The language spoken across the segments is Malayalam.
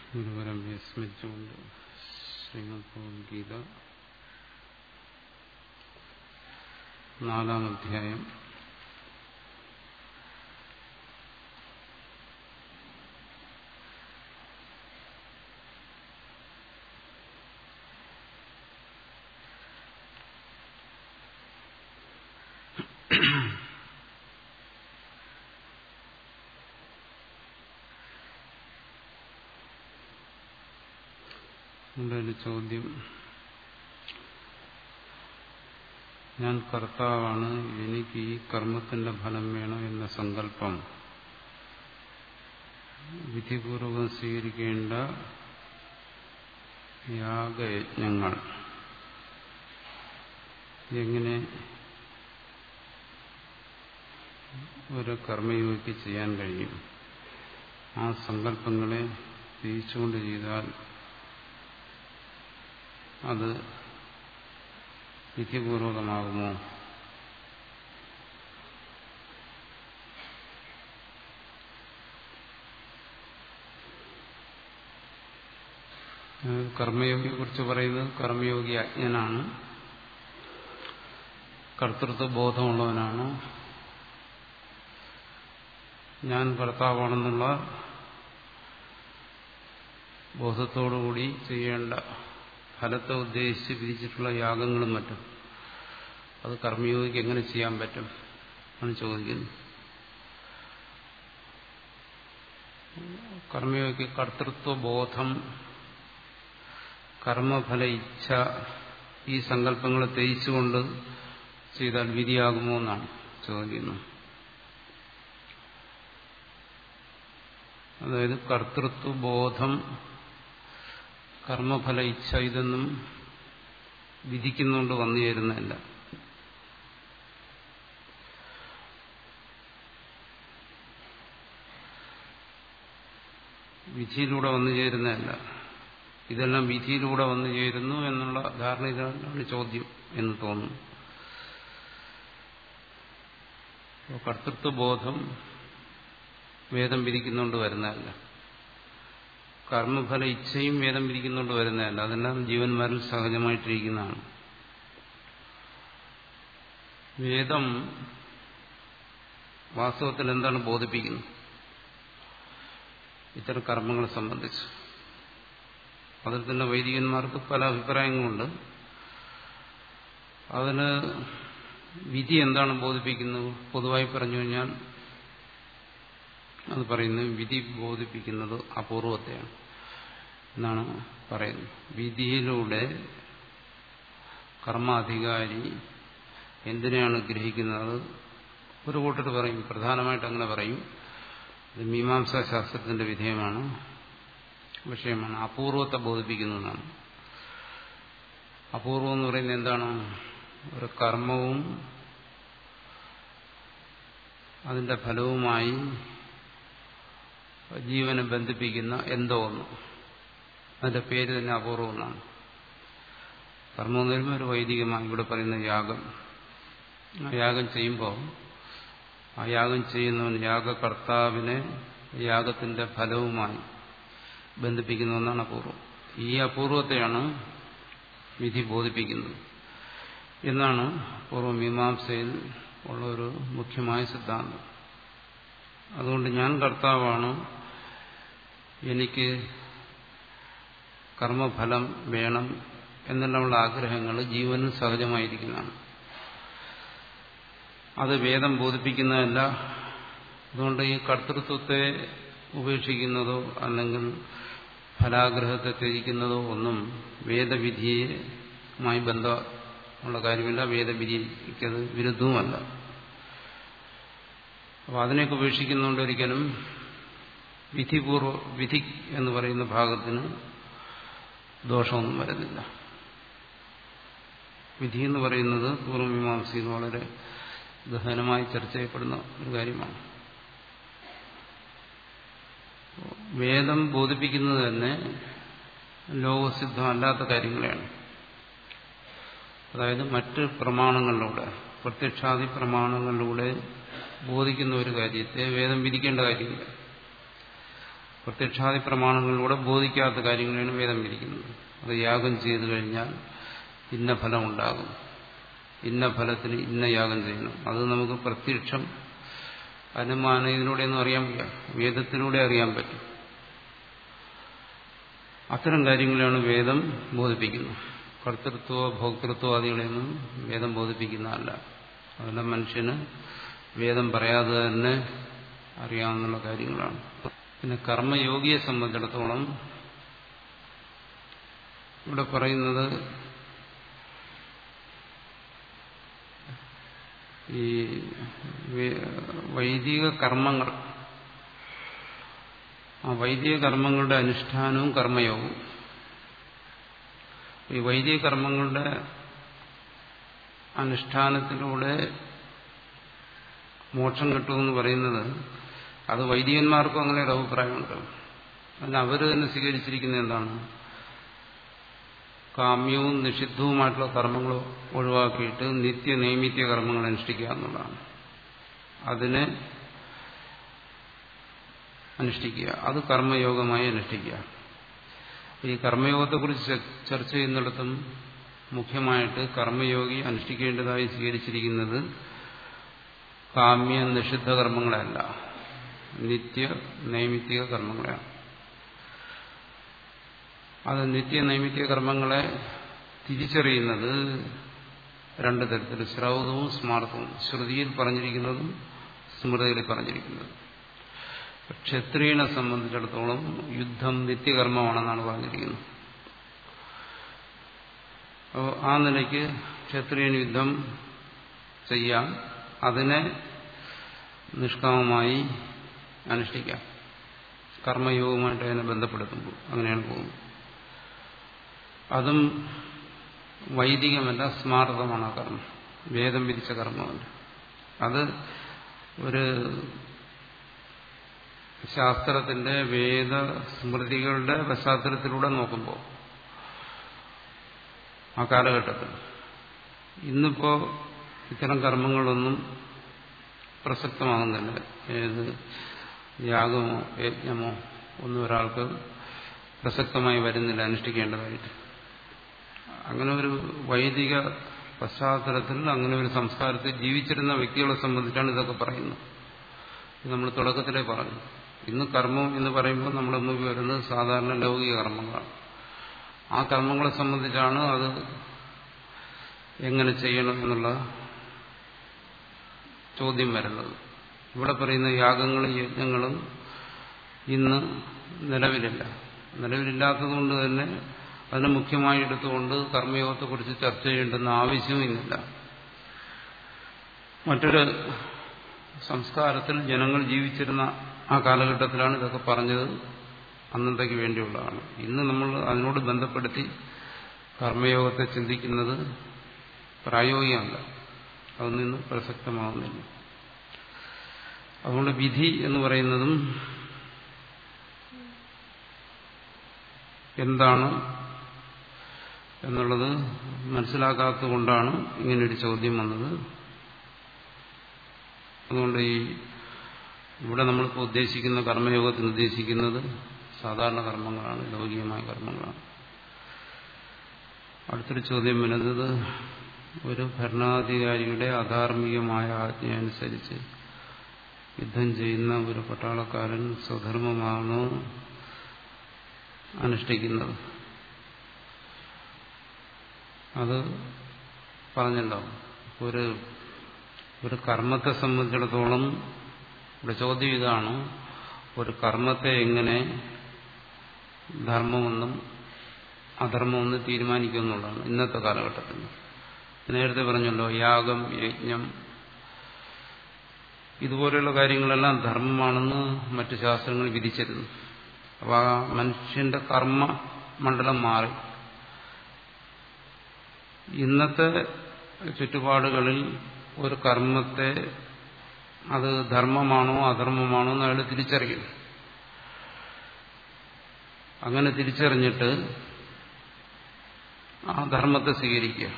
ഗുരുപരമ്പയെ സ്മരിച്ചുകൊണ്ട് ശ്രീമദ് ഭഗവത്ഗീത നാലാം അധ്യായം ഇവിടെ ഒരു ചോദ്യം ഞാൻ കർത്താവാണ് എനിക്ക് ഈ കർമ്മത്തിന്റെ ഫലം വേണം എന്ന സങ്കല്പം വിധിപൂർവം സ്വീകരിക്കേണ്ട യാഗയജ്ഞങ്ങൾ എങ്ങനെ ഒരു കർമ്മയോഗിക്ക് ചെയ്യാൻ കഴിയും ആ സങ്കല്പങ്ങളെ തിരിച്ചുകൊണ്ട് ചെയ്താൽ അത് വിധിപൂർവകമാകുമോ കർമ്മയോഗിയെ കുറിച്ച് പറയുന്നത് കർമ്മയോഗി അജ്ഞനാണ് കർത്തൃത്വ ബോധമുള്ളവനാണ് ഞാൻ കർത്താവാണെന്നുള്ള ബോധത്തോടുകൂടി ചെയ്യേണ്ട ഫലത്തെ ഉദ്ദേശിച്ച് വിധിച്ചിട്ടുള്ള യാഗങ്ങളും മറ്റും അത് കർമ്മയോഗിക്ക് എങ്ങനെ ചെയ്യാൻ പറ്റും ആണ് ചോദിക്കുന്നത് കർമ്മയോഗിക്ക് കർത്തൃത്വ ബോധം കർമ്മഫല ഇച്ഛ ഈ സങ്കല്പങ്ങളെ തേയിച്ചുകൊണ്ട് ചെയ്താൽ വിധിയാകുമോ എന്നാണ് ചോദിക്കുന്നത് അതായത് കർത്തൃത്വ ബോധം കർമ്മഫല ഇച്ഛ ഇതൊന്നും വിധിക്കുന്നുകൊണ്ട് വന്നു ചേരുന്നതല്ല വിധിയിലൂടെ വന്നു ചേരുന്നതല്ല ഇതെല്ലാം വിധിയിലൂടെ വന്നു ചേരുന്നു എന്നുള്ള ധാരണ ഇതാണ് ചോദ്യം എന്ന് തോന്നുന്നു കർത്തൃത്വബോധം വേദം വിധിക്കുന്നുകൊണ്ട് വരുന്നതല്ല കർമ്മഫല ഇച്ഛയും വേദം വിധിക്കുന്നുകൊണ്ട് വരുന്നതല്ല അതെല്ലാം ജീവന്മാരിൽ സഹജമായിട്ടിരിക്കുന്നതാണ് വേദം വാസ്തവത്തിൽ എന്താണ് ബോധിപ്പിക്കുന്നത് ഇത്തരം കർമ്മങ്ങളെ സംബന്ധിച്ച് അതിൽ തന്നെ വൈദികന്മാർക്ക് പല അഭിപ്രായങ്ങളുണ്ട് അതിന് വിധി എന്താണ് ബോധിപ്പിക്കുന്നത് പൊതുവായി പറഞ്ഞു കഴിഞ്ഞാൽ അത് പറയുന്നത് വിധി ബോധിപ്പിക്കുന്നത് അപൂർവത്തെയാണ് എന്നാണ് പറയുന്നത് വിധിയിലൂടെ കർമാധികാരി എന്തിനെയാണ് ഗ്രഹിക്കുന്നത് ഒരു കൂട്ടർ പറയും പ്രധാനമായിട്ട് അങ്ങനെ പറയും ഇത് മീമാംസാ ശാസ്ത്രത്തിന്റെ വിധേയമാണ് വിഷയമാണ് അപൂർവത്തെ ബോധിപ്പിക്കുന്നതാണ് അപൂർവം എന്ന് പറയുന്നത് എന്താണ് ഒരു കർമ്മവും അതിന്റെ ഫലവുമായി ജീവനെ ബന്ധിപ്പിക്കുന്ന എന്തോ ഒന്ന് അതിന്റെ പേര് തന്നെ അപൂർവം എന്നാണ് കർമ്മം എന്ന് പറയുമ്പോൾ ഒരു വൈദികമായി ഇവിടെ പറയുന്ന യാഗം ആ യാഗം ചെയ്യുമ്പോൾ ആ യാഗം ചെയ്യുന്നവൻ യാഗകർത്താവിനെ യാഗത്തിന്റെ ഫലവുമായി ബന്ധിപ്പിക്കുന്ന ഒന്നാണ് അപൂർവം ഈ അപൂർവത്തെയാണ് വിധി ബോധിപ്പിക്കുന്നത് എന്നാണ് പൂർവ്വമീമാംസയിൽ ഉള്ള ഒരു മുഖ്യമായ സിദ്ധാന്തം അതുകൊണ്ട് ഞാൻ കർത്താവാണ് എനിക്ക് കർമ്മഫലം വേണം എന്നെല്ലാമുള്ള ആഗ്രഹങ്ങൾ ജീവനും സഹജമായിരിക്കുന്നതാണ് അത് വേദം ബോധിപ്പിക്കുന്നതല്ല അതുകൊണ്ട് ഈ കർത്തൃത്വത്തെ ഉപേക്ഷിക്കുന്നതോ അല്ലെങ്കിൽ ഫലാഗ്രഹത്തെ ത്യജിക്കുന്നതോ ഒന്നും വേദവിധിയുമായി ബന്ധമുള്ള കാര്യമില്ല വേദവിധിക്കത് വിരുദ്ധവുമല്ല അപ്പോൾ അതിനെയൊക്കെ ഉപേക്ഷിക്കുന്നതുകൊണ്ട് ഒരിക്കലും വിധിപൂർവ വിധി എന്ന് പറയുന്ന ഭാഗത്തിന് ദോഷമൊന്നും വരുന്നില്ല വിധി എന്ന് പറയുന്നത് പൂർവ്വമീമാംസയിൽ വളരെ ഗഹനമായി ചർച്ച ചെയ്യപ്പെടുന്ന ഒരു കാര്യമാണ് വേദം ബോധിപ്പിക്കുന്നത് തന്നെ ലോകസിദ്ധമല്ലാത്ത കാര്യങ്ങളെയാണ് അതായത് മറ്റ് പ്രമാണങ്ങളിലൂടെ പ്രത്യക്ഷാദി പ്രമാണങ്ങളിലൂടെ ബോധിക്കുന്ന ഒരു കാര്യത്തെ വേദം വിധിക്കേണ്ട കാര്യമില്ല പ്രത്യക്ഷാദി പ്രമാണങ്ങളിലൂടെ ബോധിക്കാത്ത കാര്യങ്ങളാണ് വേദം വിധിക്കുന്നത് അത് യാഗം ചെയ്തു കഴിഞ്ഞാൽ ഇന്ന ഫലം ഉണ്ടാകും ഇന്ന ഫലത്തിന് ഇന്ന യാഗം ചെയ്യണം അത് നമുക്ക് പ്രത്യക്ഷം അനുമാനം ഇതിലൂടെയൊന്നും അറിയാൻ വയ്യ വേദത്തിലൂടെ അറിയാൻ പറ്റും അത്തരം കാര്യങ്ങളാണ് വേദം ബോധിപ്പിക്കുന്നത് കർത്തൃത്വ ഭോക്തൃത്വ ആദികളെയൊന്നും വേദം ബോധിപ്പിക്കുന്നതല്ല അതെല്ലാം മനുഷ്യന് വേദം പറയാതെ തന്നെ അറിയാവുന്ന കാര്യങ്ങളാണ് പിന്നെ കർമ്മയോഗിയെ സംബന്ധിച്ചിടത്തോളം ഇവിടെ പറയുന്നത് ഈ വൈദിക കർമ്മങ്ങൾ ആ വൈദിക കർമ്മങ്ങളുടെ അനുഷ്ഠാനവും കർമ്മയോഗവും ഈ വൈദിക കർമ്മങ്ങളുടെ അനുഷ്ഠാനത്തിലൂടെ മോക്ഷം കിട്ടുമെന്ന് പറയുന്നത് അത് വൈദികന്മാർക്കും അങ്ങനെ ഒരു അഭിപ്രായമുണ്ട് അതിന് അവർ തന്നെ സ്വീകരിച്ചിരിക്കുന്നത് എന്താണ് കാമ്യവും നിഷിദ്ധവുമായിട്ടുള്ള കർമ്മങ്ങൾ ഒഴിവാക്കിയിട്ട് നിത്യ നൈമിത്യ കർമ്മങ്ങൾ അനുഷ്ഠിക്കുക എന്നുള്ളതാണ് അതിനെ അനുഷ്ഠിക്കുക അത് കർമ്മയോഗമായി അനുഷ്ഠിക്കുക ഈ കർമ്മയോഗത്തെക്കുറിച്ച് ചർച്ച ചെയ്യുന്നിടത്തും മുഖ്യമായിട്ട് കർമ്മയോഗി അനുഷ്ഠിക്കേണ്ടതായി സ്വീകരിച്ചിരിക്കുന്നത് കാമ്യ നിഷിദ്ധ കർമ്മങ്ങളല്ല നിത്യ നൈമിത്തിക കർമ്മങ്ങളെയാണ് അത് നിത്യ നൈമിത്യ കർമ്മങ്ങളെ തിരിച്ചറിയുന്നത് രണ്ട് തരത്തിൽ ശ്രൗതവും സ്മാർത്ഥവും ശ്രുതിയിൽ പറഞ്ഞിരിക്കുന്നതും സ്മൃതിയിൽ പറഞ്ഞിരിക്കുന്നതും ക്ഷത്രിയനെ സംബന്ധിച്ചിടത്തോളം യുദ്ധം നിത്യകർമ്മമാണെന്നാണ് പറഞ്ഞിരിക്കുന്നത് അപ്പോൾ ആ നിലയ്ക്ക് ക്ഷത്രിയൻ യുദ്ധം ചെയ്യാം അതിനെ നിഷ്കാമമായി അനുഷ്ഠിക്കാം കർമ്മയോഗവുമായിട്ട് അതിനെ ബന്ധപ്പെടുത്തുമ്പോൾ അങ്ങനെയാണ് പോകുന്നത് അതും വൈദികമല്ല സ്മാർത്ഥമാണ് ആ കർമ്മം വേദം വിധിച്ച കർമ്മമല്ല അത് ഒരു ശാസ്ത്രത്തിന്റെ വേദ സ്മൃതികളുടെ പശ്ചാത്തലത്തിലൂടെ നോക്കുമ്പോൾ ആ കാലഘട്ടത്തിൽ ഇന്നിപ്പോ ഇത്തരം കർമ്മങ്ങളൊന്നും പ്രസക്തമാകുന്നില്ല ഏത് യാഗമോ യജ്ഞമോ ഒന്നും ഒരാൾക്ക് പ്രസക്തമായി വരുന്നില്ല അനുഷ്ഠിക്കേണ്ടതായിട്ട് അങ്ങനെ ഒരു വൈദിക പശ്ചാത്തലത്തിൽ അങ്ങനെ ഒരു സംസ്കാരത്തിൽ ജീവിച്ചിരുന്ന വ്യക്തികളെ സംബന്ധിച്ചാണ് ഇതൊക്കെ പറയുന്നത് ഇത് നമ്മൾ തുടക്കത്തിലേ പറഞ്ഞു ഇന്ന് കർമ്മം എന്ന് പറയുമ്പോൾ നമ്മുടെ മുമ്പിൽ വരുന്നത് സാധാരണ ലൗകിക കർമ്മങ്ങളാണ് ആ കർമ്മങ്ങളെ സംബന്ധിച്ചാണ് അത് എങ്ങനെ ചെയ്യണം എന്നുള്ള ചോദ്യം വരുന്നത് ഇവിടെ പറയുന്ന യാഗങ്ങളും യജ്ഞങ്ങളും ഇന്ന് നിലവിലില്ല നിലവിലില്ലാത്തതുകൊണ്ട് തന്നെ അതിനെ മുഖ്യമായി എടുത്തുകൊണ്ട് കർമ്മയോഗത്തെക്കുറിച്ച് ചർച്ച ചെയ്യേണ്ടുന്ന ആവശ്യവും ഇന്നില്ല മറ്റൊരു സംസ്കാരത്തിൽ ജനങ്ങൾ ജീവിച്ചിരുന്ന ആ കാലഘട്ടത്തിലാണ് ഇതൊക്കെ പറഞ്ഞത് അന്നത്തേക്ക് വേണ്ടിയുള്ളതാണ് ഇന്ന് നമ്മൾ അതിനോട് ബന്ധപ്പെടുത്തി കർമ്മയോഗത്തെ ചിന്തിക്കുന്നത് പ്രായോഗികമല്ല അതൊന്നും ഇന്ന് പ്രസക്തമാകുന്നില്ല അതുകൊണ്ട് വിധി എന്ന് പറയുന്നതും എന്താണ് എന്നുള്ളത് മനസ്സിലാക്കാത്തതുകൊണ്ടാണ് ഇങ്ങനൊരു ചോദ്യം വന്നത് അതുകൊണ്ട് ഈ ഇവിടെ നമ്മളിപ്പോൾ ഉദ്ദേശിക്കുന്ന കർമ്മയോഗത്തിൽ ഉദ്ദേശിക്കുന്നത് സാധാരണ കർമ്മങ്ങളാണ് ലൗകികമായ കർമ്മങ്ങളാണ് അടുത്തൊരു ചോദ്യം വരുന്നത് ഒരു ഭരണാധികാരിയുടെ അധാർമികമായ ആജ്ഞയനുസരിച്ച് യുദ്ധം ചെയ്യുന്ന ഒരു പട്ടാളക്കാരൻ സ്വധർമ്മമാണോ അനുഷ്ഠിക്കുന്നത് അത് പറഞ്ഞല്ലോ ഒരു ഒരു കർമ്മത്തെ സംബന്ധിച്ചിടത്തോളം ഇവിടെ ചോദ്യം ഇതാണ് ഒരു കർമ്മത്തെ എങ്ങനെ ധർമ്മമെന്നും അധർമ്മമെന്ന് തീരുമാനിക്കുമെന്നുള്ളതാണ് ഇന്നത്തെ കാലഘട്ടത്തിൽ നേരത്തെ പറഞ്ഞല്ലോ യാഗം യജ്ഞം ഇതുപോലെയുള്ള കാര്യങ്ങളെല്ലാം ധർമ്മമാണെന്ന് മറ്റു ശാസ്ത്രങ്ങൾ വിധിച്ചിരുന്നു അപ്പോൾ ആ മനുഷ്യന്റെ കർമ്മ മണ്ഡലം മാറി ഇന്നത്തെ ചുറ്റുപാടുകളിൽ ഒരു കർമ്മത്തെ അത് ധർമ്മമാണോ അധർമ്മമാണോ എന്ന് അയാൾ തിരിച്ചറിയും അങ്ങനെ തിരിച്ചറിഞ്ഞിട്ട് ആ ധർമ്മത്തെ സ്വീകരിക്കുക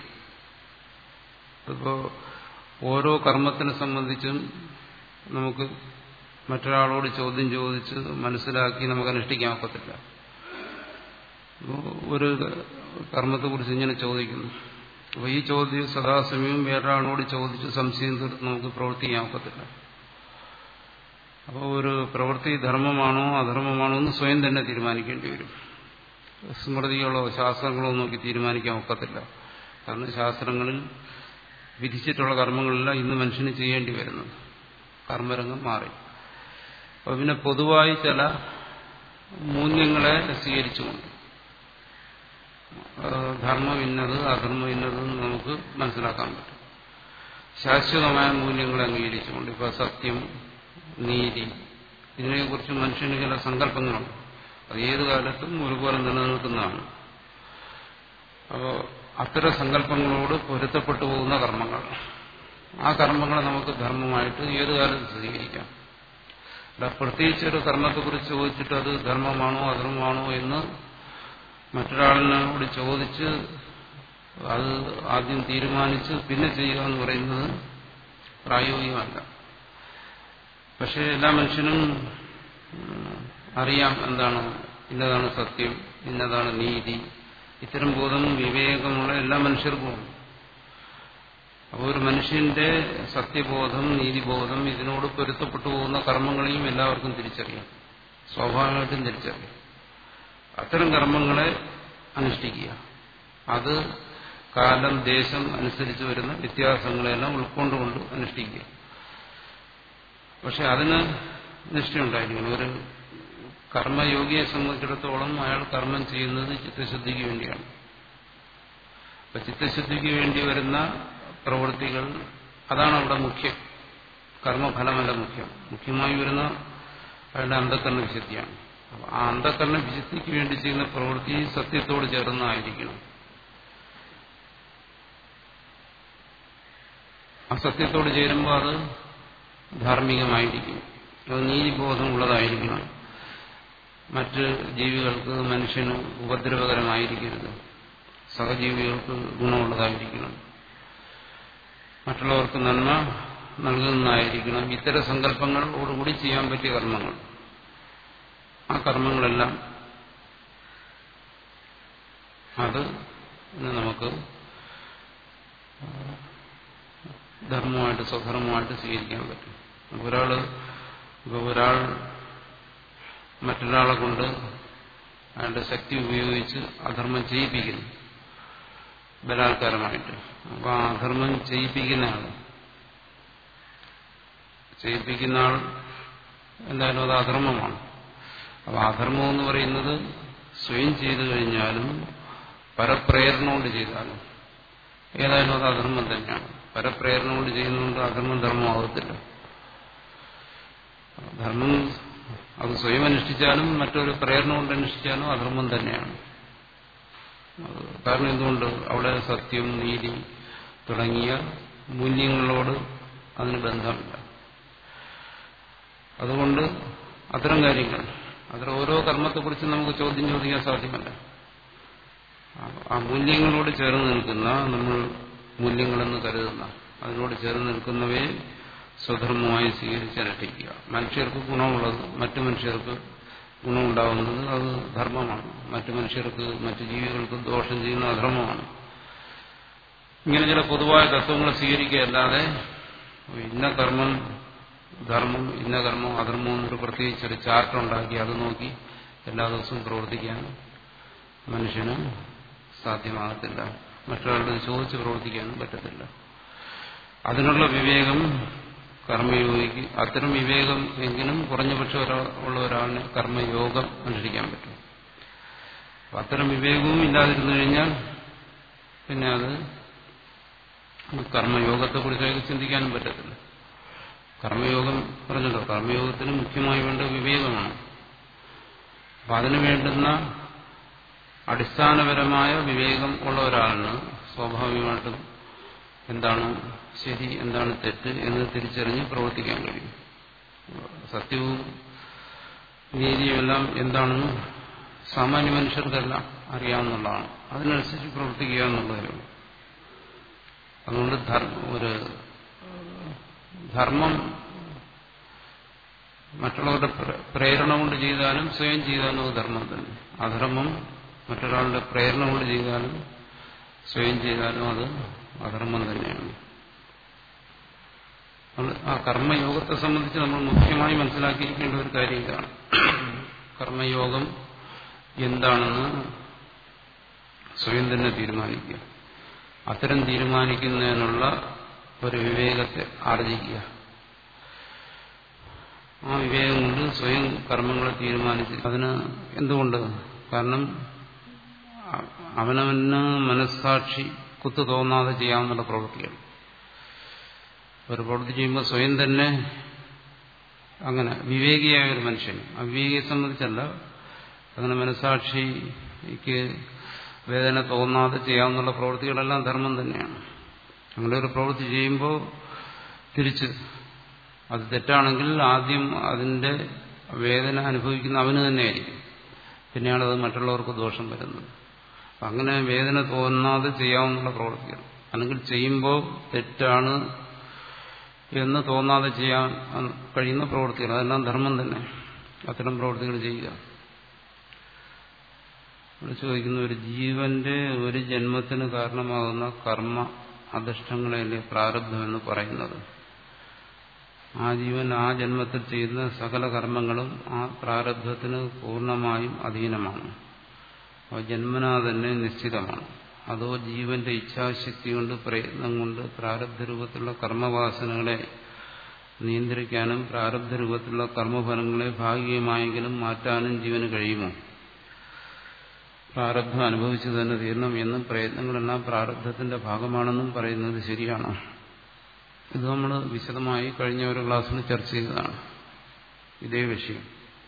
ഇപ്പോൾ ഓരോ കർമ്മത്തിനെ സംബന്ധിച്ചും നമുക്ക് മറ്റൊരാളോട് ചോദ്യം ചോദിച്ച് മനസ്സിലാക്കി നമുക്ക് അനുഷ്ഠിക്കാൻ ഒക്കത്തില്ല ഒരു കർമ്മത്തെക്കുറിച്ച് ഇങ്ങനെ ചോദിക്കുന്നു അപ്പോൾ ഈ ചോദ്യം സദാസമയവും വേറൊരാളോട് ചോദിച്ച് സംശയം തീർത്ത് നമുക്ക് പ്രവർത്തിക്കാൻ ഒക്കത്തില്ല അപ്പോൾ ഒരു പ്രവൃത്തി ധർമ്മമാണോ അധർമ്മമാണോ എന്ന് സ്വയം തന്നെ തീരുമാനിക്കേണ്ടി വരും സ്മൃതികളോ ശാസ്ത്രങ്ങളോ നോക്കി തീരുമാനിക്കാൻ ഒക്കത്തില്ല കാരണം ശാസ്ത്രങ്ങളിൽ വിധിച്ചിട്ടുള്ള കർമ്മങ്ങളെല്ലാം ഇന്ന് മനുഷ്യന് ചെയ്യേണ്ടി വരുന്നത് കർമ്മരംഗം മാറി അപ്പോൾ പിന്നെ പൊതുവായി ചില മൂല്യങ്ങളെ സ്വീകരിച്ചുകൊണ്ട് ധർമ്മം ഇന്നത് അധർമ്മം ഇന്നതെന്ന് നമുക്ക് മനസ്സിലാക്കാൻ പറ്റും ശാശ്വതമായ മൂല്യങ്ങളെ അംഗീകരിച്ചുകൊണ്ട് ഇപ്പോൾ സത്യം നീതി ഇതിനെക്കുറിച്ച് മനുഷ്യന് ചില സങ്കല്പങ്ങളുണ്ട് അത് ഏത് കാലത്തും ഒരുപോലെ നിലനിൽക്കുന്നതാണ് അപ്പോൾ അത്തരം സങ്കല്പങ്ങളോട് പൊരുത്തപ്പെട്ടു പോകുന്ന കർമ്മങ്ങൾ ആ കർമ്മങ്ങളെ നമുക്ക് ധർമ്മമായിട്ട് ഏത് കാലത്തും സ്വീകരിക്കാം അല്ല പ്രത്യേകിച്ച് ഒരു കർമ്മത്തെക്കുറിച്ച് ചോദിച്ചിട്ട് അത് ധർമ്മമാണോ അധർമ്മമാണോ എന്ന് മറ്റൊരാളിനോട് ചോദിച്ച് അത് ആദ്യം തീരുമാനിച്ച് പിന്നെ ചെയ്യുക എന്ന് പറയുന്നത് പ്രായോഗികമല്ല പക്ഷെ എല്ലാ മനുഷ്യനും അറിയാം എന്താണ് ഇന്നതാണ് സത്യം ഇന്നതാണ് നീതി ഇത്തരം ബോധം വിവേകമുള്ള എല്ലാ മനുഷ്യർക്കും അപ്പോൾ ഒരു മനുഷ്യന്റെ സത്യബോധം നീതിബോധം ഇതിനോട് പൊരുത്തപ്പെട്ടു പോകുന്ന കർമ്മങ്ങളെയും എല്ലാവർക്കും തിരിച്ചറിയാം സ്വാഭാവികമായിട്ടും തിരിച്ചറിയാം അത്തരം കർമ്മങ്ങളെ അനുഷ്ഠിക്കുക അത് കാലം ദേശം അനുസരിച്ച് വരുന്ന വ്യത്യാസങ്ങളെല്ലാം ഉൾക്കൊണ്ടുകൊണ്ട് അനുഷ്ഠിക്കുക പക്ഷെ അതിന് നിഷ്ഠയുണ്ടായിരിക്കണം ഒരു കർമ്മയോഗിയെ സംബന്ധിച്ചിടത്തോളം അയാൾ കർമ്മം ചെയ്യുന്നത് ചിത്തശുദ്ധിക്ക് വേണ്ടിയാണ് അപ്പൊ ചിത്തശുദ്ധിക്ക് വേണ്ടി വരുന്ന പ്രവൃത്തികൾ അതാണ് അവിടെ മുഖ്യം കർമ്മഫലമല്ല മുഖ്യം മുഖ്യമായി വരുന്ന അയാളുടെ അന്ധക്കരണ വിശുദ്ധിയാണ് അപ്പൊ ആ അന്ധക്കരണ വിശുദ്ധിക്ക് വേണ്ടി ചെയ്യുന്ന പ്രവൃത്തി സത്യത്തോട് ചേർന്നായിരിക്കണം ആ സത്യത്തോട് ചേരുമ്പോൾ അത് ധാർമ്മികമായിരിക്കും അത് നീതിബോധം ഉള്ളതായിരിക്കണം മറ്റ് ജീവികൾക്ക് മനുഷ്യന് ഉപദ്രവകരമായിരിക്കരുത് സഹജീവികൾക്ക് ഗുണമുള്ളതായിരിക്കണം മറ്റുള്ളവർക്ക് നന്മ നൽകുന്നതായിരിക്കണം ഇത്തരം സങ്കല്പങ്ങളോടുകൂടി ചെയ്യാൻ പറ്റിയ കർമ്മങ്ങൾ ആ കർമ്മങ്ങളെല്ലാം അത് നമുക്ക് ധർമ്മമായിട്ട് സ്വധർമ്മമായിട്ട് സ്വീകരിക്കാൻ പറ്റും ഒരാള് ഇപ്പൊ ഒരാൾ മറ്റൊരാളെ കൊണ്ട് അയാളുടെ ശക്തി ഉപയോഗിച്ച് അധർമ്മം ചെയ്യിപ്പിക്കുന്നു ബലാത്കാരമായിട്ട് അപ്പൊ ആ അധർമ്മം ചെയ്യിപ്പിക്കുന്ന ആൾ ചെയ്യിപ്പിക്കുന്ന ആൾ എന്തായാലും അത് അധർമ്മമാണ് അപ്പൊ അധർമ്മം എന്ന് പറയുന്നത് സ്വയം ചെയ്തു കഴിഞ്ഞാലും പരപ്രേരണ കൊണ്ട് ചെയ്താലും ഏതായാലും അത് അധർമ്മം തന്നെയാണ് പരപ്രേരണ കൊണ്ട് ചെയ്യുന്നതുകൊണ്ട് അധർമ്മം ധർമ്മമാകത്തില്ല ധർമ്മം അത് സ്വയം അനുഷ്ഠിച്ചാലും മറ്റൊരു പ്രേരണ കൊണ്ട് അനുഷ്ഠിച്ചാലും അധർമ്മം തന്നെയാണ് കാരണം എന്തുകൊണ്ട് അവിടെ സത്യം നീതി തുടങ്ങിയ മൂല്യങ്ങളോട് അതിന് ബന്ധമില്ല അതുകൊണ്ട് അത്തരം കാര്യങ്ങൾ അത്തരം ഓരോ കർമ്മത്തെക്കുറിച്ച് നമുക്ക് ചോദ്യം ചോദിക്കാൻ സാധ്യമല്ല ആ മൂല്യങ്ങളോട് ചേർന്ന് നിൽക്കുന്ന നമ്മൾ മൂല്യങ്ങളെന്ന് കരുതുന്ന അതിനോട് ചേർന്ന് നിൽക്കുന്നവയെ സ്വധർമ്മമായി സ്വീകരിച്ച് അനുഷ്ഠിക്കുക മനുഷ്യർക്ക് ഗുണമുള്ളത് മറ്റു മനുഷ്യർക്ക് ഗുണമുണ്ടാകുന്നത് അത് ധർമ്മമാണ് മറ്റു മനുഷ്യർക്ക് മറ്റു ജീവികൾക്ക് ദോഷം ചെയ്യുന്ന അധർമ്മമാണ് ഇങ്ങനെ ചില പൊതുവായ തത്വങ്ങൾ സ്വീകരിക്കുകയല്ലാതെ ഇന്ന കർമ്മം ധർമ്മം ഇന്ന കർമ്മം അധർമ്മം എന്നൊരു പ്രത്യേകിച്ച് ഒരു ചാർട്ട് ഉണ്ടാക്കി അത് നോക്കി എല്ലാ ദിവസവും പ്രവർത്തിക്കാൻ മനുഷ്യന് സാധ്യമാകത്തില്ല മറ്റൊരാളുടെ ചോദിച്ച് പ്രവർത്തിക്കാനും പറ്റത്തില്ല അതിനുള്ള വിവേകം കർമ്മയോഗിക്ക് അത്തരം വിവേകം എങ്കിലും കുറഞ്ഞ പക്ഷം ഉള്ള ഒരാളിന് കർമ്മയോഗം അനുഷ്ഠിക്കാൻ പറ്റും അത്തരം വിവേകവും ഇല്ലാതിരുന്നു കഴിഞ്ഞാൽ പിന്നെ അത് കർമ്മയോഗത്തെക്കുറിച്ച് ചിന്തിക്കാനും പറ്റത്തില്ല കർമ്മയോഗം പറഞ്ഞല്ലോ കർമ്മയോഗത്തിന് മുഖ്യമായി വേണ്ട വിവേകമാണ് അപ്പം അതിനു വേണ്ടുന്ന അടിസ്ഥാനപരമായ വിവേകം ഉള്ള ഒരാളിന് സ്വാഭാവികമായിട്ടും എന്താണ് ശരി എന്താണ് തെറ്റ് എന്ന് തിരിച്ചറിഞ്ഞ് പ്രവർത്തിക്കാൻ കഴിയും സത്യവും നീതിയുമെല്ലാം എന്താണെന്ന് സാമാന്യ മനുഷ്യർക്കെല്ലാം അറിയാവുന്നതാണ് അതിനനുസരിച്ച് പ്രവർത്തിക്കുക എന്നുള്ളതേ അതുകൊണ്ട് ഒരു ധർമ്മം മറ്റുള്ളവരുടെ പ്രേരണ കൊണ്ട് ചെയ്താലും സ്വയം ചെയ്താലും അത് ധർമ്മം തന്നെ അധർമ്മം മറ്റൊരാളുടെ പ്രേരണ കൊണ്ട് ചെയ്താലും സ്വയം ചെയ്താലും അത് അധർമ്മം തന്നെയാണ് ആ കർമ്മയോഗത്തെ സംബന്ധിച്ച് നമ്മൾ മുഖ്യമായി മനസ്സിലാക്കിയിരിക്കേണ്ട ഒരു കാര്യം ഇതാണ് കർമ്മയോഗം എന്താണെന്ന് സ്വയം തന്നെ തീരുമാനിക്കുക അത്തരം തീരുമാനിക്കുന്നതിനുള്ള ഒരു വിവേകത്തെ ആർജിക്കുക ആ വിവേകം കൊണ്ട് സ്വയം കർമ്മങ്ങളെ തീരുമാനിച്ച് അതിന് എന്തുകൊണ്ട് കാരണം അവനവന് മനസ്സാക്ഷി കുത്തു തോന്നാതെ ചെയ്യാവുന്ന പ്രവൃത്തികൾ ഒരു പ്രവൃത്തി ചെയ്യുമ്പോൾ സ്വയം തന്നെ അങ്ങനെ വിവേകിയായ ഒരു മനുഷ്യൻ അവിവേകിയെ സംബന്ധിച്ചല്ല അങ്ങനെ മനസ്സാക്ഷിക്ക് വേദന തോന്നാതെ ചെയ്യാവുന്ന പ്രവൃത്തികളെല്ലാം ധർമ്മം തന്നെയാണ് അങ്ങനെ ഒരു പ്രവൃത്തി ചെയ്യുമ്പോൾ തിരിച്ച് അത് തെറ്റാണെങ്കിൽ ആദ്യം അതിന്റെ വേദന അനുഭവിക്കുന്ന അവന് തന്നെയായിരിക്കും പിന്നെയാണ് അത് മറ്റുള്ളവർക്ക് ദോഷം വരുന്നത് അങ്ങനെ വേദന തോന്നാതെ ചെയ്യാവുന്ന പ്രവൃത്തികൾ അല്ലെങ്കിൽ ചെയ്യുമ്പോൾ തെറ്റാണ് എന്ന് തോന്നാതെ ചെയ്യാൻ കഴിയുന്ന പ്രവൃത്തികൾ അതെല്ലാം ധർമ്മം തന്നെ അത്തരം പ്രവൃത്തികൾ ചെയ്യുക ഇവിടെ ചോദിക്കുന്ന ഒരു ജീവന്റെ ഒരു ജന്മത്തിന് കാരണമാകുന്ന കർമ്മ അധിഷ്ഠങ്ങളെയല്ലേ പ്രാരബ്ധം എന്ന് പറയുന്നത് ആ ജീവൻ ആ ജന്മത്തിൽ ചെയ്യുന്ന സകല കർമ്മങ്ങളും ആ പ്രാരബ്ധത്തിന് പൂർണ്ണമായും അധീനമാണ് അവ ജന്മനാ തന്നെ നിശ്ചിതമാണ് അതോ ജീവന്റെ ഇച്ഛാശക്തി കൊണ്ട് പ്രയത്നം കൊണ്ട് പ്രാരബ്ധ രൂപത്തിലുള്ള കർമ്മവാസനകളെ നിയന്ത്രിക്കാനും പ്രാരബ്ധ രൂപത്തിലുള്ള കർമ്മഫലങ്ങളെ ഭാഗികമായെങ്കിലും മാറ്റാനും ജീവന് കഴിയുമോ പ്രാരബ്ധം അനുഭവിച്ചു തന്നെ തീരണം എന്നും പ്രയത്നങ്ങളെല്ലാം പ്രാരബ്ധത്തിന്റെ ഭാഗമാണെന്നും പറയുന്നത് ശരിയാണോ ഇത് നമ്മൾ വിശദമായി കഴിഞ്ഞ ഒരു ക്ലാസ്സിൽ ചർച്ച ചെയ്തതാണ് ഇതേ വിഷയം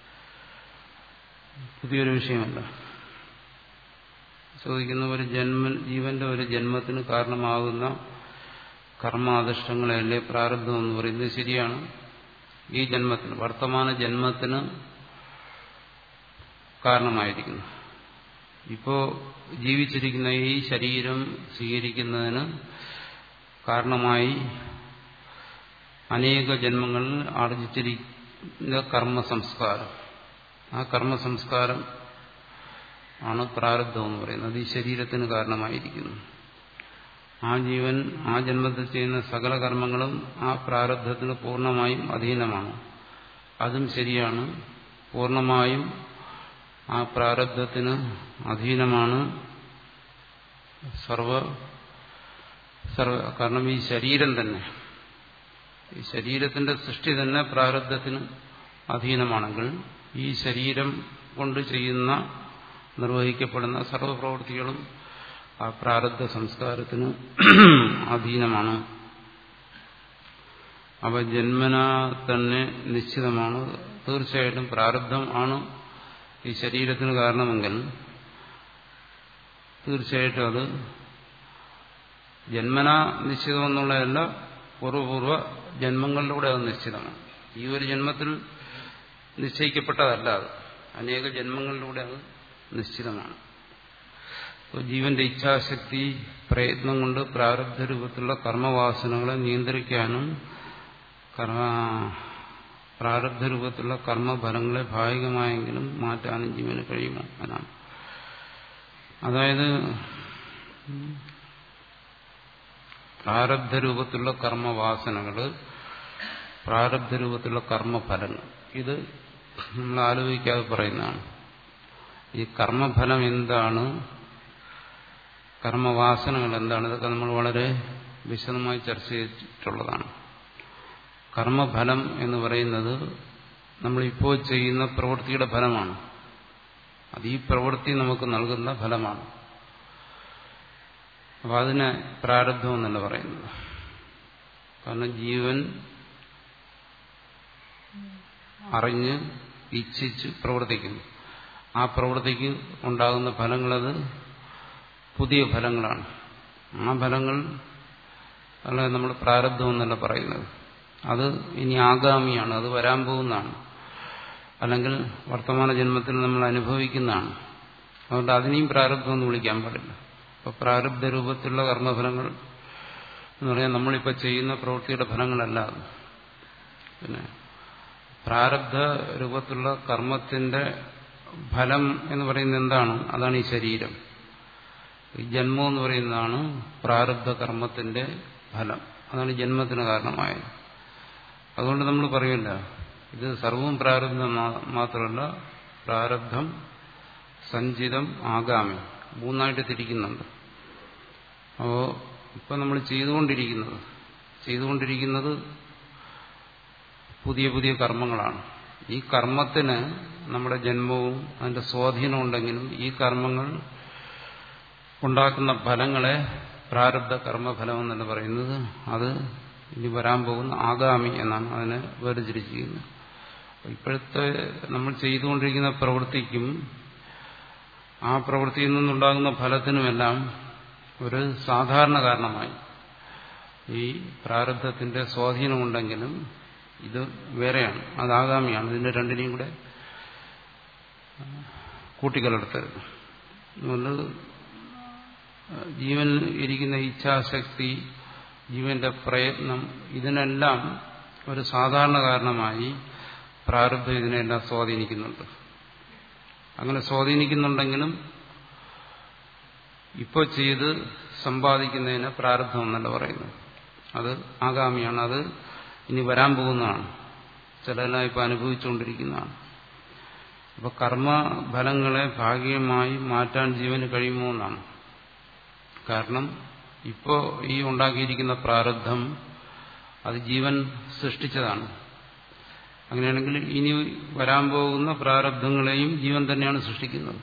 പുതിയൊരു വിഷയമല്ല ചോദിക്കുന്ന ഒരു ജന്മ ജീവന്റെ ഒരു ജന്മത്തിന് കാരണമാകുന്ന കർമാധിഷ്ഠങ്ങളെയല്ലേ പ്രാരബ്ധം എന്ന് പറയുന്നത് ശരിയാണ് ഈ ജന്മത്തിന് വർത്തമാന ജന്മത്തിന് കാരണമായിരിക്കുന്നു ഇപ്പോ ജീവിച്ചിരിക്കുന്ന ഈ ശരീരം സ്വീകരിക്കുന്നതിന് കാരണമായി അനേക ജന്മങ്ങളിൽ ആർജിച്ചിരിക്കുന്ന കർമ്മ സംസ്കാരം ആ കർമ്മ സംസ്കാരം ആണ് പ്രാരബ്ധം എന്ന് പറയുന്നത് ഈ ശരീരത്തിന് കാരണമായിരിക്കുന്നു ആ ജീവൻ ആ ജന്മത്തിൽ ചെയ്യുന്ന സകല കർമ്മങ്ങളും ആ പ്രാരബ്ധത്തിന് പൂർണ്ണമായും അധീനമാണ് അതും ശരിയാണ് പൂർണ്ണമായും ആ പ്രാരബ്ധത്തിന് അധീനമാണ് സർവ സർവ കാരണം ഈ ശരീരം തന്നെ ഈ ശരീരത്തിന്റെ സൃഷ്ടി തന്നെ പ്രാരബ്ധത്തിന് അധീനമാണെങ്കിൽ ഈ ശരീരം കൊണ്ട് ചെയ്യുന്ന നിർവഹിക്കപ്പെടുന്ന സർവപ്രവൃത്തികളും ആ പ്രാരബ്ധ സംസ്കാരത്തിന് അധീനമാണ് അവ ജന്മന തന്നെ നിശ്ചിതമാണ് തീർച്ചയായിട്ടും പ്രാരബ്ധം ആണ് ഈ ശരീരത്തിന് കാരണമെങ്കിൽ തീർച്ചയായിട്ടും അത് ജന്മന നിശ്ചിതമെന്നുള്ളതല്ല പൂർവ്വപൂർവ്വ ജന്മങ്ങളിലൂടെ അത് നിശ്ചിതമാണ് ഈ ഒരു ജന്മത്തിൽ നിശ്ചയിക്കപ്പെട്ടതല്ല അത് അനേക ജന്മങ്ങളിലൂടെ അത് നിശ്ചിതമാണ് ജീവന്റെ ഇച്ഛാശക്തി പ്രയത്നം കൊണ്ട് പ്രാരബ്ധ രൂപത്തിലുള്ള കർമ്മവാസനകളെ നിയന്ത്രിക്കാനും കർമ്മ പ്രാരബ്ധ രൂപത്തിലുള്ള കർമ്മഫലങ്ങളെ ഭാഗികമായെങ്കിലും മാറ്റാനും ജീവന് കഴിയുമോ എന്നാണ് അതായത് പ്രാരബ്ധ രൂപത്തിലുള്ള കർമ്മവാസനകൾ പ്രാരബ്ധ രൂപത്തിലുള്ള കർമ്മഫലങ്ങൾ ഇത് നമ്മൾ ആലോചിക്കാതെ പറയുന്നതാണ് ഈ കർമ്മഫലം എന്താണ് കർമ്മവാസനകൾ എന്താണ് ഇതൊക്കെ നമ്മൾ വളരെ വിശദമായി ചർച്ച ചെയ്തിട്ടുള്ളതാണ് കർമ്മഫലം എന്ന് പറയുന്നത് നമ്മളിപ്പോൾ ചെയ്യുന്ന പ്രവൃത്തിയുടെ ഫലമാണ് അത് ഈ പ്രവൃത്തി നമുക്ക് നൽകുന്ന ഫലമാണ് അപ്പം അതിനെ പ്രാരബ്ധം എന്നല്ല പറയുന്നത് കാരണം ജീവൻ അറിഞ്ഞ് ഇച്ഛിച്ച് പ്രവർത്തിക്കുന്നു ആ പ്രവൃത്തിക്ക് ഉണ്ടാകുന്ന ഫലങ്ങളത് പുതിയ ഫലങ്ങളാണ് ആ ഫലങ്ങൾ അല്ല നമ്മൾ പ്രാരബ്ധം എന്നല്ല പറയുന്നത് അത് ഇനി ആഗാമിയാണ് അത് വരാൻ പോകുന്നതാണ് അല്ലെങ്കിൽ വർത്തമാന ജന്മത്തിൽ നമ്മൾ അനുഭവിക്കുന്നതാണ് അതുകൊണ്ട് അതിനെയും പ്രാരബ്ധം എന്ന് വിളിക്കാൻ പാടില്ല അപ്പോൾ പ്രാരബ്ധ രൂപത്തിലുള്ള കർമ്മഫലങ്ങൾ എന്ന് പറഞ്ഞാൽ നമ്മളിപ്പോൾ ചെയ്യുന്ന പ്രവൃത്തിയുടെ ഫലങ്ങളല്ല പിന്നെ പ്രാരബ്ധ രൂപത്തിലുള്ള കർമ്മത്തിന്റെ ഫലം എന്ന് പറയുന്നത് എന്താണ് അതാണ് ഈ ശരീരം ഈ ജന്മം എന്ന് പറയുന്നതാണ് പ്രാരബ്ധ കർമ്മത്തിന്റെ ഫലം അതാണ് ജന്മത്തിന് കാരണമായത് അതുകൊണ്ട് നമ്മൾ പറയില്ല ഇത് സർവവും പ്രാരബ്ധം മാത്രമല്ല പ്രാരബ്ധം സഞ്ചിതം ആഗാമി മൂന്നായിട്ട് തിരിക്കുന്നുണ്ട് അപ്പോൾ ഇപ്പം നമ്മൾ ചെയ്തുകൊണ്ടിരിക്കുന്നത് ചെയ്തുകൊണ്ടിരിക്കുന്നത് പുതിയ പുതിയ കർമ്മങ്ങളാണ് ഈ കർമ്മത്തിന് നമ്മുടെ ജന്മവും അതിന്റെ സ്വാധീനം ഉണ്ടെങ്കിലും ഈ കർമ്മങ്ങൾ ഉണ്ടാക്കുന്ന ഫലങ്ങളെ പ്രാരബ്ധ കർമ്മഫലം എന്നല്ല പറയുന്നത് അത് ഇനി വരാൻ പോകുന്ന ആഗാമി എന്നാണ് അതിനെ വേർതിരിച്ചിരിക്കുന്നത് ഇപ്പോഴത്തെ നമ്മൾ ചെയ്തുകൊണ്ടിരിക്കുന്ന പ്രവൃത്തിക്കും ആ പ്രവൃത്തിയിൽ നിന്നുണ്ടാകുന്ന ഫലത്തിനുമെല്ലാം ഒരു സാധാരണ കാരണമായി ഈ പ്രാരബ്ധത്തിന്റെ സ്വാധീനമുണ്ടെങ്കിലും ഇത് വേറെയാണ് അത് ആഗാമിയാണ് ഇതിന്റെ രണ്ടിനെയും കൂടെ കൂട്ടിക്കലർത്തരുത് അതുകൊണ്ട് ജീവനിൽ ഇരിക്കുന്ന ഇച്ഛാശക്തി ജീവന്റെ പ്രയത്നം ഇതിനെല്ലാം ഒരു സാധാരണ കാരണമായി പ്രാരബ്ധം ഇതിനെല്ലാം സ്വാധീനിക്കുന്നുണ്ട് അങ്ങനെ സ്വാധീനിക്കുന്നുണ്ടെങ്കിലും ഇപ്പോൾ ചെയ്ത് സമ്പാദിക്കുന്നതിന് പ്രാരബ്ധം എന്നല്ല പറയുന്നത് അത് ആഗാമിയാണ് അത് ഇനി വരാൻ പോകുന്നതാണ് ചിലരെല്ലാം ഇപ്പം അനുഭവിച്ചുകൊണ്ടിരിക്കുന്നതാണ് അപ്പൊ കർമ്മഫലങ്ങളെ ഭാഗികമായി മാറ്റാൻ ജീവന് കഴിയുമോ എന്നാണ് കാരണം ഇപ്പോൾ ഈ ഉണ്ടാക്കിയിരിക്കുന്ന പ്രാരബ്ധം അത് ജീവൻ സൃഷ്ടിച്ചതാണ് അങ്ങനെയാണെങ്കിൽ ഇനി വരാൻ പോകുന്ന പ്രാരബ്ധങ്ങളെയും ജീവൻ തന്നെയാണ് സൃഷ്ടിക്കുന്നത്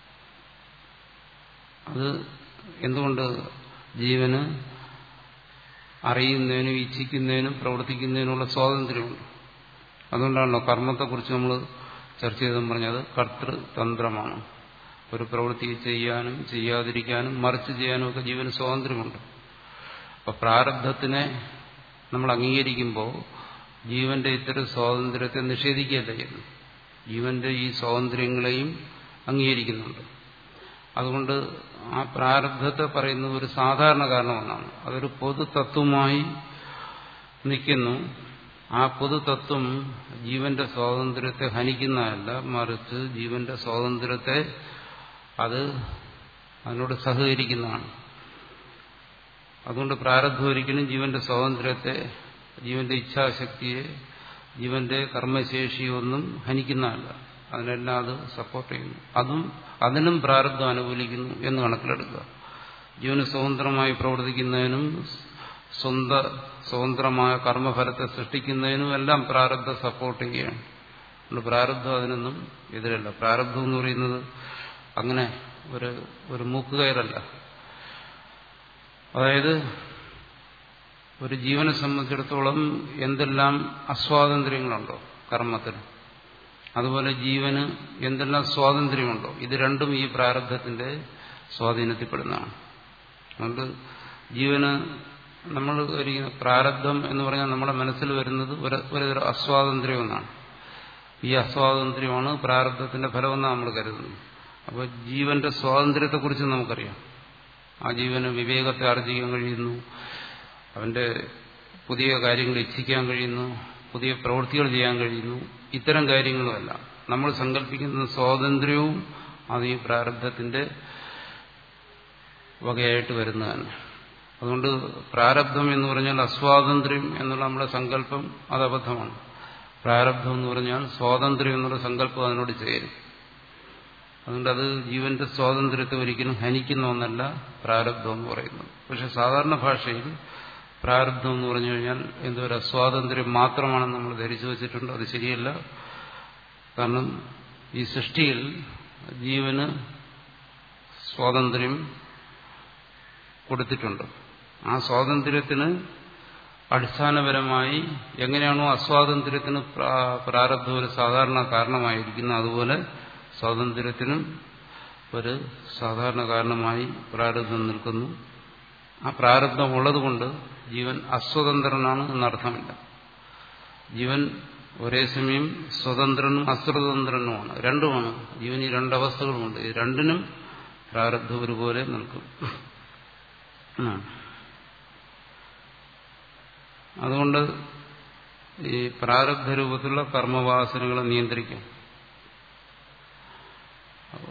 അത് എന്തുകൊണ്ട് ജീവന് അറിയുന്നതിനും ഇച്ഛിക്കുന്നതിനും പ്രവർത്തിക്കുന്നതിനുള്ള സ്വാതന്ത്ര്യമുണ്ട് അതുകൊണ്ടാണല്ലോ കർമ്മത്തെക്കുറിച്ച് നമ്മൾ ചർച്ച ചെയ്തെന്ന് പറഞ്ഞത് കർത്തൃതന്ത്രമാണ് ഒരു പ്രവൃത്തി ചെയ്യാനും ചെയ്യാതിരിക്കാനും മറിച്ച് ചെയ്യാനും ഒക്കെ ജീവന് സ്വാതന്ത്ര്യമുണ്ട് അപ്പൊ പ്രാരബ്ധത്തിനെ നമ്മൾ അംഗീകരിക്കുമ്പോൾ ജീവന്റെ ഇത്തരം സ്വാതന്ത്ര്യത്തെ നിഷേധിക്കുകയല്ല ചെയ്യുന്നു ജീവന്റെ ഈ സ്വാതന്ത്ര്യങ്ങളെയും അംഗീകരിക്കുന്നുണ്ട് അതുകൊണ്ട് ആ പ്രാരബ്ധത്തെ പറയുന്നത് ഒരു സാധാരണ കാരണമെന്നാണ് അതൊരു പൊതു തത്വമായി നിൽക്കുന്നു ആ പൊതുതത്വം ജീവന്റെ സ്വാതന്ത്ര്യത്തെ ഹനിക്കുന്നതല്ല മറിച്ച് ജീവന്റെ സ്വാതന്ത്ര്യത്തെ അത് അതിനോട് സഹകരിക്കുന്നതാണ് അതുകൊണ്ട് പ്രാരബ്ധം ഒരിക്കലും ജീവന്റെ സ്വാതന്ത്ര്യത്തെ ജീവന്റെ ഇച്ഛാശക്തിയെ ജീവന്റെ കർമ്മശേഷിയൊന്നും ഹനിക്കുന്നതല്ല അതിനെല്ലാം അത് സപ്പോർട്ട് ചെയ്യുന്നു അതും അതിനും പ്രാരബ്ധം അനുകൂലിക്കുന്നു എന്ന് കണക്കിലെടുക്കുക ജീവന് സ്വതന്ത്രമായി പ്രവർത്തിക്കുന്നതിനും സ്വന്ത സ്വതന്ത്രമായ കർമ്മഫലത്തെ സൃഷ്ടിക്കുന്നതിനും എല്ലാം പ്രാരബ്ധം സപ്പോർട്ട് ചെയ്യുകയാണ് അതുകൊണ്ട് പ്രാരബ്ധം അതിനൊന്നും എതിരല്ല പ്രാരബ്ധം എന്ന് പറയുന്നത് അങ്ങനെ ഒരു ഒരു മൂക്കുകയറല്ല അതായത് ഒരു ജീവനെ സംബന്ധിച്ചിടത്തോളം എന്തെല്ലാം അസ്വാതന്ത്ര്യങ്ങളുണ്ടോ കർമ്മത്തിൽ അതുപോലെ ജീവന് എന്തെല്ലാം സ്വാതന്ത്ര്യമുണ്ടോ ഇത് രണ്ടും ഈ പ്രാരബ്ധത്തിന്റെ സ്വാധീനത്തിൽപ്പെടുന്നതാണ് അതുകൊണ്ട് ജീവന് നമ്മൾ ഒരിക്കുന്ന പ്രാരബ്ധം എന്ന് പറഞ്ഞാൽ നമ്മുടെ മനസ്സിൽ വരുന്നത് ഒരു അസ്വാതന്ത്ര്യം എന്നാണ് ഈ അസ്വാതന്ത്ര്യമാണ് പ്രാരബ്ധത്തിന്റെ ഫലമെന്നാണ് നമ്മൾ കരുതുന്നത് അപ്പോൾ ജീവന്റെ സ്വാതന്ത്ര്യത്തെക്കുറിച്ച് നമുക്കറിയാം ആ ജീവന് വിവേകത്തെ ആർജിക്കാൻ കഴിയുന്നു അവന്റെ പുതിയ കാര്യങ്ങൾ ഇച്ഛിക്കാൻ കഴിയുന്നു പുതിയ പ്രവൃത്തികൾ ചെയ്യാൻ കഴിയുന്നു ഇത്തരം കാര്യങ്ങളുമല്ല നമ്മൾ സങ്കല്പിക്കുന്ന സ്വാതന്ത്ര്യവും അത് ഈ പ്രാരബ്ധത്തിന്റെ വകയായിട്ട് വരുന്നതാണ് അതുകൊണ്ട് പ്രാരബ്ധം എന്ന് പറഞ്ഞാൽ അസ്വാതന്ത്ര്യം എന്നുള്ള നമ്മുടെ സങ്കല്പം അത് അബദ്ധമാണ് പ്രാരബ്ധം എന്ന് പറഞ്ഞാൽ സ്വാതന്ത്ര്യം എന്നുള്ള സങ്കല്പം അതിനോട് ചേരും അതുകൊണ്ട് അത് ജീവന്റെ സ്വാതന്ത്ര്യത്തെ ഒരിക്കലും ഹനിക്കുന്ന ഒന്നല്ല പ്രാരബ്ധം എന്ന് പറയുന്നത് പക്ഷെ സാധാരണ ഭാഷയിൽ പ്രാരബ്ധം എന്ന് പറഞ്ഞു കഴിഞ്ഞാൽ എന്തോ ഒരു അസ്വാതന്ത്ര്യം മാത്രമാണെന്ന് നമ്മൾ ധരിച്ചു വച്ചിട്ടുണ്ട് അത് ശരിയല്ല കാരണം ഈ സൃഷ്ടിയിൽ ജീവന് സ്വാതന്ത്ര്യം കൊടുത്തിട്ടുണ്ട് ആ സ്വാതന്ത്ര്യത്തിന് അടിസ്ഥാനപരമായി എങ്ങനെയാണോ അസ്വാതന്ത്ര്യത്തിന് പ്രാരബ്ധം ഒരു സാധാരണ കാരണമായിരിക്കുന്നത് അതുപോലെ സ്വാതന്ത്ര്യത്തിനും ഒരു സാധാരണ കാരണമായി പ്രാരബ്ധം നിൽക്കുന്നു ആ പ്രാരബ്ധം ഉള്ളതുകൊണ്ട് ജീവൻ അസ്വതന്ത്രനാണ് എന്നർത്ഥമില്ല ജീവൻ ഒരേ സമയം സ്വതന്ത്രനും അസ്വതന്ത്രനുമാണ് രണ്ടുമാണ് ജീവൻ ഈ രണ്ടവസ്ഥകളുമുണ്ട് ഈ രണ്ടിനും പ്രാരബ്ധം ഒരുപോലെ നിൽക്കും അതുകൊണ്ട് ഈ പ്രാരബ്ധ രൂപത്തിലുള്ള കർമ്മവാസനകളെ നിയന്ത്രിക്കും അപ്പോൾ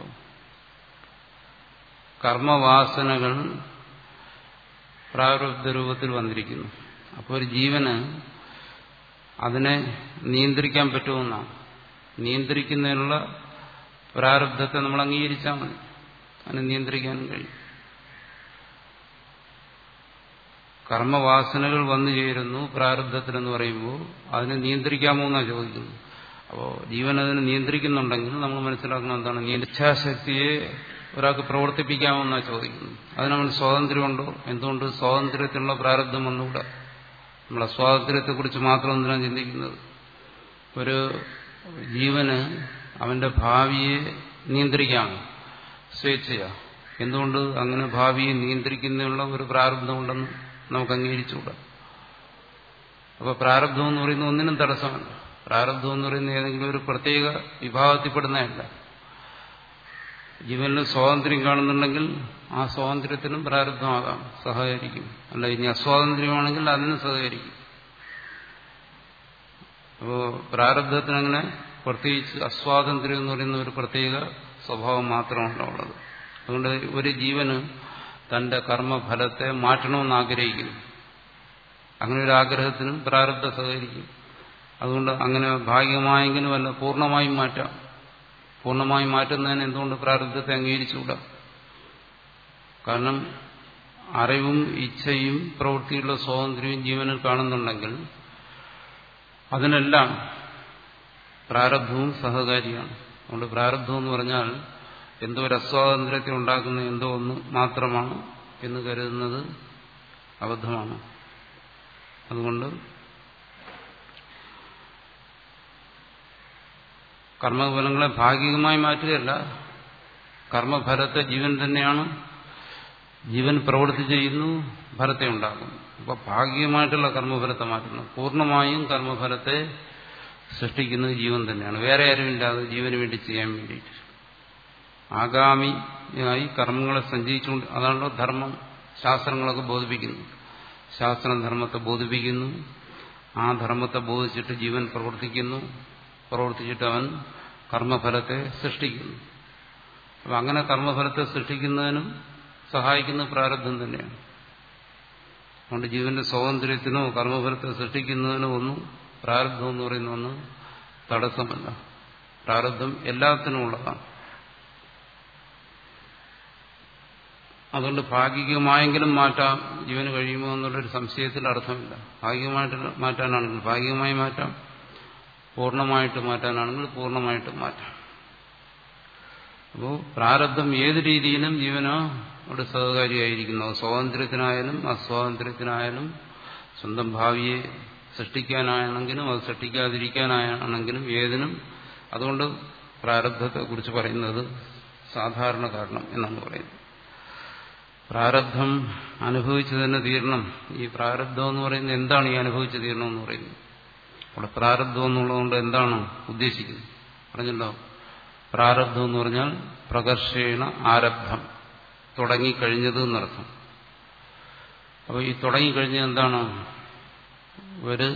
കർമ്മവാസനകൾ പ്രാരബ്ധ രൂപത്തിൽ വന്നിരിക്കുന്നു അപ്പോൾ ഒരു ജീവന് അതിനെ നിയന്ത്രിക്കാൻ പറ്റുമെന്നാണ് നിയന്ത്രിക്കുന്നതിനുള്ള പ്രാരബ്ധത്തെ നമ്മൾ അംഗീകരിച്ചാൽ മതി അതിനെ നിയന്ത്രിക്കാനും കഴിയും കർമ്മവാസനകൾ വന്നു ചേരുന്നു പ്രാരബ്ധത്തിലെന്ന് പറയുമ്പോൾ അതിനെ നിയന്ത്രിക്കാമോ എന്നാണ് ചോദിക്കുന്നത് അപ്പോൾ ജീവൻ അതിനെ നിയന്ത്രിക്കുന്നുണ്ടെങ്കിൽ നമ്മൾ മനസ്സിലാക്കണം എന്താണ് ഇച്ഛാശക്തിയെ ഒരാൾക്ക് പ്രവർത്തിപ്പിക്കാമോ എന്നാണ് ചോദിക്കുന്നത് അതിനവന് സ്വാതന്ത്ര്യമുണ്ടോ എന്തുകൊണ്ട് സ്വാതന്ത്ര്യത്തിനുള്ള പ്രാരബ്ധം വന്നുകൂടാ നമ്മളെ സ്വാതന്ത്ര്യത്തെക്കുറിച്ച് മാത്രം എന്തിനാണ് ചിന്തിക്കുന്നത് ഒരു ജീവന് അവന്റെ ഭാവിയെ നിയന്ത്രിക്കാമോ സ്വേച്ഛയാ എന്തുകൊണ്ട് അങ്ങനെ ഭാവിയെ നിയന്ത്രിക്കുന്നതിനുള്ള ഒരു പ്രാരബ്ധമുണ്ടെന്ന് നമുക്ക് അംഗീകരിച്ചുകൂടാ അപ്പൊ പ്രാരബ്ധം എന്ന് പറയുന്ന ഒന്നിനും തടസ്സമല്ല പ്രാരബ്ധം എന്ന് പറയുന്ന ഏതെങ്കിലും ഒരു പ്രത്യേക വിഭാഗത്തിൽപ്പെടുന്നതല്ല ജീവനിൽ സ്വാതന്ത്ര്യം കാണുന്നുണ്ടെങ്കിൽ ആ സ്വാതന്ത്ര്യത്തിനും പ്രാരബ്ധമാകാം സഹകരിക്കും അല്ല ഇനി അസ്വാതന്ത്ര്യമാണെങ്കിൽ അതിനും സഹകരിക്കും അപ്പോ പ്രാരബ്ധത്തിനങ്ങനെ പ്രത്യേകിച്ച് അസ്വാതന്ത്ര്യം എന്ന് പറയുന്ന ഒരു പ്രത്യേക സ്വഭാവം മാത്രമല്ല ഉള്ളത് അതുകൊണ്ട് ഒരു ജീവന് തന്റെ കർമ്മഫലത്തെ മാറ്റണമെന്ന് ആഗ്രഹിക്കുന്നു അങ്ങനെ ഒരു ആഗ്രഹത്തിനും പ്രാരബ്ധ സഹകരിക്കും അതുകൊണ്ട് അങ്ങനെ ഭാഗികമായെങ്കിലും അല്ല പൂർണ്ണമായും മാറ്റാം പൂർണ്ണമായും മാറ്റുന്നതിന് എന്തുകൊണ്ട് പ്രാരബ്ധത്തെ അംഗീകരിച്ചുകൂടാ കാരണം അറിവും ഇച്ഛയും പ്രവൃത്തിയുള്ള സ്വാതന്ത്ര്യവും ജീവനിൽ കാണുന്നുണ്ടെങ്കിൽ അതിനെല്ലാം പ്രാരബ്ധവും സഹകാരിയാണ് അതുകൊണ്ട് പ്രാരബ്ധം എന്ന് പറഞ്ഞാൽ എന്തോ ഒരു അസ്വാതന്ത്ര്യത്തെ ഉണ്ടാക്കുന്ന എന്തോ ഒന്ന് മാത്രമാണ് എന്ന് കരുതുന്നത് അബദ്ധമാണ് അതുകൊണ്ട് കർമ്മഫലങ്ങളെ ഭാഗികമായി മാറ്റുകയല്ല കർമ്മഫലത്തെ ജീവൻ തന്നെയാണ് ജീവൻ പ്രവൃത്തി ചെയ്യുന്നു ഫലത്തെ ഉണ്ടാക്കുന്നു അപ്പൊ ഭാഗികമായിട്ടുള്ള കർമ്മഫലത്തെ മാറ്റുന്നു പൂർണ്ണമായും കർമ്മഫലത്തെ സൃഷ്ടിക്കുന്നത് ജീവൻ തന്നെയാണ് വേറെ ആരുമില്ലാതെ ജീവന് വേണ്ടി ചെയ്യാൻ വേണ്ടിയിട്ട് ആഗാമിയായി കർമ്മങ്ങളെ സഞ്ചയിച്ചുകൊണ്ട് അതാണല്ലോ ധർമ്മം ശാസ്ത്രങ്ങളൊക്കെ ബോധിപ്പിക്കുന്നു ശാസ്ത്രം ധർമ്മത്തെ ബോധിപ്പിക്കുന്നു ആ ധർമ്മത്തെ ബോധിച്ചിട്ട് ജീവൻ പ്രവർത്തിക്കുന്നു പ്രവർത്തിച്ചിട്ട് അവൻ കർമ്മഫലത്തെ സൃഷ്ടിക്കുന്നു അപ്പം അങ്ങനെ കർമ്മഫലത്തെ സൃഷ്ടിക്കുന്നതിനും സഹായിക്കുന്ന പ്രാരബ്ധം തന്നെയാണ് അതുകൊണ്ട് ജീവന്റെ സ്വാതന്ത്ര്യത്തിനോ കർമ്മഫലത്തെ സൃഷ്ടിക്കുന്നതിനോ ഒന്നും പ്രാരബ്ധം എന്ന് പറയുന്ന ഒന്ന് തടസ്സമല്ല പ്രാരബ്ധം എല്ലാത്തിനും ഉള്ളതാണ് അതുകൊണ്ട് ഭാഗികമായെങ്കിലും മാറ്റാം ജീവന് കഴിയുമോ എന്നുള്ളൊരു സംശയത്തിൽ അർത്ഥമില്ല ഭാഗികമായിട്ട് മാറ്റാനാണെങ്കിൽ ഭാഗികമായി മാറ്റാം പൂർണ്ണമായിട്ട് മാറ്റാനാണെങ്കിൽ പൂർണ്ണമായിട്ട് മാറ്റാം അപ്പോൾ പ്രാരബ്ധം ഏത് രീതിയിലും ജീവനോ അവിടെ സഹകാരിയായിരിക്കുന്നു സ്വാതന്ത്ര്യത്തിനായാലും അസ്വാതന്ത്ര്യത്തിനായാലും സ്വന്തം ഭാവിയെ സൃഷ്ടിക്കാനാണെങ്കിലും അത് സൃഷ്ടിക്കാതിരിക്കാനാണെങ്കിലും ഏതിനും അതുകൊണ്ട് പ്രാരബ്ധത്തെക്കുറിച്ച് പറയുന്നത് സാധാരണ കാരണം എന്നാണ് പറയുന്നത് പ്രാരബ്ധം അനുഭവിച്ചു തന്നെ തീരണം ഈ പ്രാരബ്ധം എന്ന് പറയുന്നത് എന്താണ് ഈ അനുഭവിച്ചു തീരണം എന്ന് പറയുന്നത് അവിടെ പ്രാരബ്ധം എന്നുള്ളതുകൊണ്ട് എന്താണ് ഉദ്ദേശിക്കുന്നത് പറഞ്ഞല്ലോ പ്രാരബ്ധം എന്ന് പറഞ്ഞാൽ പ്രകർഷേണ ആരബ്ധം തുടങ്ങിക്കഴിഞ്ഞത് എന്നർത്ഥം അപ്പോൾ ഈ തുടങ്ങിക്കഴിഞ്ഞത് എന്താണ് ഒരു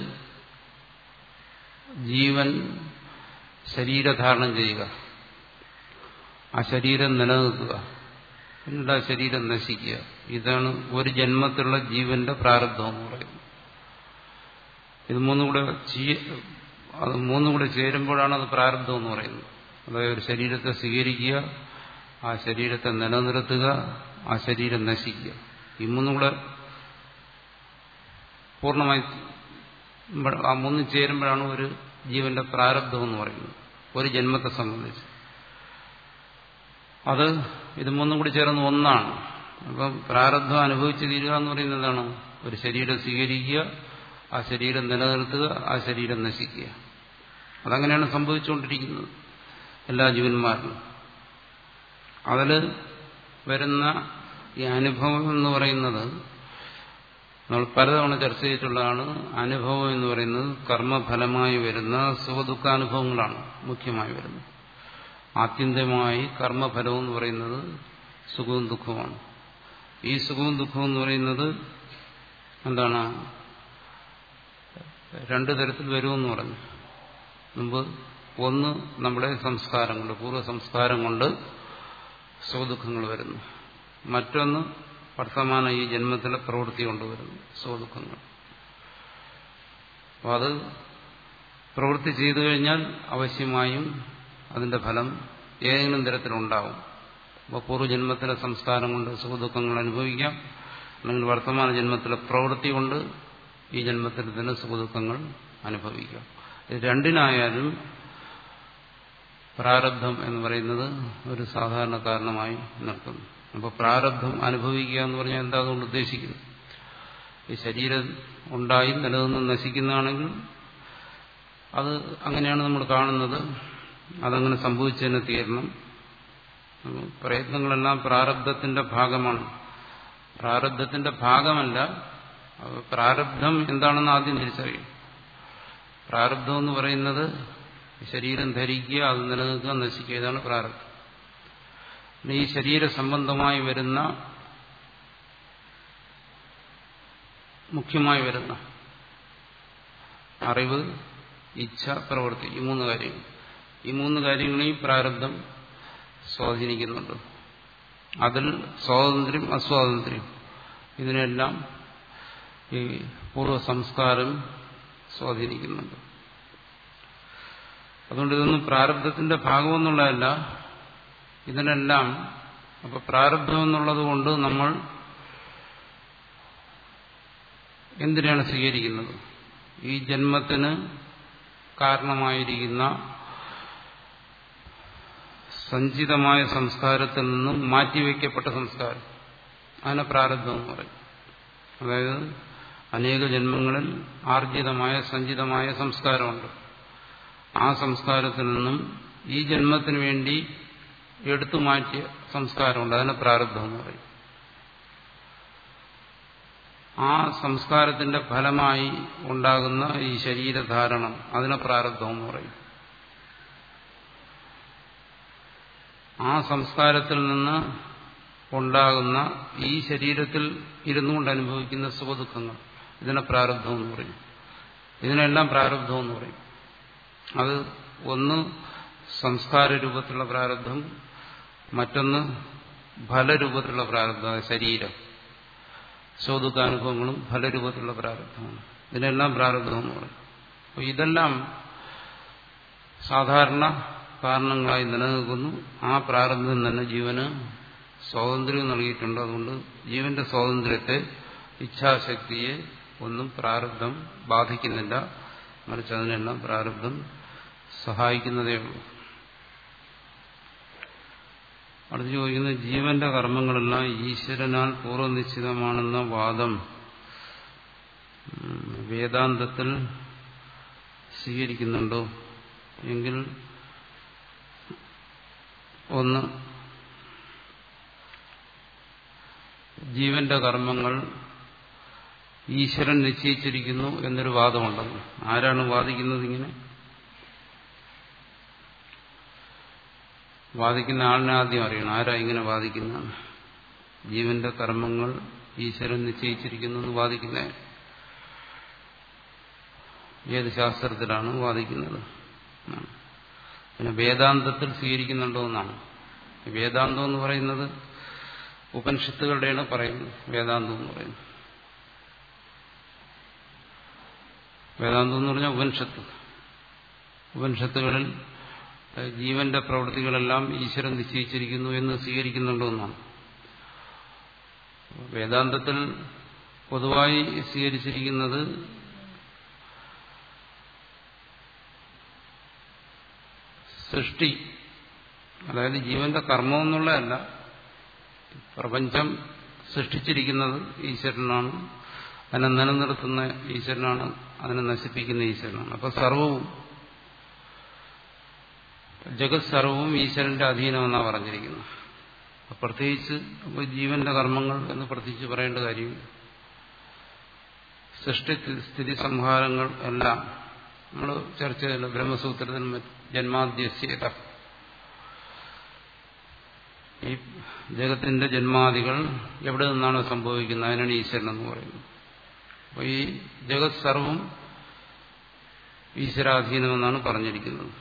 ജീവൻ ശരീരധാരണം ചെയ്യുക ആ ശരീരം നിലനിൽക്കുക പിന്നീട് ആ ശരീരം നശിക്കുക ഇതാണ് ഒരു ജന്മത്തിലുള്ള ജീവന്റെ പ്രാരബ്ധം എന്ന് പറയുന്നത് ഇത് മൂന്നും കൂടെ അത് മൂന്നും കൂടെ ചേരുമ്പോഴാണ് അത് പ്രാരബ്ധം എന്ന് പറയുന്നത് അതായത് ഒരു ശരീരത്തെ സ്വീകരിക്കുക ആ ശരീരത്തെ നിലനിർത്തുക ആ ശരീരം നശിക്കുക ഈ മൂന്നും കൂടെ പൂർണ്ണമായി ആ മൂന്നും ചേരുമ്പോഴാണ് ഒരു ജീവന്റെ പ്രാരബ്ധം എന്ന് പറയുന്നത് ഒരു ജന്മത്തെ സംബന്ധിച്ച് അത് ഇത് മൂന്നും കൂടി ചേർന്ന് ഒന്നാണ് അപ്പം പ്രാരബ്ധം അനുഭവിച്ച് തീരുക എന്ന് പറയുന്നത് എന്താണ് ഒരു ശരീരം സ്വീകരിക്കുക ആ ശരീരം നിലനിർത്തുക ആ ശരീരം നശിക്കുക അതങ്ങനെയാണ് സംഭവിച്ചുകൊണ്ടിരിക്കുന്നത് എല്ലാ ജീവന്മാരിലും അതിൽ വരുന്ന ഈ അനുഭവം എന്ന് പറയുന്നത് നമ്മൾ പലതവണ ചർച്ച ചെയ്തിട്ടുള്ളതാണ് അനുഭവം എന്ന് പറയുന്നത് കർമ്മഫലമായി വരുന്ന സുഖദുഃഖാനുഭവങ്ങളാണ് മുഖ്യമായി വരുന്നത് ആത്യന്തികമായി കർമ്മഫലം എന്ന് പറയുന്നത് സുഖവും ദുഃഖവുമാണ് ഈ സുഖവും ദുഃഖവും എന്ന് പറയുന്നത് എന്താണ് രണ്ടു തരത്തിൽ വരുമെന്ന് പറഞ്ഞു മുമ്പ് ഒന്ന് നമ്മുടെ സംസ്കാരം കൊണ്ട് പൂർവ്വ സംസ്കാരം കൊണ്ട് സുഖദുഃഖങ്ങൾ വരുന്നു മറ്റൊന്ന് വർത്തമാന ഈ ജന്മത്തിലെ പ്രവൃത്തി കൊണ്ടുവരുന്നു സുഖദുഃഖങ്ങൾ അപ്പോൾ അത് പ്രവൃത്തി ചെയ്തു കഴിഞ്ഞാൽ അവശ്യമായും അതിന്റെ ഫലം ഏതെങ്കിലും തരത്തിലുണ്ടാവും അപ്പോൾ പൂർവ്വജന്മത്തിലെ സംസ്കാരം കൊണ്ട് സുഖദുഃഖങ്ങൾ അനുഭവിക്കാം അല്ലെങ്കിൽ വർത്തമാന ജന്മത്തിലെ പ്രവൃത്തി കൊണ്ട് ഈ ജന്മത്തിൽ തന്നെ സുഖദുഃഖങ്ങൾ അനുഭവിക്കാം ഇത് രണ്ടിനായാലും പ്രാരബ്ധം എന്ന് പറയുന്നത് ഒരു സാധാരണ കാരണമായി നിർത്തുന്നു അപ്പോൾ പ്രാരബ്ധം അനുഭവിക്കുക എന്ന് പറഞ്ഞാൽ എന്താ അതുകൊണ്ട് ഉദ്ദേശിക്കുന്നത് ഈ ശരീരം ഉണ്ടായി നിലനിന്ന് നശിക്കുന്നതാണെങ്കിൽ അത് അങ്ങനെയാണ് നമ്മൾ കാണുന്നത് അതങ്ങനെ സംഭവിച്ചതിന് തീരണം പ്രയത്നങ്ങളെല്ലാം പ്രാരബ്ധത്തിന്റെ ഭാഗമാണ് പ്രാരബ്ധത്തിന്റെ ഭാഗമല്ല പ്രാരബ്ധം എന്താണെന്ന് ആദ്യം തിരിച്ചറിയും പ്രാരബ്ധം എന്ന് പറയുന്നത് ശരീരം ധരിക്കുക അത് നിലനിൽക്കുക നശിക്കുക ഇതാണ് പ്രാരബ്ധം ഈ ശരീര സംബന്ധമായി വരുന്ന മുഖ്യമായി വരുന്ന അറിവ് ഇച്ഛ പ്രവൃത്തി ഈ മൂന്ന് കാര്യങ്ങൾ ഈ മൂന്ന് കാര്യങ്ങളെയും പ്രാരബ്ധം സ്വാധീനിക്കുന്നുണ്ട് അതിൽ സ്വാതന്ത്ര്യം അസ്വാതന്ത്ര്യം ഇതിനെല്ലാം ഈ പൂർവ്വ സംസ്കാരം സ്വാധീനിക്കുന്നുണ്ട് അതുകൊണ്ട് ഇതൊന്നും പ്രാരബ്ധത്തിന്റെ ഭാഗമെന്നുള്ളതല്ല ഇതിനെല്ലാം അപ്പൊ പ്രാരബ്ധം എന്നുള്ളത് കൊണ്ട് നമ്മൾ എന്തിനാണ് സ്വീകരിക്കുന്നത് ഈ ജന്മത്തിന് കാരണമായിരിക്കുന്ന സഞ്ചിതമായ സംസ്കാരത്തിൽ നിന്നും മാറ്റിവെക്കപ്പെട്ട സംസ്കാരം അതിനെ പ്രാരബ്ധം എന്ന് പറയും അതായത് അനേക ജന്മങ്ങളിൽ ആർജിതമായ സഞ്ചിതമായ സംസ്കാരമുണ്ട് ആ സംസ്കാരത്തിൽ നിന്നും ഈ ജന്മത്തിന് വേണ്ടി എടുത്തു മാറ്റിയ സംസ്കാരമുണ്ട് അതിനെ പ്രാരബ്ധം എന്ന് പറയും ആ സംസ്കാരത്തിന്റെ ഫലമായി ഉണ്ടാകുന്ന ഈ ശരീരധാരണം അതിനെ പ്രാരബ്ധം എന്ന് പറയും ആ സംസ്കാരത്തിൽ നിന്ന് ഉണ്ടാകുന്ന ഈ ശരീരത്തിൽ ഇരുന്നുകൊണ്ട് അനുഭവിക്കുന്ന സുഖദുഃഖങ്ങൾ ഇതിനെ പ്രാരബ്ധം എന്ന് പറയും ഇതിനെല്ലാം പ്രാരബ്ധം എന്ന് പറയും അത് ഒന്ന് സംസ്കാര രൂപത്തിലുള്ള പ്രാരബ്ധം മറ്റൊന്ന് ഫലരൂപത്തിലുള്ള പ്രാരബ്ധം ശരീരം സുഖദുഃഖാനുഭവങ്ങളും ഫലരൂപത്തിലുള്ള പ്രാരബ്ധമാണ് ഇതിനെല്ലാം പ്രാരബ്ധം എന്ന് പറയും അപ്പോൾ ഇതെല്ലാം സാധാരണ കാരണങ്ങളായി നിലനിൽക്കുന്നു ആ പ്രാരബ്ധം തന്നെ ജീവന് സ്വാതന്ത്ര്യം നൽകിയിട്ടുണ്ട് അതുകൊണ്ട് ജീവന്റെ സ്വാതന്ത്ര്യത്തെ ഇച്ഛാശക്തിയെ ഒന്നും പ്രാരബ്ധം ബാധിക്കുന്നില്ല മറിച്ച് അതിനെല്ലാം പ്രാരബ്ധം സഹായിക്കുന്നതേ ഉള്ളൂ അടുത്ത് ചോദിക്കുന്നത് ജീവന്റെ കർമ്മങ്ങളെല്ലാം ഈശ്വരനാൽ പൂർവ്വനിശ്ചിതമാണെന്ന വാദം വേദാന്തത്തിൽ സ്വീകരിക്കുന്നുണ്ടോ എങ്കിൽ ഒന്ന് ജീവന്റെ കർമ്മങ്ങൾ ഈശ്വരൻ നിശ്ചയിച്ചിരിക്കുന്നു എന്നൊരു വാദമുണ്ടെന്ന് ആരാണ് വാദിക്കുന്നത് ഇങ്ങനെ വാദിക്കുന്ന ആളിനെ ആദ്യം അറിയണം ആരാ ഇങ്ങനെ വാദിക്കുന്ന ജീവന്റെ കർമ്മങ്ങൾ ഈശ്വരൻ നിശ്ചയിച്ചിരിക്കുന്നു എന്ന് വാദിക്കുന്ന ഏത് ശാസ്ത്രത്തിലാണ് വാദിക്കുന്നത് പിന്നെ വേദാന്തത്തിൽ സ്വീകരിക്കുന്നുണ്ടോ എന്നാണ് വേദാന്തം എന്ന് പറയുന്നത് ഉപനിഷത്തുകളുടെയാണ് പറയുന്നത് വേദാന്തം എന്ന് പറയുന്നത് വേദാന്തം എന്ന് പറഞ്ഞാൽ ഉപനിഷത്ത് ഉപനിഷത്തുകളിൽ ജീവന്റെ പ്രവൃത്തികളെല്ലാം ഈശ്വരൻ നിശ്ചയിച്ചിരിക്കുന്നു എന്ന് സ്വീകരിക്കുന്നുണ്ടോ എന്നാണ് വേദാന്തത്തിൽ പൊതുവായി സ്വീകരിച്ചിരിക്കുന്നത് സൃഷ്ടി അതായത് ജീവന്റെ കർമ്മം എന്നുള്ളതല്ല പ്രപഞ്ചം സൃഷ്ടിച്ചിരിക്കുന്നത് ഈശ്വരനാണ് അതിനെ നിലനിർത്തുന്ന ഈശ്വരനാണ് അതിനെ നശിപ്പിക്കുന്ന ഈശ്വരനാണ് അപ്പൊ സർവവും ജഗത് സർവവും ഈശ്വരന്റെ അധീനമെന്നാണ് പറഞ്ഞിരിക്കുന്നത് പ്രത്യേകിച്ച് അപ്പോൾ ജീവന്റെ കർമ്മങ്ങൾ എന്ന് പ്രത്യേകിച്ച് പറയേണ്ട കാര്യമില്ല സൃഷ്ടി സ്ഥിതി സംഹാരങ്ങൾ എല്ലാം നമ്മൾ ചർച്ച ചെയ്തല്ലോ ബ്രഹ്മസൂത്രത്തിൽ ജന്മാദ്യസ്യത ഈ ജഗത്തിന്റെ ജന്മാദികൾ എവിടെ നിന്നാണ് സംഭവിക്കുന്നത് അതിനാണ് ഈശ്വരൻ എന്ന് പറയുന്നത് അപ്പോൾ ഈ ജഗത് സർവം ഈശ്വരാധീനമെന്നാണ് പറഞ്ഞിരിക്കുന്നത്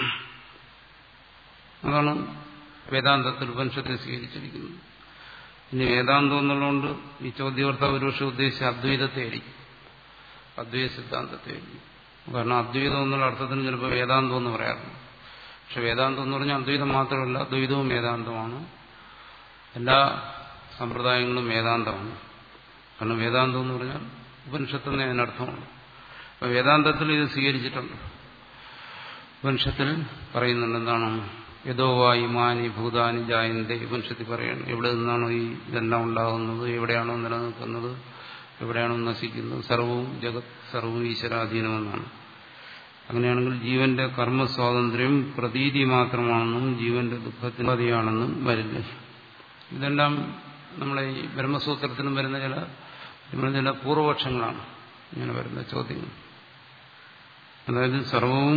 അതാണ് വേദാന്തത്തിൽ ഉപനിഷത്തിൽ സ്വീകരിച്ചിരിക്കുന്നത് ഇനി വേദാന്തം എന്നുള്ളതുകൊണ്ട് ഈ ചോദ്യകർത്താവ് ഒരുപക്ഷെ ഉദ്ദേശിച്ച അദ്വൈതത്തെ ആയിരിക്കും അദ്വൈത സിദ്ധാന്തത്തെ ആയിരിക്കും കാരണം അദ്വൈതം എന്നുള്ള അർത്ഥത്തിന് ചിലപ്പോൾ വേദാന്തം എന്ന് പറയാറുണ്ട് പക്ഷെ വേദാന്തം എന്ന് പറഞ്ഞാൽ അദ്വൈതം മാത്രമല്ല ദ്വൈതവും വേദാന്തമാണ് എല്ലാ സമ്പ്രദായങ്ങളും വേദാന്തമാണ് കാരണം വേദാന്തം എന്ന് പറഞ്ഞാൽ ഉപനിഷത്തെന്ന് അതിനർത്ഥമുണ്ട് അപ്പൊ വേദാന്തത്തിൽ ഇത് സ്വീകരിച്ചിട്ടുണ്ട് ഉപനിഷത്തിൽ പറയുന്നുണ്ട് എന്താണ് യഥോ വാ ഇമാനി ഭൂതാനി ജായന്റെ ഉപനിഷത്തിൽ പറയണം എവിടെ നിന്നാണോ ഈ ഇതെല്ലാം ഉണ്ടാകുന്നത് എവിടെയാണോ നിലനിൽക്കുന്നത് എവിടെയാണോ നശിക്കുന്നത് സർവവും ജഗത് സർവവും ഈശ്വരാധീനമെന്നാണ് അങ്ങനെയാണെങ്കിൽ ജീവന്റെ കർമ്മസ്വാതന്ത്ര്യം പ്രതീതി മാത്രമാണെന്നും ജീവന്റെ ദുഃഖത്തിനാണെന്നും വരില്ല ഇതെല്ലാം നമ്മളെ ഈ ബ്രഹ്മസൂത്രത്തിനും വരുന്ന ചില ഇവിടെ ചില പൂർവപക്ഷങ്ങളാണ് ഇങ്ങനെ വരുന്ന ചോദ്യങ്ങൾ അതായത് സർവവും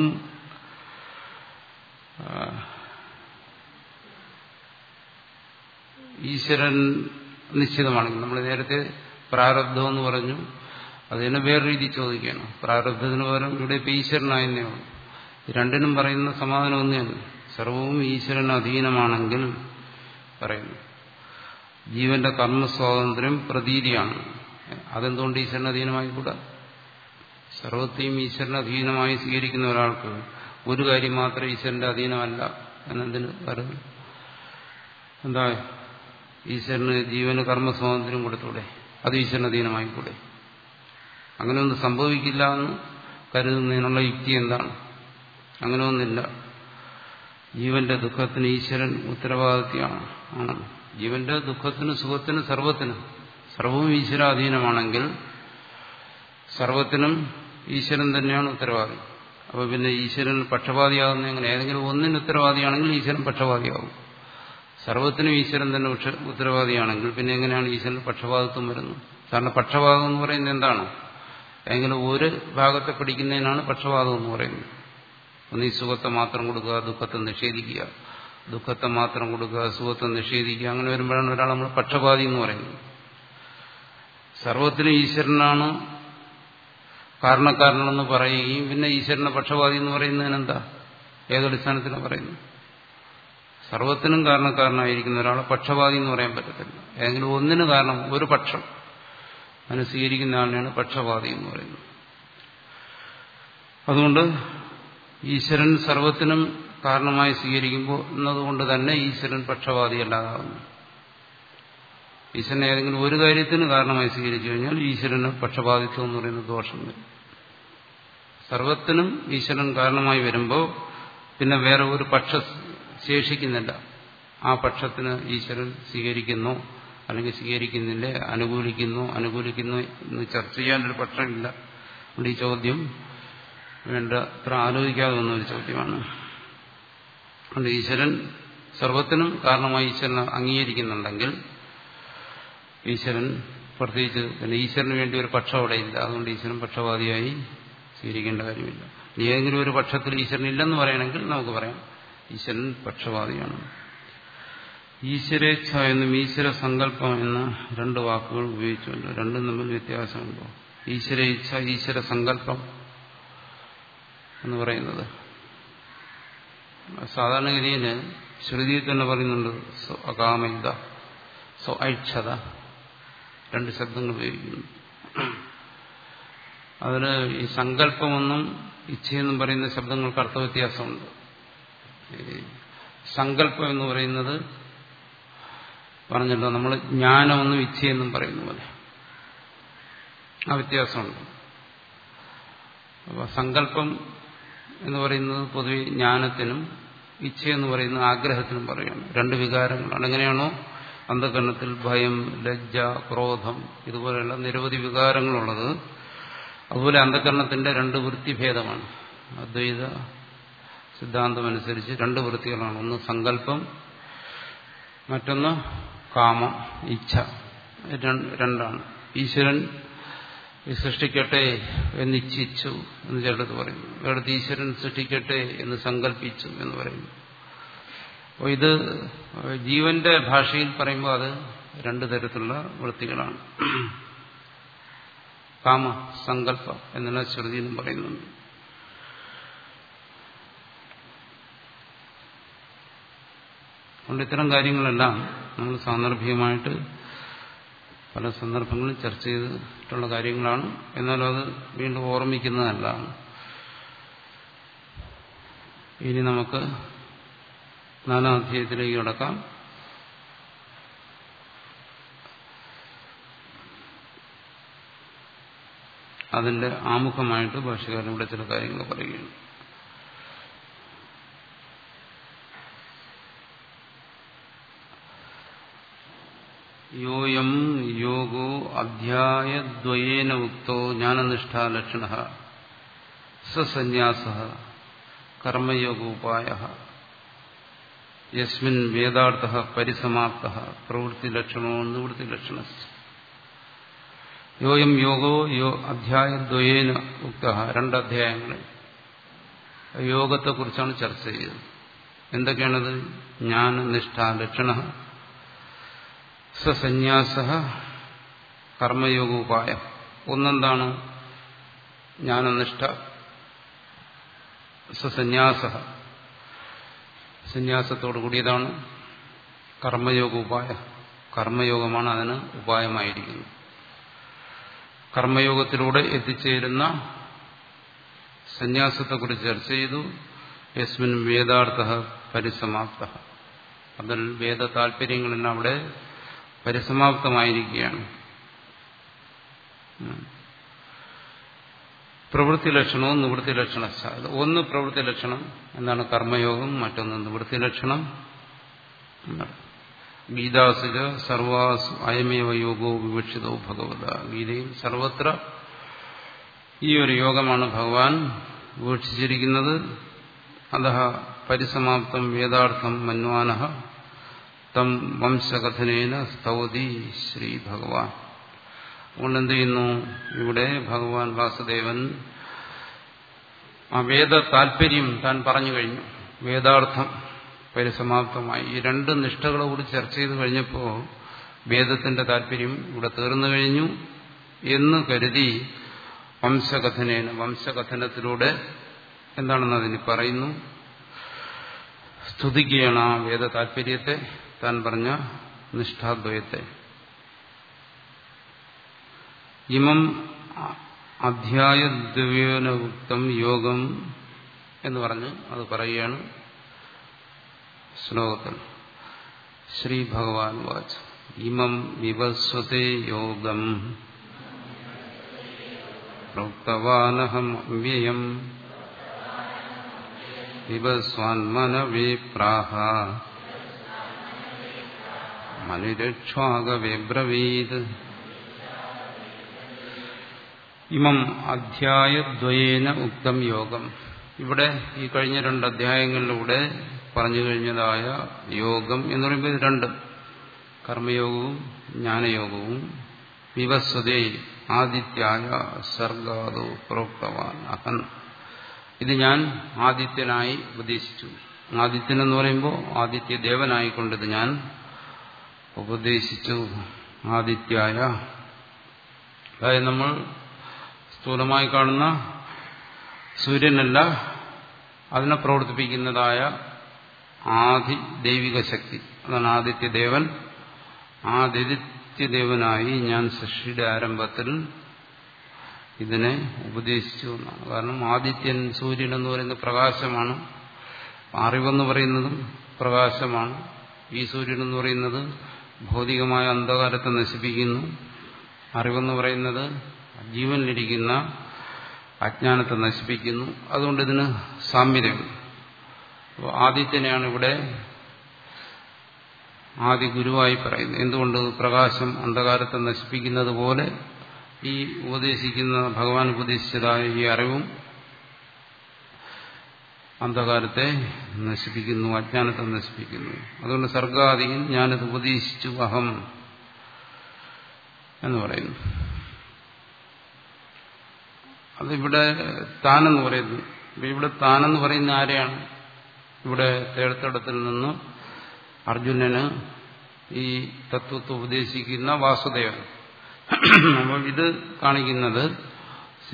ഈശ്വരൻ നിശ്ചിതമാണെങ്കിൽ നമ്മൾ നേരത്തെ പ്രാരബ്ധം എന്ന് പറഞ്ഞു അതിനെ വേറെ രീതി ചോദിക്കുകയാണ് പ്രാരബ്ധത്തിന് പകരം ഇവിടെ ഇപ്പം ഈശ്വരനായെന്നേ ഉള്ളൂ രണ്ടിനും പറയുന്ന സമാധാനം ഒന്നുതന്നെ സർവവും ഈശ്വരൻ അധീനമാണെങ്കിൽ പറയുന്നു ജീവന്റെ കർമ്മസ്വാതന്ത്ര്യം പ്രതീതിയാണ് അതെന്തുകൊണ്ട് ഈശ്വരൻ അധീനമായിക്കൂടാ സർവത്തെയും ഈശ്വരൻ അധീനമായി സ്വീകരിക്കുന്ന ഒരാൾക്ക് ഒരു കാര്യം മാത്രം ഈശ്വരന്റെ അധീനമല്ല എന്നെന്തിന് പറയുന്നു എന്താ ഈശ്വരന് ജീവന് കർമ്മസ്വാതന്ത്ര്യം കൊടുത്തൂടെ അത് ഈശ്വരന് അധീനമായിക്കൂടെ അങ്ങനെ ഒന്നും സംഭവിക്കില്ല എന്ന് കരുതുന്നതിനുള്ള യുക്തി എന്താണ് അങ്ങനെ ഒന്നില്ല ജീവന്റെ ദുഃഖത്തിന് ഈശ്വരൻ ഉത്തരവാദിത്വമാണ് ആണ് ജീവന്റെ ദുഃഖത്തിന് സുഖത്തിന് സർവത്തിനും സർവവും ഈശ്വരാധീനമാണെങ്കിൽ സർവത്തിനും ഈശ്വരൻ തന്നെയാണ് ഉത്തരവാദി അപ്പോൾ പിന്നെ ഈശ്വരൻ പക്ഷപാതിയാകുന്ന എങ്ങനെ ഏതെങ്കിലും ഒന്നിന് ഉത്തരവാദിയാണെങ്കിൽ ഈശ്വരൻ പക്ഷപാതിയാകും സർവത്തിനും ഈശ്വരൻ തന്നെ ഉത്തരവാദിയാണെങ്കിൽ പിന്നെ എങ്ങനെയാണ് ഈശ്വരൻ പക്ഷപാതിത്വം വരുന്നത് കാരണം പക്ഷപാതം എന്ന് പറയുന്നത് എന്താണ് ഏതെങ്കിലും ഒരു ഭാഗത്തെ പിടിക്കുന്നതിനാണ് പക്ഷപാതം എന്ന് പറയുന്നത് ഒന്ന് ഈ സുഖത്തെ മാത്രം കൊടുക്കുക ദുഃഖത്തെ നിഷേധിക്കുക ദുഃഖത്തെ മാത്രം കൊടുക്കുക സുഖത്തെ നിഷേധിക്കുക അങ്ങനെ വരുമ്പോഴാണ് ഒരാൾ നമ്മൾ പക്ഷപാതി എന്ന് പറയുന്നത് സർവത്തിനും ഈശ്വരനാണ് കാരണക്കാരനെന്ന് പറയുകയും പിന്നെ ഈശ്വരനെ പക്ഷപാതി എന്ന് പറയുന്നതിനെന്താ ഏതടിസ്ഥാനത്തിലാണ് പറയുന്നത് സർവത്തിനും കാരണക്കാരനായിരിക്കുന്ന ഒരാളെ പക്ഷപാതി എന്ന് പറയാൻ പറ്റത്തില്ല ഏതെങ്കിലും ഒന്നിന് കാരണം ഒരു പക്ഷം അതിന് സ്വീകരിക്കുന്ന ആളിനെയാണ് പക്ഷപാതി എന്ന് പറയുന്നത് അതുകൊണ്ട് ഈശ്വരൻ സർവത്തിനും കാരണമായി സ്വീകരിക്കുമ്പോൾ എന്നതുകൊണ്ട് തന്നെ ഈശ്വരൻ പക്ഷപാതിയല്ലാതാകുന്നു ഈശ്വരൻ ഏതെങ്കിലും ഒരു കാര്യത്തിന് കാരണമായി സ്വീകരിച്ചു കഴിഞ്ഞാൽ ഈശ്വരന് പക്ഷപാതിത്വം എന്ന് പറയുന്ന ദോഷം വരും സർവത്തിനും ഈശ്വരൻ കാരണമായി വരുമ്പോൾ പിന്നെ വേറെ ഒരു പക്ഷ ശേഷിക്കുന്നില്ല ആ പക്ഷത്തിന് ഈശ്വരൻ സ്വീകരിക്കുന്നു അല്ലെങ്കിൽ സ്വീകരിക്കുന്നില്ല അനുകൂലിക്കുന്നു അനുകൂലിക്കുന്നു എന്ന് ചർച്ച ചെയ്യാനൊരു പക്ഷമില്ല അതുകൊണ്ട് ഈ ചോദ്യം വേണ്ട അത്ര ആലോചിക്കാതെ വന്ന ഒരു ചോദ്യമാണ് അതുകൊണ്ട് ഈശ്വരൻ സർവത്തിനും കാരണമായി ഈശ്വരൻ അംഗീകരിക്കുന്നുണ്ടെങ്കിൽ ഈശ്വരൻ പ്രത്യേകിച്ച് പിന്നെ ഈശ്വരന് വേണ്ടി ഒരു പക്ഷം അവിടെ ഇല്ല അതുകൊണ്ട് ഈശ്വരൻ പക്ഷപാതിയായി സ്വീകരിക്കേണ്ട കാര്യമില്ല ഇനി ഏതെങ്കിലും ഒരു പക്ഷത്തിൽ ഈശ്വരൻ ഇല്ലെന്ന് പറയണമെങ്കിൽ നമുക്ക് പറയാം ഈശ്വരൻ പക്ഷപാതിയാണ് ഈശ്വരേച്ഛ എന്നും ഈശ്വര സങ്കല്പം എന്ന രണ്ട് വാക്കുകൾ ഉപയോഗിച്ചുകൊണ്ട് രണ്ടും തമ്മിൽ വ്യത്യാസമുണ്ടോ ഈശ്വരേച്ഛ ഈശ്വര സങ്കല്പം എന്ന് പറയുന്നത് സാധാരണഗതിയിൽ ശ്രുതിയിൽ തന്നെ പറയുന്നുണ്ട് സ്വ അകാമയുത സ്വ ഐക്ഷത രണ്ട് ശബ്ദങ്ങൾ ഉപയോഗിക്കുന്നു അതിന് ഈ സങ്കല്പമെന്നും ഇച്ഛയെന്നും പറയുന്ന ശബ്ദങ്ങൾക്ക് അർത്ഥവ്യത്യാസമുണ്ട് സങ്കല്പം എന്ന് പറയുന്നത് പറഞ്ഞല്ലോ നമ്മൾ ജ്ഞാനമെന്നും ഇച്ഛയെന്നും പറയുന്ന പോലെ ആ വ്യത്യാസമുണ്ട് അപ്പോൾ സങ്കല്പം എന്ന് പറയുന്നത് പൊതുവെ ജ്ഞാനത്തിനും ഇച്ഛയെന്ന് പറയുന്ന ആഗ്രഹത്തിനും പറയുകയാണ് രണ്ട് വികാരങ്ങളാണ് എങ്ങനെയാണോ അന്ധകരണത്തിൽ ഭയം ലജ്ജ ക്രോധം ഇതുപോലെയുള്ള നിരവധി വികാരങ്ങളുള്ളത് അതുപോലെ അന്ധകരണത്തിന്റെ രണ്ട് വൃത്തിഭേദമാണ് അദ്വൈത സിദ്ധാന്തമനുസരിച്ച് രണ്ട് വൃത്തികളാണ് ഒന്ന് സങ്കല്പം മറ്റൊന്ന് കാമം ഇച്ഛ രണ്ടാണ് ഈശ്വരൻ സൃഷ്ടിക്കട്ടെ എന്നിച്ഛിച്ചു എന്ന് ചിലടത്ത് പറയുന്നു ചിലടത്ത് ഈശ്വരൻ സൃഷ്ടിക്കട്ടെ എന്ന് സങ്കല്പിച്ചു എന്ന് പറയുന്നു അപ്പോൾ ഇത് ജീവന്റെ ഭാഷയിൽ പറയുമ്പോൾ അത് രണ്ടു തരത്തിലുള്ള വൃത്തികളാണ് കാമ സങ്കല്പ എന്നുള്ള ശ്രുതി എന്നും പറയുന്നുണ്ട് അതുകൊണ്ട് ഇത്തരം കാര്യങ്ങളെല്ലാം നമ്മൾ സാന്ദർഭികമായിട്ട് പല സന്ദർഭങ്ങളിൽ ചർച്ച ചെയ്തിട്ടുള്ള കാര്യങ്ങളാണ് എന്നാലും അത് വീണ്ടും ഓർമ്മിക്കുന്നതല്ല ഇനി നമുക്ക് നാലാം അധ്യായത്തിലേക്ക് കടക്കാം അതിന്റെ ആമുഖമായിട്ട് ഭാഷകാരൻ ഇവിടെ ചില കാര്യങ്ങൾ പറയുകയാണ് യോയം യോഗോ അധ്യായദ്വയേന ഉക്തോ ജ്ഞാനനിഷ്ഠാലക്ഷണ സന്യാസ കർമ്മയോഗോപായ യസ്മിൻ വേദാർത്ഥ പരിസമാപ്ത പ്രവൃത്തിലക്ഷണോ നിവൃത്തിലക്ഷണ യോയം യോഗോ യോ അധ്യായദ്വയേന ഉക്ത രണ്ട് അധ്യായങ്ങളിൽ യോഗത്തെക്കുറിച്ചാണ് ചർച്ച ചെയ്തത് എന്തൊക്കെയാണത് ജ്ഞാനനിഷ്ഠ ലക്ഷണ സന്യാസ കർമ്മയോഗോപായ ഒന്നെന്താണ് ജ്ഞാനനിഷ്ഠ സന്യാസ സന്യാസത്തോടു കൂടിയതാണ് കർമ്മയോഗ ഉപായ കർമ്മയോഗമാണ് അതിന് ഉപായമായിരിക്കുന്നത് കർമ്മയോഗത്തിലൂടെ എത്തിച്ചേരുന്ന സന്യാസത്തെക്കുറിച്ച് ചർച്ച ചെയ്തു യസ്മിൻ വേദാർത്ഥ പരിസമാപ്ത അതിൽ വേദ താല്പര്യങ്ങളെല്ലാം അവിടെ പരിസമാപ്തമായിരിക്കുകയാണ് പ്രവൃത്തി ലക്ഷണവും നിവൃത്തി ലക്ഷണ ഒന്ന് പ്രവൃത്തി ലക്ഷണം എന്താണ് കർമ്മയോഗം മറ്റൊന്ന് നിവൃത്തി ലക്ഷണം ഗീതാസുജ സർവാസു അയമേവ യോഗോ വിവക്ഷിതോ ഭഗവത ഗീതയിൽ സർവത്ര ഈ ഒരു യോഗമാണ് ഭഗവാൻ വിവക്ഷിച്ചിരിക്കുന്നത് അത പരിസമാപ്തം വേദാർത്ഥം മന്വാന തം വംശകഥനേന സ്തൗതി ശ്രീ ഭഗവാൻ അതുകൊണ്ട് എന്ത് ചെയ്യുന്നു ഇവിടെ ഭഗവാൻ വാസുദേവൻ ആ വേദ താല്പര്യം താൻ പറഞ്ഞു കഴിഞ്ഞു വേദാർത്ഥം പരിസമാപ്തമായി ഈ രണ്ട് നിഷ്ഠകളെ കൂടി ചർച്ച ചെയ്ത് കഴിഞ്ഞപ്പോൾ വേദത്തിന്റെ താല്പര്യം ഇവിടെ തീർന്നു കഴിഞ്ഞു എന്ന് കരുതി വംശകഥനേന വംശകഥനത്തിലൂടെ എന്താണെന്ന് അതിന് പറയുന്നു സ്തുതിക്കുകയാണ് ആ വേദ താല്പര്യത്തെ താൻ പറഞ്ഞ നിഷ്ഠാദ്വയത്തെ ഇമം അധ്യായദ്വയോനയുക്തം യോഗം എന്ന് പറഞ്ഞ് അത് പറയുകയാണ് ശ്ലോകത്തിൽ ശ്രീ ഭഗവാൻ വാച്ച് ഇമം വിവസ്വതേ യോഗം പ്രോക്തവാനഹം അവ്യയം വിവസ്വാൻമനവേ പ്രാഹ മനുരക്ഷാകവിബ്രവീത് ഇമം അധ്യായദ്വയേന ഉക്തം യോഗം ഇവിടെ ഈ കഴിഞ്ഞ രണ്ട് അധ്യായങ്ങളിലൂടെ പറഞ്ഞു കഴിഞ്ഞതായ യോഗം എന്ന് പറയുമ്പോൾ ഇത് രണ്ട് കർമ്മയോഗവും ജ്ഞാനയോഗവും വിവസ്വതേ ആദിത്യായ സർഗാദോ പ്രോക്തവാൻ അഹൻ ഇത് ഞാൻ ആദിത്യനായി ഉപദേശിച്ചു ആദിത്യൻ എന്ന് പറയുമ്പോൾ ആദിത്യ ദേവനായിക്കൊണ്ടിത് ഞാൻ ഉപദേശിച്ചു ആദിത്യായ അതായത് നമ്മൾ സ്ഥൂലമായി കാണുന്ന സൂര്യനല്ല അതിനെ പ്രവർത്തിപ്പിക്കുന്നതായ ആദി ദൈവിക ശക്തി അതാണ് ആദിത്യദേവൻ ആദിത്യദേവനായി ഞാൻ സൃഷ്ടിയുടെ ആരംഭത്തിൽ ഇതിനെ ഉപദേശിച്ചു എന്നാണ് കാരണം ആദിത്യൻ സൂര്യൻ എന്ന് പറയുന്നത് പ്രകാശമാണ് അറിവെന്ന് പറയുന്നതും പ്രകാശമാണ് ഈ സൂര്യൻ എന്ന് പറയുന്നത് ഭൗതികമായ അന്ധകാരത്തെ നശിപ്പിക്കുന്നു അറിവെന്ന് പറയുന്നത് ജീവനിലിരിക്കുന്ന അജ്ഞാനത്തെ നശിപ്പിക്കുന്നു അതുകൊണ്ട് ഇതിന് സാമ്യതയുണ്ട് അപ്പോൾ ആദിത്യനെയാണ് ഇവിടെ ആദി ഗുരുവായി പറയുന്നത് എന്തുകൊണ്ട് പ്രകാശം അന്ധകാരത്തെ നശിപ്പിക്കുന്നത് പോലെ ഈ ഉപദേശിക്കുന്ന ഭഗവാൻ ഉപദേശിച്ചതായ ഈ അറിവും അന്ധകാരത്തെ നശിപ്പിക്കുന്നു അജ്ഞാനത്തെ നശിപ്പിക്കുന്നു അതുകൊണ്ട് സർഗാദിയിൽ ഞാനിത് ഉപദേശിച്ചു അഹം എന്ന് പറയുന്നു അതിവിടെ താനെന്ന് പറയുന്നു ഇവിടെ താനെന്ന് പറയുന്ന ആരെയാണ് ഇവിടെ തേടത്തടത്തിൽ നിന്ന് അർജുനന് ഈ തത്വത്തെ ഉപദേശിക്കുന്ന വാസുദേവൻ അപ്പോൾ ഇത് കാണിക്കുന്നത്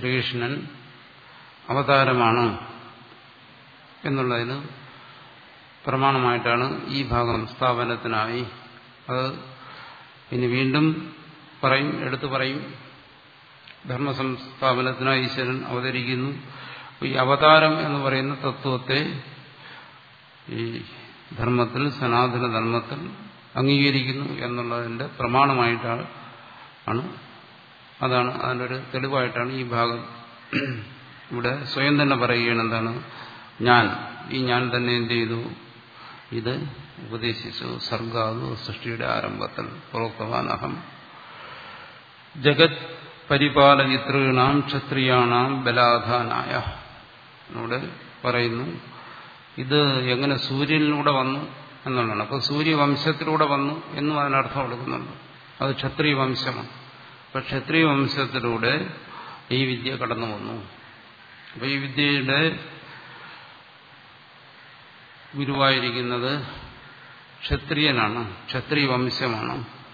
ശ്രീകൃഷ്ണൻ അവതാരമാണ് എന്നുള്ളതിന് പ്രമാണമായിട്ടാണ് ഈ ഭാഗം സ്ഥാപനത്തിനായി അത് ഇനി വീണ്ടും പറയും എടുത്തു പറയും ധർമ്മസംസ്ഥാപനത്തിനായി ഈശ്വരൻ അവതരിക്കുന്നു ഈ അവതാരം എന്ന് പറയുന്ന തത്വത്തെ ഈ ധർമ്മത്തിൽ സനാതന ധർമ്മത്തിൽ അംഗീകരിക്കുന്നു എന്നുള്ളതിന്റെ പ്രമാണമായിട്ടാണ് ആണ് അതാണ് അതിനൊരു തെളിവായിട്ടാണ് ഈ ഭാഗം ഇവിടെ സ്വയം തന്നെ പറയുകയാണ് എന്താണ് ഞാൻ ഈ ഞാൻ തന്നെ എന്ത് ചെയ്തു ഇത് ഉപദേശിച്ചു സർഗാതു സൃഷ്ടിയുടെ ആരംഭത്തിൽ പ്രോക്തവാനഹം ജഗത് പരിപാലയിതൃണാം ക്ഷത്രിയാണാം ബലാധാനായ ഇവിടെ പറയുന്നു ഇത് എങ്ങനെ സൂര്യനിലൂടെ വന്നു എന്നുള്ളതാണ് അപ്പൊ സൂര്യവംശത്തിലൂടെ വന്നു എന്നും അതിനർത്ഥം കൊടുക്കുന്നുണ്ട് അത് ക്ഷത്രിയ വംശമാണ് അപ്പൊ ക്ഷത്രിയ വംശത്തിലൂടെ ഈ വിദ്യ കടന്നു വന്നു അപ്പൊ ഈ വിദ്യയുടെ ഗുരുവായിരിക്കുന്നത് ക്ഷത്രിയനാണ് ക്ഷത്രിയ വംശമാണ്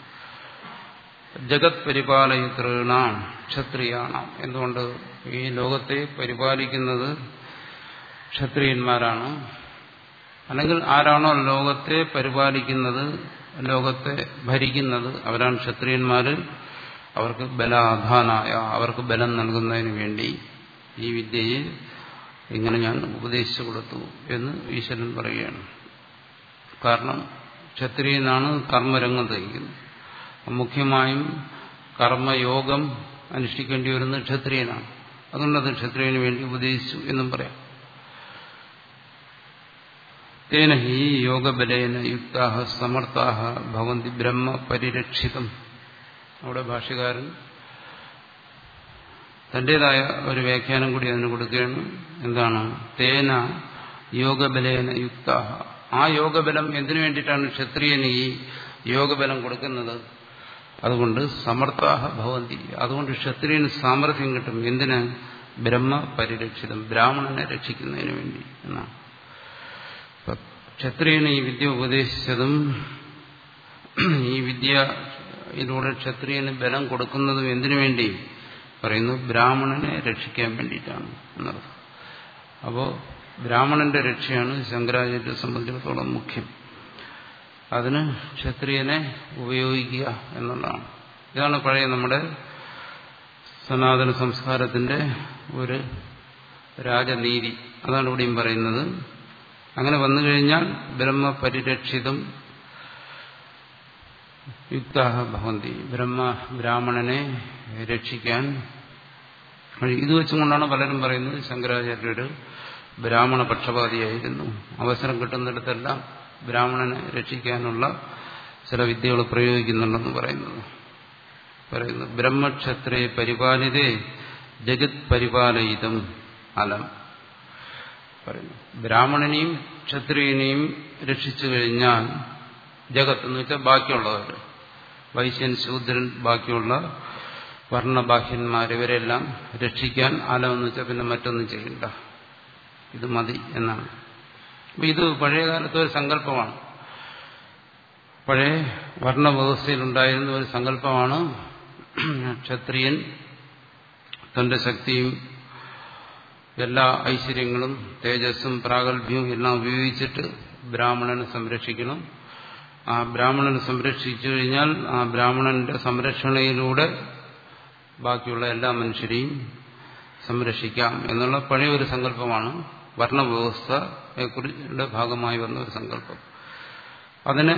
ജഗത് പരിപാലയിതൃണാം ക്ഷത്രിയാണാം എന്തുകൊണ്ട് ഈ ലോകത്തെ പരിപാലിക്കുന്നത് ക്ഷത്രിയന്മാരാണ് അല്ലെങ്കിൽ ആരാണോ ലോകത്തെ പരിപാലിക്കുന്നത് ലോകത്തെ ഭരിക്കുന്നത് അവരാണ് ക്ഷത്രിയന്മാർ അവർക്ക് ബലാധാനായ അവർക്ക് ബലം നൽകുന്നതിന് വേണ്ടി ഈ വിദ്യയെ ഇങ്ങനെ ഞാൻ ഉപദേശിച്ചു കൊടുത്തു എന്ന് ഈശ്വരൻ പറയുകയാണ് കാരണം ക്ഷത്രിയനാണ് കർമ്മരംഗത്ത് ഇരിക്കുന്നത് മുഖ്യമായും കർമ്മയോഗം അനുഷ്ഠിക്കേണ്ടി വരുന്നത് ക്ഷത്രിയനാണ് അതുകൊണ്ടത് ക്ഷത്രിയന് വേണ്ടി ഉപദേശിച്ചു എന്നും പറയാം തേന ഹി യോഗബലേന യുക്താഹ സമർത്ഥാഹ ഭവന്തി ബ്രഹ്മ പരിരക്ഷിതം അവിടെ ഭാഷ്യകാരൻ തന്റേതായ ഒരു വ്യാഖ്യാനം കൂടി അതിന് കൊടുക്കുകയാണ് എന്താണ് തേന യോഗബലേന യുക്താഹ ആ യോഗബലം എന്തിനു വേണ്ടിയിട്ടാണ് ക്ഷത്രിയന് ഈ യോഗബലം കൊടുക്കുന്നത് അതുകൊണ്ട് സമർത്ഥാഹ ഭവന്തി അതുകൊണ്ട് ക്ഷത്രിയന് സാമർഥ്യം കിട്ടും എന്തിന് ബ്രഹ്മ പരിരക്ഷിതം ബ്രാഹ്മണനെ രക്ഷിക്കുന്നതിന് വേണ്ടി എന്നാണ് ക്ഷത്രിയന് ഈ വിദ്യ ഉപദേശിച്ചതും ഈ വിദ്യയിലൂടെ ക്ഷത്രിയന് ബലം കൊടുക്കുന്നതും എന്തിനു വേണ്ടി പറയുന്നു ബ്രാഹ്മണനെ രക്ഷിക്കാൻ വേണ്ടിയിട്ടാണ് എന്നർത്ഥം അപ്പോൾ ബ്രാഹ്മണന്റെ രക്ഷയാണ് ശങ്കരാചാര്യത്തെ സംബന്ധിച്ചിടത്തോളം മുഖ്യം അതിന് ക്ഷത്രിയനെ ഉപയോഗിക്കുക എന്നുള്ളതാണ് ഇതാണ് പഴയ നമ്മുടെ സനാതന സംസ്കാരത്തിന്റെ ഒരു രാജനീതി അതാണ് ഇവിടെയും പറയുന്നത് അങ്ങനെ വന്നു കഴിഞ്ഞാൽ ബ്രഹ്മപരിരക്ഷിതം യുക്താഹ ഭവന്തി ബ്രഹ്മ ബ്രാഹ്മണനെ രക്ഷിക്കാൻ ഇത് വെച്ചുകൊണ്ടാണ് പലരും പറയുന്നത് ശങ്കരാചാര്യര് ബ്രാഹ്മണ പക്ഷപാതിയായിരുന്നു അവസരം കിട്ടുന്നിടത്തെല്ലാം ബ്രാഹ്മണനെ രക്ഷിക്കാനുള്ള ചില വിദ്യകൾ പ്രയോഗിക്കുന്നുണ്ടെന്ന് പറയുന്നത് പറയുന്നു ബ്രഹ്മക്ഷത്രേ പരിപാലിതേ ജഗത് പരിപാലയിതം അലം പറയുന്നു ബ്രാഹ്മണനെയും ക്ഷത്രിയനെയും രക്ഷിച്ചു കഴിഞ്ഞാൽ ജഗത്ത് എന്ന് വെച്ചാൽ ബാക്കിയുള്ളവർ വൈശ്യൻ ശൂദ്രൻ ബാക്കിയുള്ള വർണ്ണബാഹ്യന്മാർ ഇവരെല്ലാം രക്ഷിക്കാൻ അലമെന്ന് വെച്ചാൽ പിന്നെ മറ്റൊന്നും ചെയ്യണ്ട ഇത് മതി എന്നാണ് അപ്പൊ ഇത് പഴയകാലത്തെ ഒരു സങ്കല്പമാണ് പഴയ വർണ്ണവ്യവസ്ഥയിലുണ്ടായിരുന്ന ഒരു സങ്കല്പമാണ് ക്ഷത്രിയൻ തന്റെ ശക്തിയും എല്ലാ ഐശ്വര്യങ്ങളും തേജസ്സും പ്രാഗൽഭ്യവും എല്ലാം ഉപയോഗിച്ചിട്ട് ബ്രാഹ്മണനെ സംരക്ഷിക്കണം ആ ബ്രാഹ്മണനെ സംരക്ഷിച്ചു കഴിഞ്ഞാൽ ആ ബ്രാഹ്മണന്റെ സംരക്ഷണയിലൂടെ ബാക്കിയുള്ള എല്ലാ മനുഷ്യരെയും സംരക്ഷിക്കാം എന്നുള്ള പഴയ ഒരു സങ്കല്പമാണ് വർണ്ണവ്യവസ്ഥയുടെ ഭാഗമായി വന്ന ഒരു സങ്കല്പം അതിനെ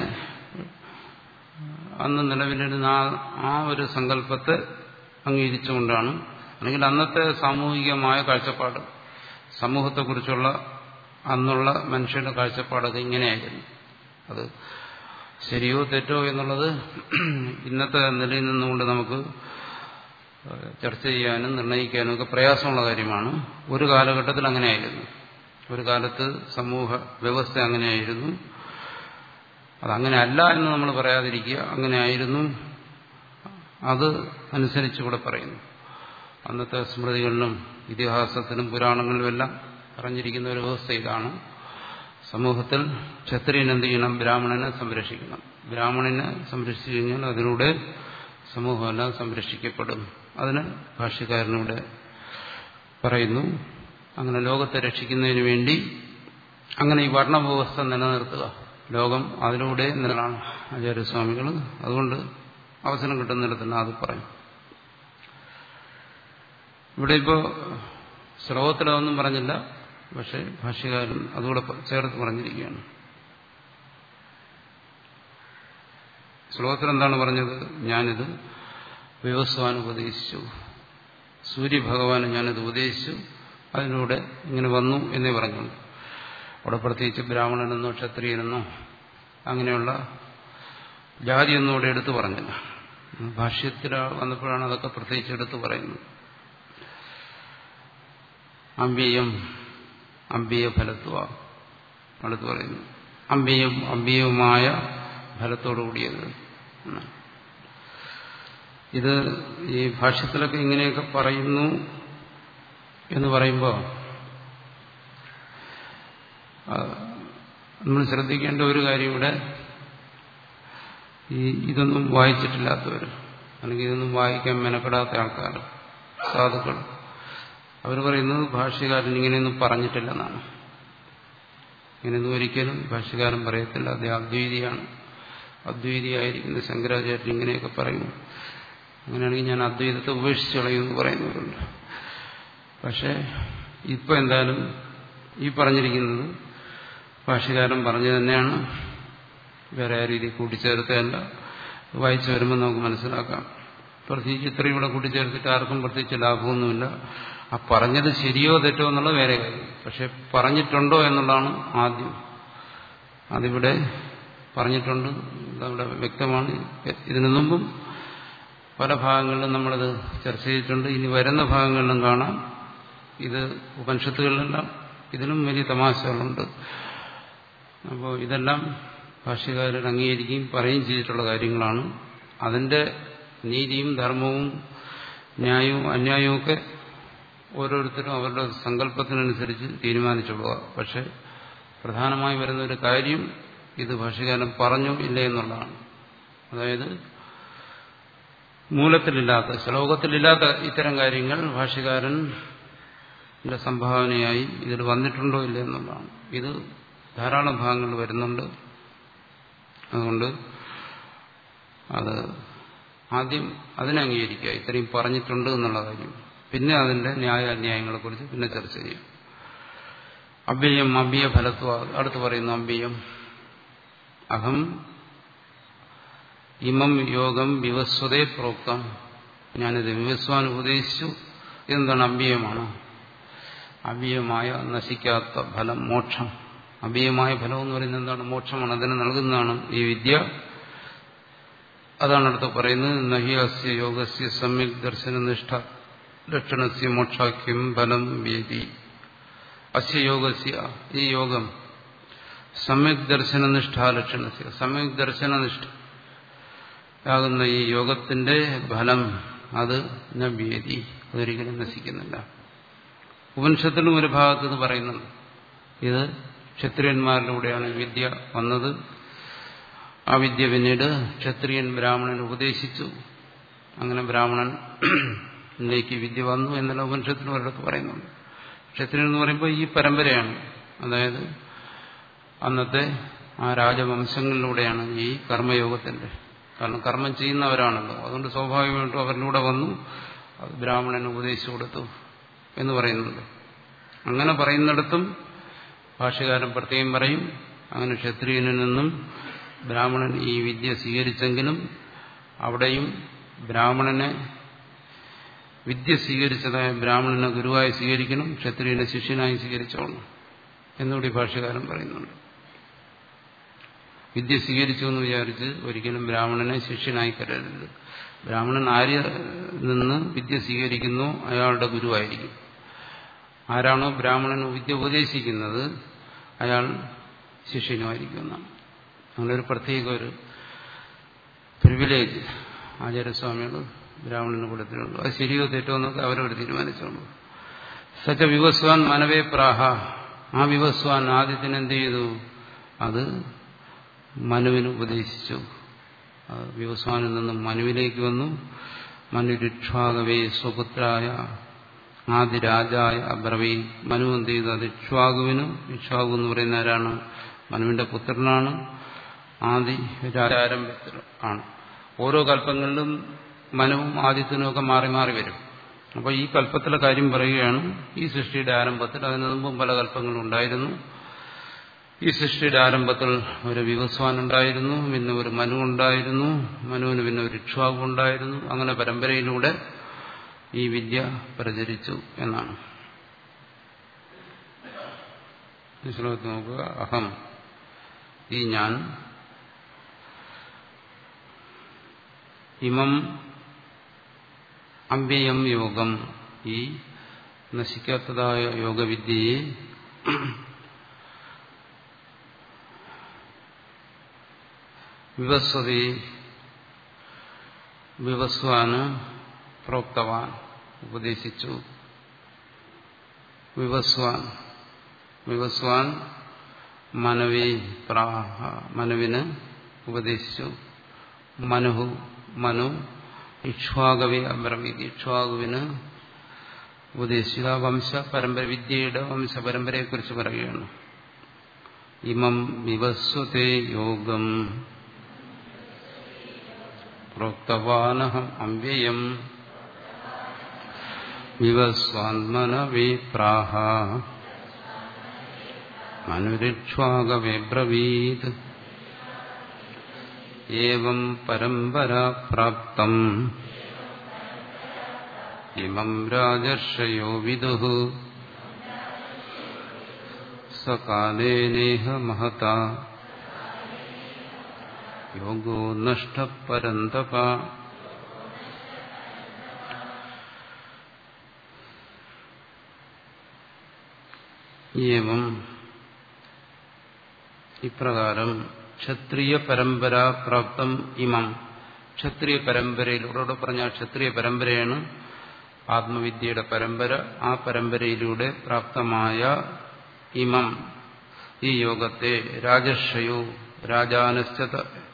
അന്ന് നിലവിലിരുന്ന ആ ഒരു സങ്കല്പത്തെ അംഗീകരിച്ചുകൊണ്ടാണ് അല്ലെങ്കിൽ അന്നത്തെ സാമൂഹികമായ കാഴ്ചപ്പാട് സമൂഹത്തെക്കുറിച്ചുള്ള അന്നുള്ള മനുഷ്യരുടെ കാഴ്ചപ്പാടൊക്കെ ഇങ്ങനെയായിരുന്നു അത് ശരിയോ തെറ്റോ എന്നുള്ളത് ഇന്നത്തെ നിലയിൽ നിന്നുകൊണ്ട് നമുക്ക് ചർച്ച ചെയ്യാനും നിർണ്ണയിക്കാനും ഒക്കെ പ്രയാസമുള്ള കാര്യമാണ് ഒരു കാലഘട്ടത്തിൽ അങ്ങനെയായിരുന്നു ഒരു കാലത്ത് സമൂഹ വ്യവസ്ഥ അങ്ങനെയായിരുന്നു അതങ്ങനെ അല്ല എന്ന് നമ്മൾ പറയാതിരിക്കുക അങ്ങനെയായിരുന്നു അത് അനുസരിച്ച് ഇവിടെ പറയുന്നു അന്നത്തെ സ്മൃതികളിലും ഇതിഹാസത്തിലും പുരാണങ്ങളിലുമെല്ലാം പറഞ്ഞിരിക്കുന്ന ഒരു വ്യവസ്ഥ ഇതാണ് സമൂഹത്തിൽ ക്ഷത്രിയൻ എന്ത് ചെയ്യണം ബ്രാഹ്മണനെ സംരക്ഷിക്കണം ബ്രാഹ്മണനെ സംരക്ഷിച്ചു കഴിഞ്ഞാൽ അതിലൂടെ സമൂഹമെല്ലാം സംരക്ഷിക്കപ്പെടും അതിന് ഭാഷ്യക്കാരനിവിടെ പറയുന്നു അങ്ങനെ ലോകത്തെ രക്ഷിക്കുന്നതിന് വേണ്ടി അങ്ങനെ ഈ വർണ്ണവ്യവസ്ഥ നിലനിർത്തുക ലോകം അതിലൂടെ നിലനിലാണ് ആചാര്യസ്വാമികൾ അതുകൊണ്ട് അവസരം കിട്ടുന്നിടത്തന്നെ അത് പറയും ഇവിടെ ഇപ്പോൾ ശ്ലോകത്തിലതൊന്നും പറഞ്ഞില്ല പക്ഷെ ഭാഷ്യകാരൻ അതുകൂടെ ചേർത്ത് പറഞ്ഞിരിക്കുകയാണ് ശ്ലോകത്തിൽ എന്താണ് പറഞ്ഞത് ഞാനിത് വ്യവസ്വാൻ ഉപദേശിച്ചു സൂര്യഭഗവാന് ഞാനിത് ഉപദേശിച്ചു അതിലൂടെ ഇങ്ങനെ വന്നു എന്നേ പറഞ്ഞുള്ളൂ അവിടെ പ്രത്യേകിച്ച് ബ്രാഹ്മണനെന്നോ ക്ഷത്രിയനെന്നോ അങ്ങനെയുള്ള ജാതിയൊന്നും ഇവിടെ എടുത്തു പറഞ്ഞില്ല ഭാഷ്യത്തിൽ വന്നപ്പോഴാണ് അതൊക്കെ പ്രത്യേകിച്ച് എടുത്തു പറയുന്നത് അമ്പിയം അമ്പിയ ഫലത്വ അടുത്ത് പറയുന്നു അമ്പിയും അമ്പിയവുമായ ഫലത്തോടു കൂടിയത് ഇത് ഈ ഭാഷ്യത്തിലൊക്കെ ഇങ്ങനെയൊക്കെ പറയുന്നു എന്ന് പറയുമ്പോൾ നമ്മൾ ശ്രദ്ധിക്കേണ്ട ഒരു കാര്യം ഇവിടെ ഈ ഇതൊന്നും വായിച്ചിട്ടില്ലാത്തവർ അല്ലെങ്കിൽ ഇതൊന്നും വായിക്കാൻ മെനക്കെടാത്ത ആൾക്കാർ സാധുക്കൾ അവർ പറയുന്നത് ഭാഷ്യകാരൻ ഇങ്ങനെയൊന്നും പറഞ്ഞിട്ടില്ലെന്നാണ് ഇങ്ങനെയൊന്നും ഒരിക്കലും ഭാഷ്യകാരൻ പറയത്തില്ല അദ്ദേഹം അദ്വൈതിയാണ് അദ്വൈതിയായിരിക്കുന്ന ശങ്കരാചാര്യൻ ഇങ്ങനെയൊക്കെ പറയുന്നു അങ്ങനെയാണെങ്കിൽ ഞാൻ അദ്വൈതത്തെ ഉപേക്ഷിച്ച് കളയുമെന്ന് പറയുന്നവരുണ്ട് പക്ഷേ ഇപ്പം എന്തായാലും ഈ പറഞ്ഞിരിക്കുന്നത് ഭാഷ്യകാരൻ പറഞ്ഞു തന്നെയാണ് വേറെ ആ രീതി കൂട്ടിച്ചേർത്തതല്ല വായിച്ചു വരുമ്പോൾ നമുക്ക് മനസ്സിലാക്കാം പ്രത്യേകിച്ച് ഇത്രയും ഇവിടെ കൂട്ടിച്ചേർത്തിട്ട് ആർക്കും പ്രത്യേകിച്ച് ലാഭമൊന്നുമില്ല ആ പറഞ്ഞത് ശരിയോ തെറ്റോ എന്നുള്ളത് വേറെ കാര്യം പക്ഷെ പറഞ്ഞിട്ടുണ്ടോ എന്നുള്ളതാണ് ആദ്യം അതിവിടെ പറഞ്ഞിട്ടുണ്ട് അവിടെ വ്യക്തമാണ് ഇതിനു മുമ്പും പല ഭാഗങ്ങളിലും നമ്മളത് ചർച്ച ചെയ്തിട്ടുണ്ട് ഇനി വരുന്ന ഭാഗങ്ങളിലും കാണാം ഇത് ഉപനിഷത്തുകളിലെല്ലാം ഇതിനും വലിയ തമാശകളുണ്ട് അപ്പോൾ ഇതെല്ലാം ഭാഷ്യകാരൻ അംഗീകരിക്കുകയും പറയുകയും ചെയ്തിട്ടുള്ള കാര്യങ്ങളാണ് അതിന്റെ നീതിയും ധർമ്മവും ന്യായവും അന്യായവും ഒക്കെ ഓരോരുത്തരും അവരുടെ സങ്കല്പത്തിനനുസരിച്ച് തീരുമാനിച്ചുകൊള്ളുക പക്ഷെ പ്രധാനമായി വരുന്ന ഒരു കാര്യം ഇത് ഭാഷ്യകാരൻ പറഞ്ഞു ഇല്ല എന്നുള്ളതാണ് അതായത് മൂലത്തിലില്ലാത്ത ശ്ലോകത്തിലില്ലാത്ത ഇത്തരം കാര്യങ്ങൾ ഭാഷ്യകാരൻ്റെ സംഭാവനയായി ഇതിൽ വന്നിട്ടുണ്ടോ ഇല്ല എന്നുള്ളതാണ് ഇത് ധാരാളം ഭാഗങ്ങൾ വരുന്നുണ്ട് അതുകൊണ്ട് അത് ആദ്യം അതിനെ അംഗീകരിക്കുക ഇത്രയും പറഞ്ഞിട്ടുണ്ട് എന്നുള്ള കാര്യം പിന്നെ അതിന്റെ ന്യായ അന്യായങ്ങളെക്കുറിച്ച് പിന്നെ ചർച്ച ചെയ്യും അഭ്യയം അഭ്യ ഫലത്വ അടുത്ത് പറയുന്നു അഭ്യയം അഹം ഇമം യോഗം വിവസ്വതേ പ്രോക്തം ഞാനിത് വിവസ്വാൻ ഉപദേശിച്ചു എന്താണ് അഭ്യയമാണ് അഭ്യയമായ നശിക്കാത്ത ഫലം മോക്ഷം അഭ്യയമായ ഫലം എന്ന് പറയുന്നത് എന്താണ് മോക്ഷമാണ് അതിന് നൽകുന്നതാണ് ഈ വിദ്യ അതാണ് അടുത്ത് പറയുന്നത് നഹി അസ്യ യോഗസ്യ സമ്യക് ദർശനനിഷ്ഠ ലക്ഷണസ്യ മോക്ഷാഖ്യം ഫലം വേദി അസ്യ യോഗസ്യ ഈ യോഗം സമ്യക് ദർശനനിഷ്ഠ ലക്ഷണസ്യ സമ്യക് ദർശനനിഷ്ഠ ആകുന്ന ഈ യോഗത്തിന്റെ ഫലം അത് നവ്യേദി അതൊരിക്കലും നശിക്കുന്നില്ല ഉപനിഷത്തിലും ഒരു ഭാഗത്ത് ഇത് പറയുന്നുണ്ട് ഇത് ക്ഷത്രിയന്മാരിലൂടെയാണ് വിദ്യ വന്നത് ആ വിദ്യ പിന്നീട് ക്ഷത്രിയൻ ബ്രാഹ്മണൻ ഉപദേശിച്ചു അങ്ങനെ ബ്രാഹ്മണനിലേക്ക് വിദ്യ വന്നു എന്നുള്ള ഉപനിഷത്തിന് ഒരിടത്ത് പറയുന്നുണ്ട് ക്ഷത്രിയൻ എന്ന് പറയുമ്പോൾ ഈ പരമ്പരയാണ് അതായത് അന്നത്തെ ആ രാജവംശങ്ങളിലൂടെയാണ് ഈ കർമ്മയോഗത്തിന്റെ കാരണം കർമ്മം ചെയ്യുന്നവരാണല്ലോ അതുകൊണ്ട് സ്വാഭാവികമായിട്ടും അവരിലൂടെ വന്നു അത് ബ്രാഹ്മണന് ഉപദേശിച്ചു കൊടുത്തു എന്ന് പറയുന്നുണ്ട് അങ്ങനെ പറയുന്നിടത്തും ഭാഷകാരൻ പ്രത്യേകം പറയും അങ്ങനെ ക്ഷത്രിയനിൽ നിന്നും ബ്രാഹ്മണൻ ഈ വിദ്യ സ്വീകരിച്ചെങ്കിലും അവിടെയും ബ്രാഹ്മണനെ വിദ്യ സ്വീകരിച്ചതായ ബ്രാഹ്മണനെ ഗുരുവായി സ്വീകരിക്കണം ക്ഷത്രിയനെ ശിഷ്യനായി സ്വീകരിച്ചോണം എന്നുകൂടി ഭാഷകാരൻ പറയുന്നുണ്ട് വിദ്യ സ്വീകരിച്ചു എന്ന് വിചാരിച്ച് ഒരിക്കലും ബ്രാഹ്മണനെ ശിഷ്യനായി കരുതരുത് ബ്രാഹ്മണൻ ആര്യ നിന്ന് വിദ്യ സ്വീകരിക്കുന്നു അയാളുടെ ഗുരുവായിരിക്കും ആരാണോ ബ്രാഹ്മണന് വിദ്യ ഉപദേശിക്കുന്നത് അയാൾ ശിഷ്യനുമായിരിക്കും എന്നാണ് അങ്ങനെ ഒരു പ്രത്യേക ഒരു പ്രിവിലേജ് ആചാര്യസ്വാമികൾ ബ്രാഹ്മണന് കൊടുത്തിട്ടുണ്ട് അത് ശരിയോ തെറ്റോ എന്നൊക്കെ അവരവർ തീരുമാനിച്ചോളൂ സച്ച വിവസ്വാൻ മനവേ പ്രാഹ ആ വിവസ്വാൻ ആദ്യത്തിന് എന്ത് ചെയ്തു അത് മനുവിന് ഉപദേശിച്ചു വിവസ്വാനിൽ നിന്നും മനുവിലേക്ക് വന്നു മനുരിക്ഷാകവേ സ്വപുത്രായ ആദിരാജായ അബ്രവി മനു എന്ത് ചെയ്തു അത് ഇക്ഷ്വാകുവിന് ഇക്ഷ്വാകു എന്ന് പറയുന്ന ആരാണ് മനുവിന്റെ പുത്രനാണ് ആദി രാജാരംഭത്തിൽ ആണ് ഓരോ കൽപ്പങ്ങളിലും മനുവും ആദിത്യനും ഒക്കെ മാറി മാറി വരും അപ്പോൾ ഈ കൽപ്പത്തിലെ കാര്യം പറയുകയാണ് ഈ സൃഷ്ടിയുടെ ആരംഭത്തിൽ അതിനു മുമ്പും പല കൽപ്പങ്ങളും ഉണ്ടായിരുന്നു ഈ സൃഷ്ടിയുടെ ആരംഭത്തിൽ ഒരു വിവസ്വാൻ ഉണ്ടായിരുന്നു പിന്നെ ഒരു മനു ഉണ്ടായിരുന്നു മനുവിന് പിന്നെ ഒരു ഇക്ഷ്വാകു ഉണ്ടായിരുന്നു അങ്ങനെ പരമ്പരയിലൂടെ ഈ വിദ്യ പ്രചരിച്ചു എന്നാണ് ഈ ശ്ലോകത്തിൽ നോക്കുക അഹം ഈ ഞാൻ ഇമം അമ്പ്യം യോഗം ഈ നശിക്കാത്തതായ യോഗവിദ്യയെ വിവസ്വതി വിവസ്വാന് പ്രോക്തവാൻ ഉപദേശിച്ചു വിവസ്വാൻ വിവസ്വാൻ മനവേ പ്രാഹ മനുവിന് ഉപദേശിച്ചു മനുഹു മനു ഇക്ഷ്വാകവേ അബ്രവീതി ഇക്ഷ്വാകുവിന് ഉപദേശിച്ചു ആ വംശ പരമ്പര വിദ്യയുടെ വംശ പരമ്പരയെക്കുറിച്ച് പറയുകയാണ് ഇമം വിവസ്വതേ യോഗം പ്രോക്തവാനഹം അമ്പ്യയം വിവസ്വാന്മനവേ പ്രാഹ മനുരിക്ഷ്വാകവേ ബ്രവീത് ഏവം പരമ്പരാ പ്രാപ്തം ഇമം രാജർഷയോ വിദുഃ സകാലേനേഹ മഹത യോഗോ നഷ്ടപരന്തപ ഏവം ഇപ്രകാരം ക്ഷത്രിയ പരമ്പര പ്രാപ്തം ഇമം ക്ഷത്രിയ പരമ്പരയിലൂടെ പറഞ്ഞ ക്ഷത്രിയ പരമ്പരയാണ് ആത്മവിദ്യയുടെ പരമ്പര ആ പരമ്പരയിലൂടെ പ്രാപ്തമായ ഇമം ഈ യോഗത്തെ രാജർഷയോ രാജാനശ്ച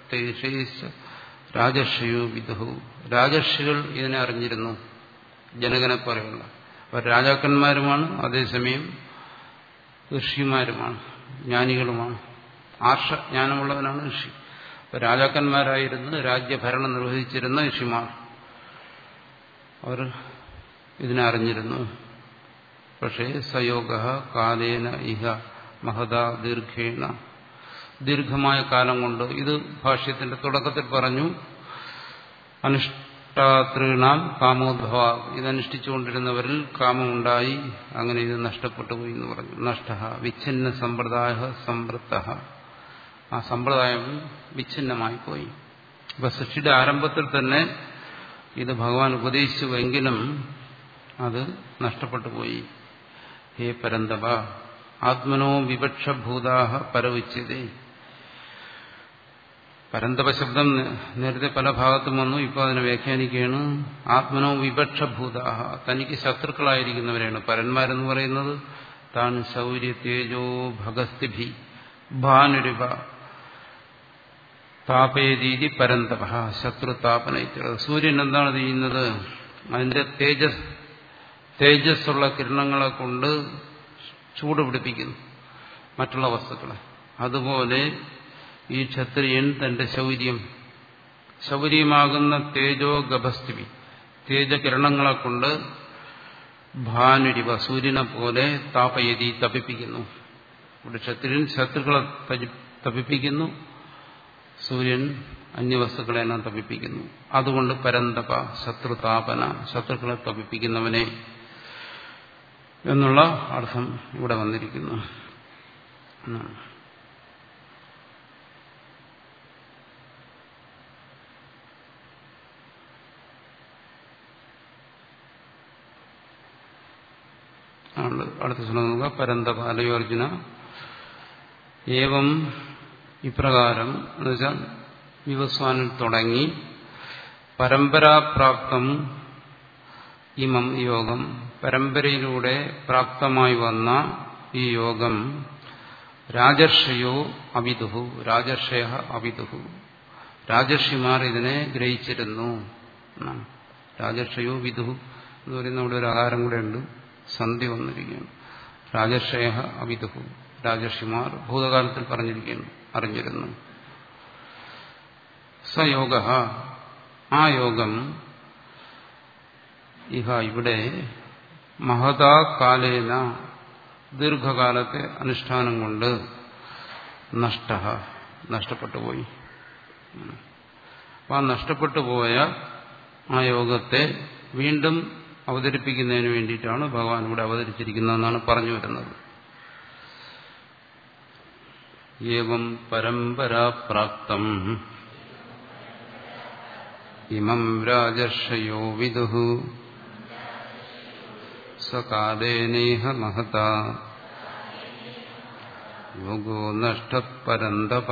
രാജർഷയോ വിദുഹു രാജർഷികൾ ഇതിനെ അറിഞ്ഞിരുന്നു ജനകനെ പോലെയുള്ള അവർ രാജാക്കന്മാരുമാണ് അതേസമയം ഋഷിമാരുമാണ് ജ്ഞാനികളുമാണ് ആർഷജ്ഞാനമുള്ളവനാണ് ഋഷി അപ്പോൾ രാജാക്കന്മാരായിരുന്നു രാജ്യഭരണം നിർവഹിച്ചിരുന്ന ഋഷിമാർ അവർ ഇതിനെ അറിഞ്ഞിരുന്നു പക്ഷേ സയോഗ കാലേന ഇഹ മഹത ദീർഘേണ ദീർഘമായ കാലം കൊണ്ട് ഇത് ഭാഷ്യത്തിന്റെ തുടക്കത്തിൽ പറഞ്ഞു അനുഷ്ഠാതൃണാം കാമോദ്ഭവ ഇതനുഷ്ഠിച്ചുകൊണ്ടിരുന്നവരിൽ കാമമുണ്ടായി അങ്ങനെ ഇത് നഷ്ടപ്പെട്ടു പോയി എന്ന് പറഞ്ഞു നഷ്ട വിച്ഛിന്ന സമ്പ്രദായ സംവൃത്ത ആ സമ്പ്രദായം വിച്ഛിന്നമായി പോയി അപ്പൊ സൃഷ്ടിയുടെ ആരംഭത്തിൽ തന്നെ ഇത് ഭഗവാൻ ഉപദേശിച്ചുവെങ്കിലും അത് നഷ്ടപ്പെട്ടു പോയി ഹേ പരന്തപ ആത്മനോ വിവക്ഷഭൂതാഹ പരവിച്യതേ പരന്തപ ശബ്ദം നേരത്തെ പല ഭാഗത്തും വന്നു ഇപ്പോൾ അതിനെ വ്യാഖ്യാനിക്കുകയാണ് ആത്മനോ വിവക്ഷഭൂതാഹ തനിക്ക് ശത്രുക്കളായിരിക്കുന്നവരെയാണ് പരന്മാരെന്ന് പറയുന്നത് താൻ ശൗര്യ തേജോ ഭഗസ്തിഭി ഭാനുരിവ താപേരീതി പരന്തപ ശത്രുതാപന സൂര്യൻ എന്താണ് ചെയ്യുന്നത് അതിന്റെ തേജസ് തേജസ്സുള്ള കിരണങ്ങളെ കൊണ്ട് ചൂട് പിടിപ്പിക്കുന്നു മറ്റുള്ള വസ്തുക്കളെ അതുപോലെ ഈ ക്ഷത്രിയൻ തന്റെ ശൗര്യം ശൗര്യമാകുന്ന തേജോ ഗഭസ്തിവി തേജകിരണങ്ങളെ കൊണ്ട് ഭാനുരിവ സൂര്യനെ പോലെ താപയതി തപിപ്പിക്കുന്നു ഇവിടെ ക്ഷത്രിയൻ ശത്രുക്കളെ തപിപ്പിക്കുന്നു സൂര്യൻ അന്യവസ്തുക്കളെല്ലാം തപിപ്പിക്കുന്നു അതുകൊണ്ട് പരന്തപ ശത്രുതാപന ശത്രുക്കളെ തപിപ്പിക്കുന്നവനെ എന്നുള്ള അർത്ഥം ഇവിടെ വന്നിരിക്കുന്നു എന്നാണ് അടുത്ത ശ്ലോകം നോക്കുക പരന്തപ അലയോ അർജുന ഏവം ഇപ്രകാരം എന്നുവെച്ചാൽ വിവസ്വാനിൽ തുടങ്ങി പരമ്പരാപ്രാപ്തം ഇമം യോഗം പരമ്പരയിലൂടെ പ്രാപ്തമായി വന്ന ഈ യോഗം രാജർഷയോ അവിദുഹു രാജർഷയ അവിദുഹു രാജർഷിമാർ ഇതിനെ ഗ്രഹിച്ചിരുന്നു രാജർഷയോ വിദുഹു എന്ന് പറയുന്ന അവിടെ ഒരു ആഹാരം കൂടെ ഉണ്ട് സന്ധി വന്നിരിക്കുകയാണ് രാജർഷയ അവിദുഹു രാജർഷിമാർ ഭൂതകാലത്തിൽ പറഞ്ഞിരിക്കുന്നു അറിഞ്ഞിരുന്നു സയോഗ ആ യോഗം ഇഹ ഇവിടെ മഹതാ കാലേന ദീർഘകാലത്തെ അനുഷ്ഠാനം കൊണ്ട് നഷ്ട നഷ്ടപ്പെട്ടു പോയി അപ്പം ആ നഷ്ടപ്പെട്ടു പോയ ആ യോഗത്തെ വീണ്ടും അവതരിപ്പിക്കുന്നതിന് വേണ്ടിയിട്ടാണ് ഭഗവാൻ ഇവിടെ അവതരിച്ചിരിക്കുന്നതെന്നാണ് പറഞ്ഞു വരുന്നത് ഏവം പരമ്പരാപ്രാപ്തം ഇമം രാജർഷയോ വിദുഹു സകാലേനേഹ മഹത യോഗോ നഷ്ടപരന്തപ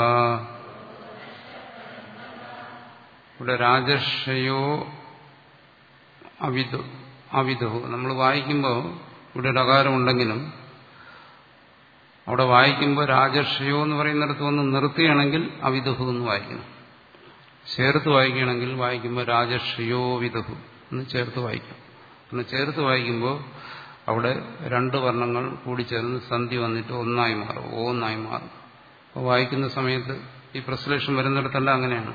ഇവിടെ രാജർഷയോ അവിദു അവിദു നമ്മൾ വായിക്കുമ്പോൾ ഇവിടെ ഒരു അകാരം ഉണ്ടെങ്കിലും അവിടെ വായിക്കുമ്പോൾ രാജർഷയോ എന്ന് പറയുന്നിടത്ത് വന്ന് നിർത്തുകയാണെങ്കിൽ അവിദുഹു എന്ന് വായിക്കണം ചേർത്ത് വായിക്കുകയാണെങ്കിൽ വായിക്കുമ്പോൾ രാജർഷയോ വിദുഹു എന്ന് ചേർത്ത് വായിക്കും എന്ന് ചേർത്ത് വായിക്കുമ്പോൾ അവിടെ രണ്ട് വർണ്ണങ്ങൾ കൂടിച്ചേർന്ന് സന്ധി വന്നിട്ട് ഒന്നായി മാറും ഒന്നായി മാറും അപ്പോൾ വായിക്കുന്ന സമയത്ത് ഈ പ്രസലേഷൻ വരുന്നിടത്തെല്ലാം അങ്ങനെയാണ്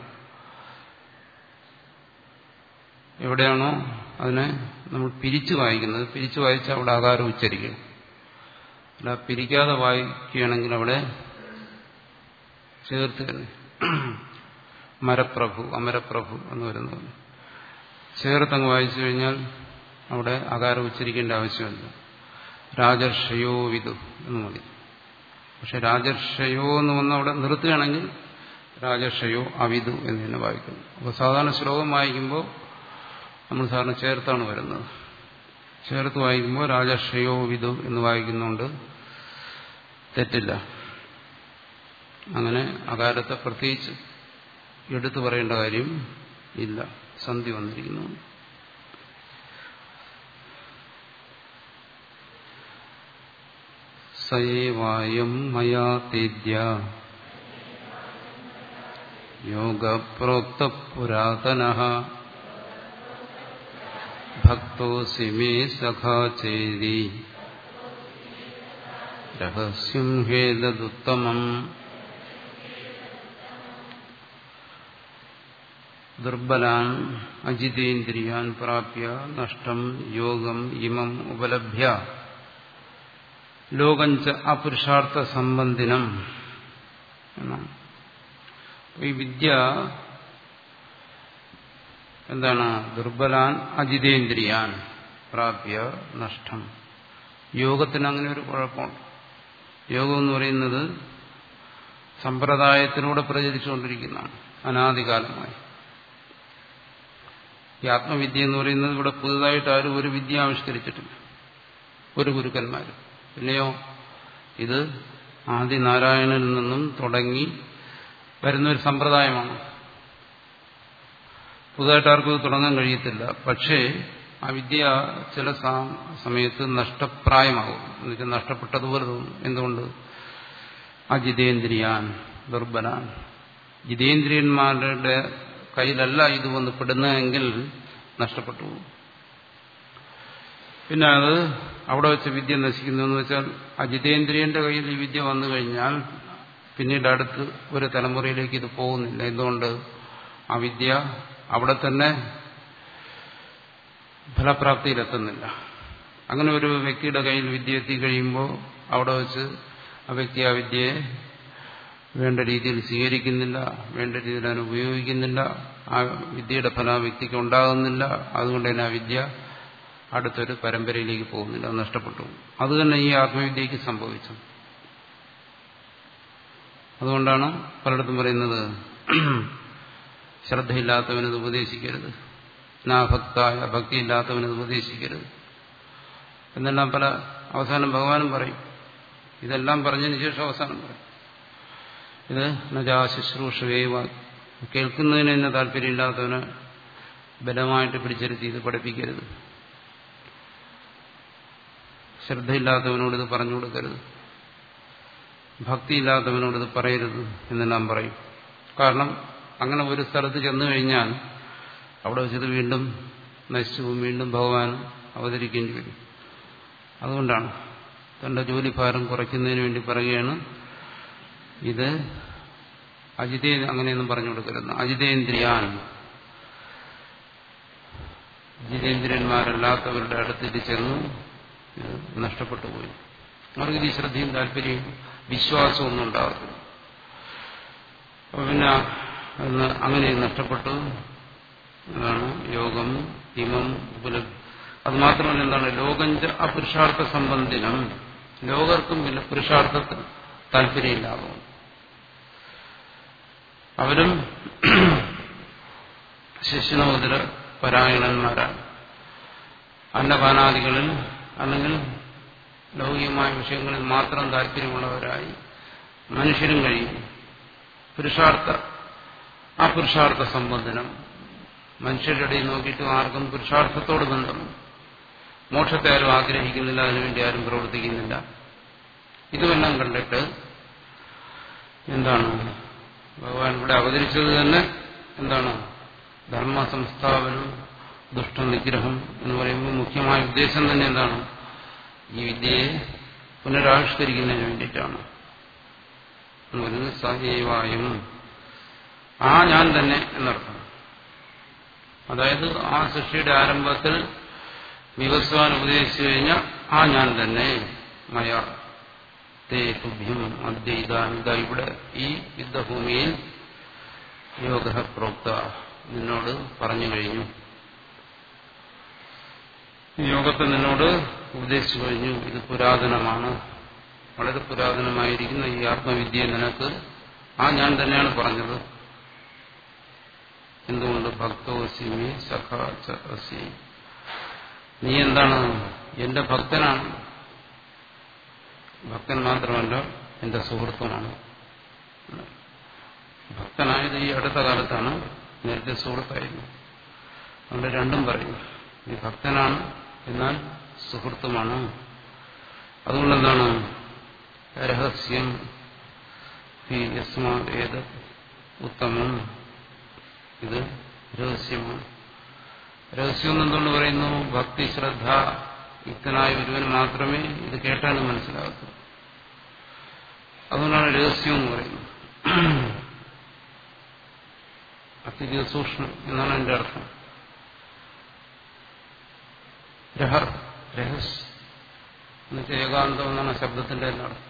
എവിടെയാണോ അതിനെ നമ്മൾ പിരിച്ചു വായിക്കുന്നത് പിരിച്ചു വായിച്ച് അവിടെ ആകാരം ഉച്ചരിക്കണം അല്ല പിരിക്കാതെ വായിക്കുകയാണെങ്കിൽ അവിടെ ചേർത്ത് തന്നെ മരപ്രഭു അമരപ്രഭു എന്ന് വരുന്നത് ചേർത്തങ്ങ് വായിച്ചു കഴിഞ്ഞാൽ അവിടെ അകാരം ഉച്ചരിക്കേണ്ട ആവശ്യമില്ല രാജർഷയോ വിദു എന്ന് മതി പക്ഷെ രാജർഷയോ എന്ന് വന്ന് അവിടെ നിർത്തുകയാണെങ്കിൽ രാജർഷയോ അവിദു എന്ന് തന്നെ വായിക്കുന്നു അപ്പോൾ സാധാരണ ശ്ലോകം വായിക്കുമ്പോൾ നമ്മൾ സാറിന് ചേർത്താണ് വരുന്നത് ചേർത്ത് വായിക്കുമ്പോൾ രാജർഷയോ വിദു എന്ന് വായിക്കുന്നുണ്ട് തെറ്റില്ല അങ്ങനെ അകാരത്തെ പ്രത്യേകിച്ച് എടുത്തു പറയേണ്ട കാര്യം ഇല്ല സന്ധി വന്നിരിക്കുന്നു സയേവായം മയാ തേദ്യ യോഗപ്രോക്ത പുരാതന ഭക്തോസി മേ സഖാ ചേരി രഹസ്യം ഹേതദുത്തമം ദുർബലാൻ അജിതേന്ദ്രിയാൻ പ്രാപ്യ നഷ്ടം യോഗം ഇമം ഉപലഭ്യ ലോകഞ്ച അപുരുഷാർത്ഥ സംബന്ധിനം എന്നാണ് ഈ വിദ്യ എന്താണ് ദുർബലാൻ അജിതേന്ദ്രിയാൻ പ്രാപ്യ നഷ്ടം യോഗത്തിന് അങ്ങനെ ഒരു കുഴപ്പമുണ്ട് യോഗം എന്ന് പറയുന്നത് സമ്പ്രദായത്തിലൂടെ പ്രചരിച്ചുകൊണ്ടിരിക്കുന്നതാണ് അനാദികാലമായി ഈ ആത്മവിദ്യ എന്ന് പറയുന്നത് ഇവിടെ പുതുതായിട്ട് ആരും ഒരു വിദ്യ ആവിഷ്കരിച്ചിട്ടില്ല ഒരു ഗുരുക്കന്മാരും പിന്നെയോ ഇത് ആദിനാരായണനിൽ നിന്നും തുടങ്ങി വരുന്നൊരു സമ്പ്രദായമാണ് പുതുതായിട്ട് ആർക്കും ഇത് തുടങ്ങാൻ കഴിയത്തില്ല പക്ഷേ ആ വിദ്യ ചില സമയത്ത് നഷ്ടപ്രായമാകും എന്നുവെച്ചാൽ നഷ്ടപ്പെട്ടതുപോലെ തോന്നും എന്തുകൊണ്ട് അജിതേന്ദ്രിയാൻ ദുർബലാൻ ജിതേന്ദ്രിയന്മാരുടെ കയ്യിലല്ല ഇത് വന്ന് പെടുന്നതെങ്കിൽ നഷ്ടപ്പെട്ടു പോകും പിന്നെ അത് അവിടെ വെച്ച് വിദ്യ നശിക്കുന്നു എന്ന് വെച്ചാൽ അജിതേന്ദ്രിയന്റെ കയ്യിൽ ഈ വിദ്യ വന്നു കഴിഞ്ഞാൽ പിന്നീട് അടുത്ത് ഒരു തലമുറയിലേക്ക് ഇത് പോകുന്നില്ല എന്തുകൊണ്ട് ആ വിദ്യ അവിടെ തന്നെ ഫലപ്രാപ്തിയിലെത്തുന്നില്ല അങ്ങനെ ഒരു വ്യക്തിയുടെ കയ്യിൽ വിദ്യ എത്തിക്കഴിയുമ്പോൾ അവിടെ വെച്ച് ആ വ്യക്തി ആ വിദ്യയെ വേണ്ട രീതിയിൽ സ്വീകരിക്കുന്നില്ല വേണ്ട രീതിയിൽ അതിനെ ഉപയോഗിക്കുന്നില്ല ആ വിദ്യയുടെ ഫലം ആ വ്യക്തിക്ക് ഉണ്ടാകുന്നില്ല അതുകൊണ്ട് തന്നെ ആ വിദ്യ അടുത്തൊരു പരമ്പരയിലേക്ക് പോകുന്നില്ല അത് നഷ്ടപ്പെട്ടു അത് തന്നെ ഈ ആത്മവിദ്യക്ക് സംഭവിച്ചു അതുകൊണ്ടാണ് പലയിടത്തും പറയുന്നത് ശ്രദ്ധയില്ലാത്തവനത് ഉപദേശിക്കരുത് നാഭക്തായ ഭക്തിയില്ലാത്തവനത് ഉപദേശിക്കരുത് എന്നെല്ലാം പല അവസാനം ഭഗവാനും പറയും ഇതെല്ലാം പറഞ്ഞതിന് ശേഷം അവസാനം പറയും ഇത് നജാ ശുശ്രൂഷവേവ കേൾക്കുന്നതിന് തന്നെ താല്പര്യമില്ലാത്തവന് ബലമായിട്ട് പിടിച്ചെടുത്തി ഇത് പഠിപ്പിക്കരുത് ശ്രദ്ധയില്ലാത്തവനോട് ഇത് പറഞ്ഞു കൊടുക്കരുത് ഭക്തിയില്ലാത്തവനോട് ഇത് പറയരുത് എന്നെല്ലാം പറയും കാരണം അങ്ങനെ ഒരു സ്ഥലത്ത് ചെന്നു കഴിഞ്ഞാൽ അവിടെ വെച്ചത് വീണ്ടും നശിച്ചു വീണ്ടും ഭഗവാൻ അവതരിക്കേണ്ടി വരും അതുകൊണ്ടാണ് തന്റെ ജോലിഭാരം കുറയ്ക്കുന്നതിന് വേണ്ടി പറയുകയാണ് ഇത് അജിതേ അങ്ങനെയൊന്നും പറഞ്ഞു കൊടുക്കരുത് അജിതേന്ദ്രിയാൻ ജിതേന്ദ്രന്മാരല്ലാത്തവരുടെ അടുത്തേക്ക് ചെന്ന് ഇത് നഷ്ടപ്പെട്ടു പോയി അവർക്ക് ഇത് ശ്രദ്ധയും താല്പര്യവും വിശ്വാസവും ഒന്നും ഉണ്ടാകത്തില്ല അപ്പൊ പിന്നെ അന്ന് അങ്ങനെ നഷ്ടപ്പെട്ടു അതാണ് യോഗം ഇമം ഉപല അത് മാത്രമല്ല എന്താണ് ലോകഞ്ച അപുരുഷാർത്ഥ സംബന്ധിനം ലോകർക്കും പിന്നെ പുരുഷാർത്ഥത്തിൽ താല്പര്യമില്ലാകും അവരും ശിശുനോദര പരായണന്മാരാണ് അന്നപാനാദികളിൽ അല്ലെങ്കിൽ ലൗകികമായ വിഷയങ്ങളിൽ മാത്രം താല്പര്യമുള്ളവരായി മനുഷ്യരും കഴിയും പുരുഷാർത്ഥ ആ പുരുഷാർത്ഥ സംബന്ധനം മനുഷ്യരുടെ ഇടയിൽ നോക്കിയിട്ടും ആർക്കും പുരുഷാർത്ഥത്തോട് ബന്ധം മോക്ഷത്തെ ആരും ആഗ്രഹിക്കുന്നില്ല അതിനുവേണ്ടി ആരും പ്രവർത്തിക്കുന്നില്ല ഇതുമെല്ലാം കണ്ടിട്ട് എന്താണ് ഭഗവാൻ ഇവിടെ അവതരിച്ചത് തന്നെ എന്താണ് ധർമ്മ സംസ്ഥാപനം ദുഷ്ടനിഗ്രഹം എന്ന് പറയുമ്പോൾ മുഖ്യമായ ഉദ്ദേശം തന്നെ എന്താണ് ഈ വിദ്യയെ പുനരാവിഷ്കരിക്കുന്നതിന് വേണ്ടിയിട്ടാണ് എന്ന് പറയുന്നത് സജീവായും ആ ഞാൻ തന്നെ എന്നർത്ഥം അതായത് ആ സൃഷ്ടിയുടെ ആരംഭത്തിൽ വിവസ്വാൻ ഉപദേശിച്ചു കഴിഞ്ഞാൽ ആ ഞാൻ തന്നെ മയ തേ തുഭ്യം അദ്വൈതാനിത ഇവിടെ ഈ യുദ്ധഭൂമിയിൽ യോഗ പ്രോക്ത നിന്നോട് പറഞ്ഞു കഴിഞ്ഞു യോഗത്തെ നിന്നോട് ഉപദേശിച്ചു കഴിഞ്ഞു ഇത് പുരാതനമാണ് വളരെ പുരാതനമായിരിക്കുന്ന ഈ ആത്മവിദ്യയെ നിനക്ക് ആ ഞാൻ തന്നെയാണ് പറഞ്ഞത് എന്തുകൊണ്ട് ഭക്തോസിമി സഖാസി നീ എന്താണ് എന്റെ ഭക്തനാണ് ഭക്തൻ മാത്രമല്ല എന്റെ സുഹൃത്തുമാണ് ഭക്തനായത് ഈ അടുത്ത കാലത്താണ് നേരത്തെ സുഹൃത്തായിരുന്നു അതുകൊണ്ട് രണ്ടും പറയും ഈ ഭക്തനാണ് എന്നാൽ സുഹൃത്തുമാണ് അതുകൊണ്ടെന്താണ് രഹസ്യം ഏത് ഉത്തമം ഇത് രഹസ്യമാണ് രഹസ്യം എന്തുകൊണ്ട് പറയുന്നു ഭക്തി ശ്രദ്ധ യുക്തനായ ഒരുവന് മാത്രമേ ഇത് കേട്ടാലും മനസ്സിലാകത്തു അതുകൊണ്ടാണ് രഹസ്യം എന്ന് പറയുന്നത് അത്യധിക സൂക്ഷ്മം എന്നാണ് എന്റെ അർത്ഥം രഹർ രഹസ് എന്നുവെച്ചാൽ ഏകാന്തം എന്നാണ് ശബ്ദത്തിന്റെ എല്ലാം അർത്ഥം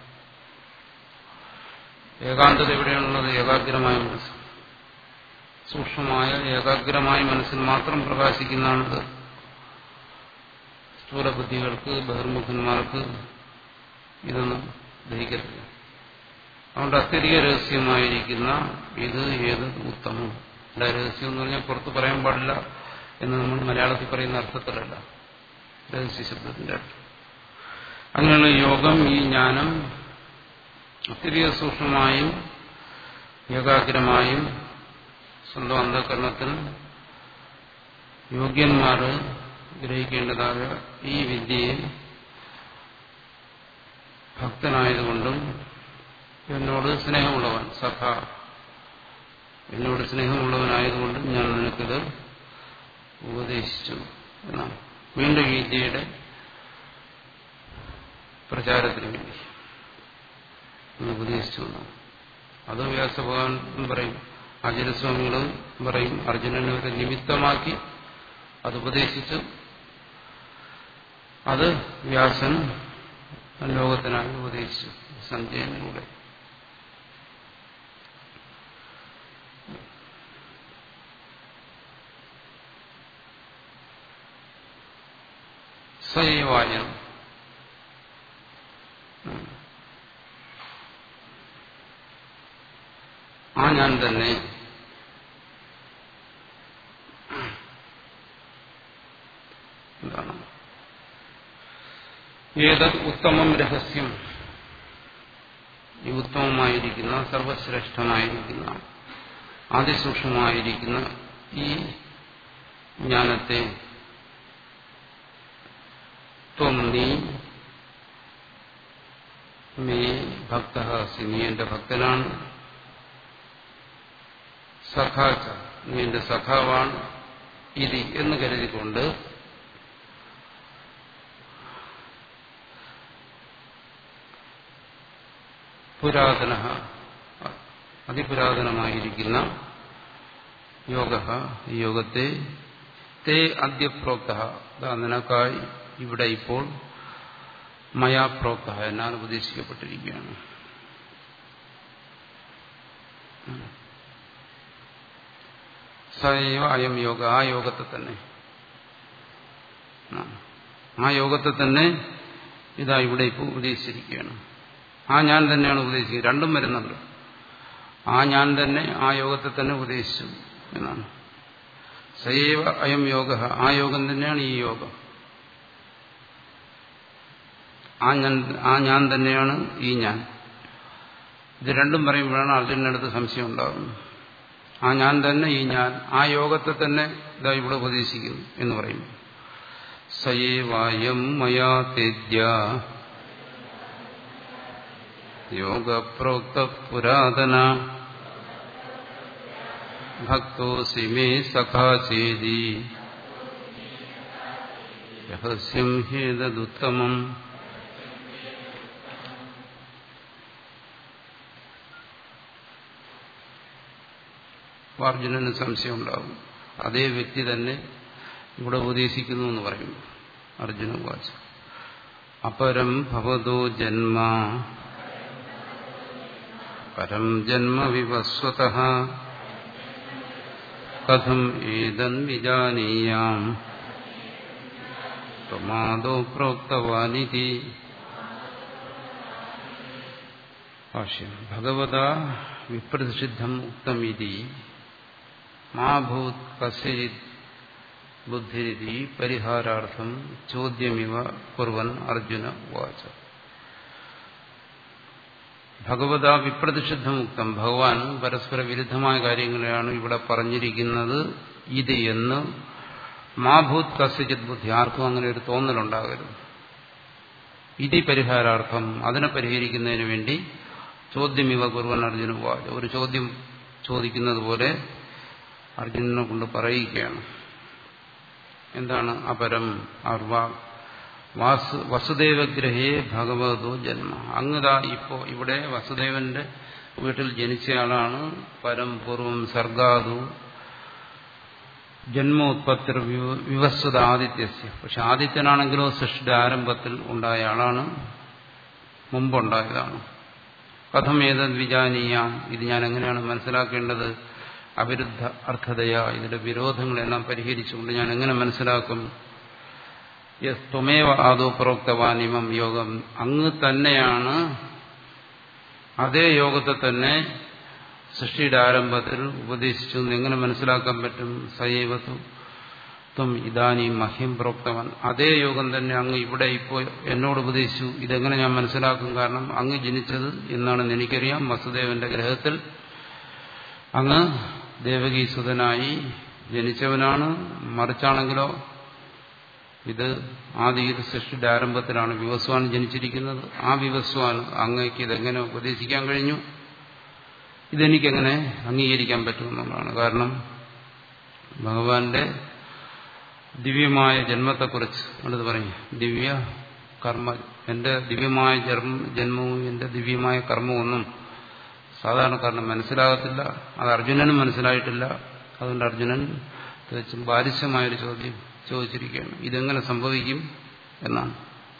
ഏകാന്തത എവിടെയാണുള്ളത് ഏകാഗ്രമായ മനസ്സ് സൂക്ഷ്മമായ ഏകാഗ്രമായ മനസ്സിൽ മാത്രം പ്രകാശിക്കുന്നതാണിത് സ്ഥൂലബുദ്ധികൾക്ക് ബഹിർമുഖന്മാർക്ക് ഇതൊന്നും ദഹിക്കത്തില്ല അതുകൊണ്ട് അത്യധിക രഹസ്യമായിരിക്കുന്ന ഇത് ഏത് ഉത്തമം ഇവിടെ രഹസ്യം എന്ന് പറഞ്ഞാൽ പുറത്ത് പറയാൻ പാടില്ല എന്ന് നമ്മൾ മലയാളത്തിൽ പറയുന്ന അർത്ഥത്തിലല്ല രഹസ്യ ശബ്ദത്തിന്റെ അർത്ഥം അങ്ങനെയുള്ള യോഗം ഈ ജ്ഞാനം അത്യധിക സൂക്ഷ്മമായും ഏകാഗ്രമായും സ്വന്തം അന്ധകരണത്തിൽ യോഗ്യന്മാർ ഗ്രഹിക്കേണ്ടതായ ഈ വിദ്യയെ ഭക്തനായതുകൊണ്ടും എന്നോട് സ്നേഹമുള്ളവൻ സഖ എന്നോട് സ്നേഹമുള്ളവനായതുകൊണ്ടും ഞാൻ നിനക്കിത് ഉപദേശിച്ചു എന്നാണ് വീണ്ടും ഈ വിദ്യയുടെ പ്രചാരത്തിന് വേണ്ടി ഉപദേശിച്ചു എന്നാണ് അത് വ്യാസഭഗവാൻ പറയും ആചാര്യസ്വാമികളും പറയും അർജുനനെ ഒരു നിമിത്തമാക്കി അത് ഉപദേശിച്ചു അത് വ്യാസൻ ലോകത്തിനായി ഉപദേശിച്ചു സഞ്ജയനിലൂടെ സ്വയവായൻ ആ ഞാൻ തന്നെ എന്താണ് ഏതത് ഉത്തമം രഹസ്യം ഈ ഉത്തമമായിരിക്കുന്ന സർവശ്രേഷ്ഠമായിരിക്കുന്ന അതിസൂക്ഷ്മമായിരിക്കുന്ന ഈ ജ്ഞാനത്തെ ത്വം നീ മേ ഭക്ത നീ എന്റെ ഭക്തനാണ് സഖാച്ച നീ എന്റെ സഖാവാണ് ഇതി എന്ന് കരുതിക്കൊണ്ട് പുരാതന അതിപുരാതനമായിരിക്കുന്ന യോഗ ഈ യോഗത്തെ തേ അദ്യപ്രോക്ത നിനക്കായി ഇവിടെ ഇപ്പോൾ മയാ പ്രോക്ത എന്നാൽ ഉപദേശിക്കപ്പെട്ടിരിക്കുകയാണ് സൈവ അയം യോഗ ആ യോഗത്തെ തന്നെ ആ യോഗത്തെ തന്നെ ഇതാ ഇവിടെ ഇപ്പോൾ ഉപദേശിച്ചിരിക്കുകയാണ് ആ ഞാൻ തന്നെയാണ് ഉപദേശിക്കുന്നത് രണ്ടും വരുന്നുണ്ട് ആ ഞാൻ തന്നെ ആ യോഗത്തെ തന്നെ ഉപദേശിച്ചു എന്നാണ് സൈവ അയം യോഗ ആ യോഗം തന്നെയാണ് ഈ യോഗം ആ ഞാൻ ആ ഞാൻ തന്നെയാണ് ഈ ഞാൻ ഇത് രണ്ടും പറയുമ്പോഴാണ് അർജുനടുത്ത് സംശയം ഉണ്ടാകുന്നത് ആ ഞാൻ തന്നെ ഈ ഞാൻ ആ യോഗത്തെ തന്നെ ഇതാ ഇവിടെ ഉപദേശിക്കുന്നു എന്ന് പറയുന്നു സയേവായം മയാ തേദ്യ യോഗപ്രോക്ത പുരാതന ഭക്തോസി മേ സഖാചേതി രഹസ്യം ഹേതദുത്തമം അർജുനന് സംശയം ഉണ്ടാകും അതേ വ്യക്തി തന്നെ ഇവിടെ ഉപദേശിക്കുന്നു എന്ന് പറയുന്നു അർജുന വാച അപരം ഭവതോ ജന്മ പരം ജന്മ വിവസ്വത കഥം ഏതൻ വിജാനീയാം പ്രമാദോ പ്രോക്തവാനിതി ഭാഷ്യം ഭഗവത വിപ്രതിഷിദ്ധം ഉക്തമിതി മാ ഭൂത് കസ്യജിത് ബുദ്ധിരിതി പരിഹാരാർത്ഥം ചോദ്യമിവ കുർവൻ അർജുന വാച ഭഗവത വിപ്രതിഷിദ്ധമുക്തം ഭഗവാൻ പരസ്പര വിരുദ്ധമായ കാര്യങ്ങളെയാണ് ഇവിടെ പറഞ്ഞിരിക്കുന്നത് ഇത് എന്ന് മാഭൂത് കസ്യജിത് ബുദ്ധി ആർക്കും അങ്ങനെ ഒരു തോന്നലുണ്ടാകരുത് ഇതി പരിഹാരാർത്ഥം അതിനെ പരിഹരിക്കുന്നതിന് വേണ്ടി ചോദ്യമിവ കുർവൻ അർജുന വാച ഒരു ചോദ്യം ചോദിക്കുന്നത് പോലെ അർജുനനെ കൊണ്ട് പറയിക്കുകയാണ് എന്താണ് അപരം അർവ വാസു വസുദേവഗ്രഹേ ഭഗവതോ ജന്മ അങ്ങതാ ഇപ്പോ ഇവിടെ വസുദേവന്റെ വീട്ടിൽ ജനിച്ചയാളാണ് പരം പൂർവം സർഗാതു ജന്മോത്പത്തി വിവസ്വത ആദിത്യസ്യ പക്ഷെ ആദിത്യനാണെങ്കിലോ സൃഷ്ടിയുടെ ആരംഭത്തിൽ ഉണ്ടായ ആളാണ് മുമ്പുണ്ടായതാണ് കഥം ഏതത് വിജാനീയാം ഇത് ഞാൻ എങ്ങനെയാണ് മനസ്സിലാക്കേണ്ടത് അവിരുദ്ധ അർത്ഥതയ ഇതിന്റെ വിരോധങ്ങളെല്ലാം പരിഹരിച്ചുകൊണ്ട് ഞാൻ എങ്ങനെ മനസ്സിലാക്കും യസ് ത്വമേവ ആദോ പ്രോക്തവാൻ ഇമം യോഗം അങ്ങ് തന്നെയാണ് അതേ യോഗത്തെ തന്നെ സൃഷ്ടിയുടെ ആരംഭത്തിൽ ഉപദേശിച്ചു എന്ന് എങ്ങനെ മനസ്സിലാക്കാൻ പറ്റും സൈവത്വ ത്വം ഇതാനി മഹ്യം പ്രോക്തവാൻ അതേ യോഗം തന്നെ അങ്ങ് ഇവിടെ ഇപ്പോൾ എന്നോട് ഉപദേശിച്ചു ഇതെങ്ങനെ ഞാൻ മനസ്സിലാക്കും കാരണം അങ്ങ് ജനിച്ചത് എന്നാണെന്ന് എനിക്കറിയാം വസുദേവന്റെ ഗ്രഹത്തിൽ അങ്ങ് ദേവകീസുതനായി ജനിച്ചവനാണ് മറിച്ചാണെങ്കിലോ ഇത് ആദ്യ സൃഷ്ടിയുടെ ആരംഭത്തിലാണ് വിവസ്വാൻ ജനിച്ചിരിക്കുന്നത് ആ വിവസ്വാൻ അങ്ങേക്ക് ഇതെങ്ങനെ ഉപദേശിക്കാൻ കഴിഞ്ഞു ഇതെനിക്കെങ്ങനെ അംഗീകരിക്കാൻ പറ്റുമെന്നുള്ളതാണ് കാരണം ഭഗവാന്റെ ദിവ്യമായ ജന്മത്തെക്കുറിച്ച് അടുത്ത് പറയും ദിവ്യ കർമ്മ എന്റെ ദിവ്യമായ ജന്മവും എന്റെ ദിവ്യമായ കർമ്മമൊന്നും സാധാരണക്കാരന് മനസ്സിലാകത്തില്ല അത് അർജുനനും മനസ്സിലായിട്ടില്ല അതുകൊണ്ട് അർജുനൻ തികച്ചും ബാലിശമായൊരു ചോദ്യം ചോദിച്ചിരിക്കുകയാണ് ഇതെങ്ങനെ സംഭവിക്കും എന്നാണ്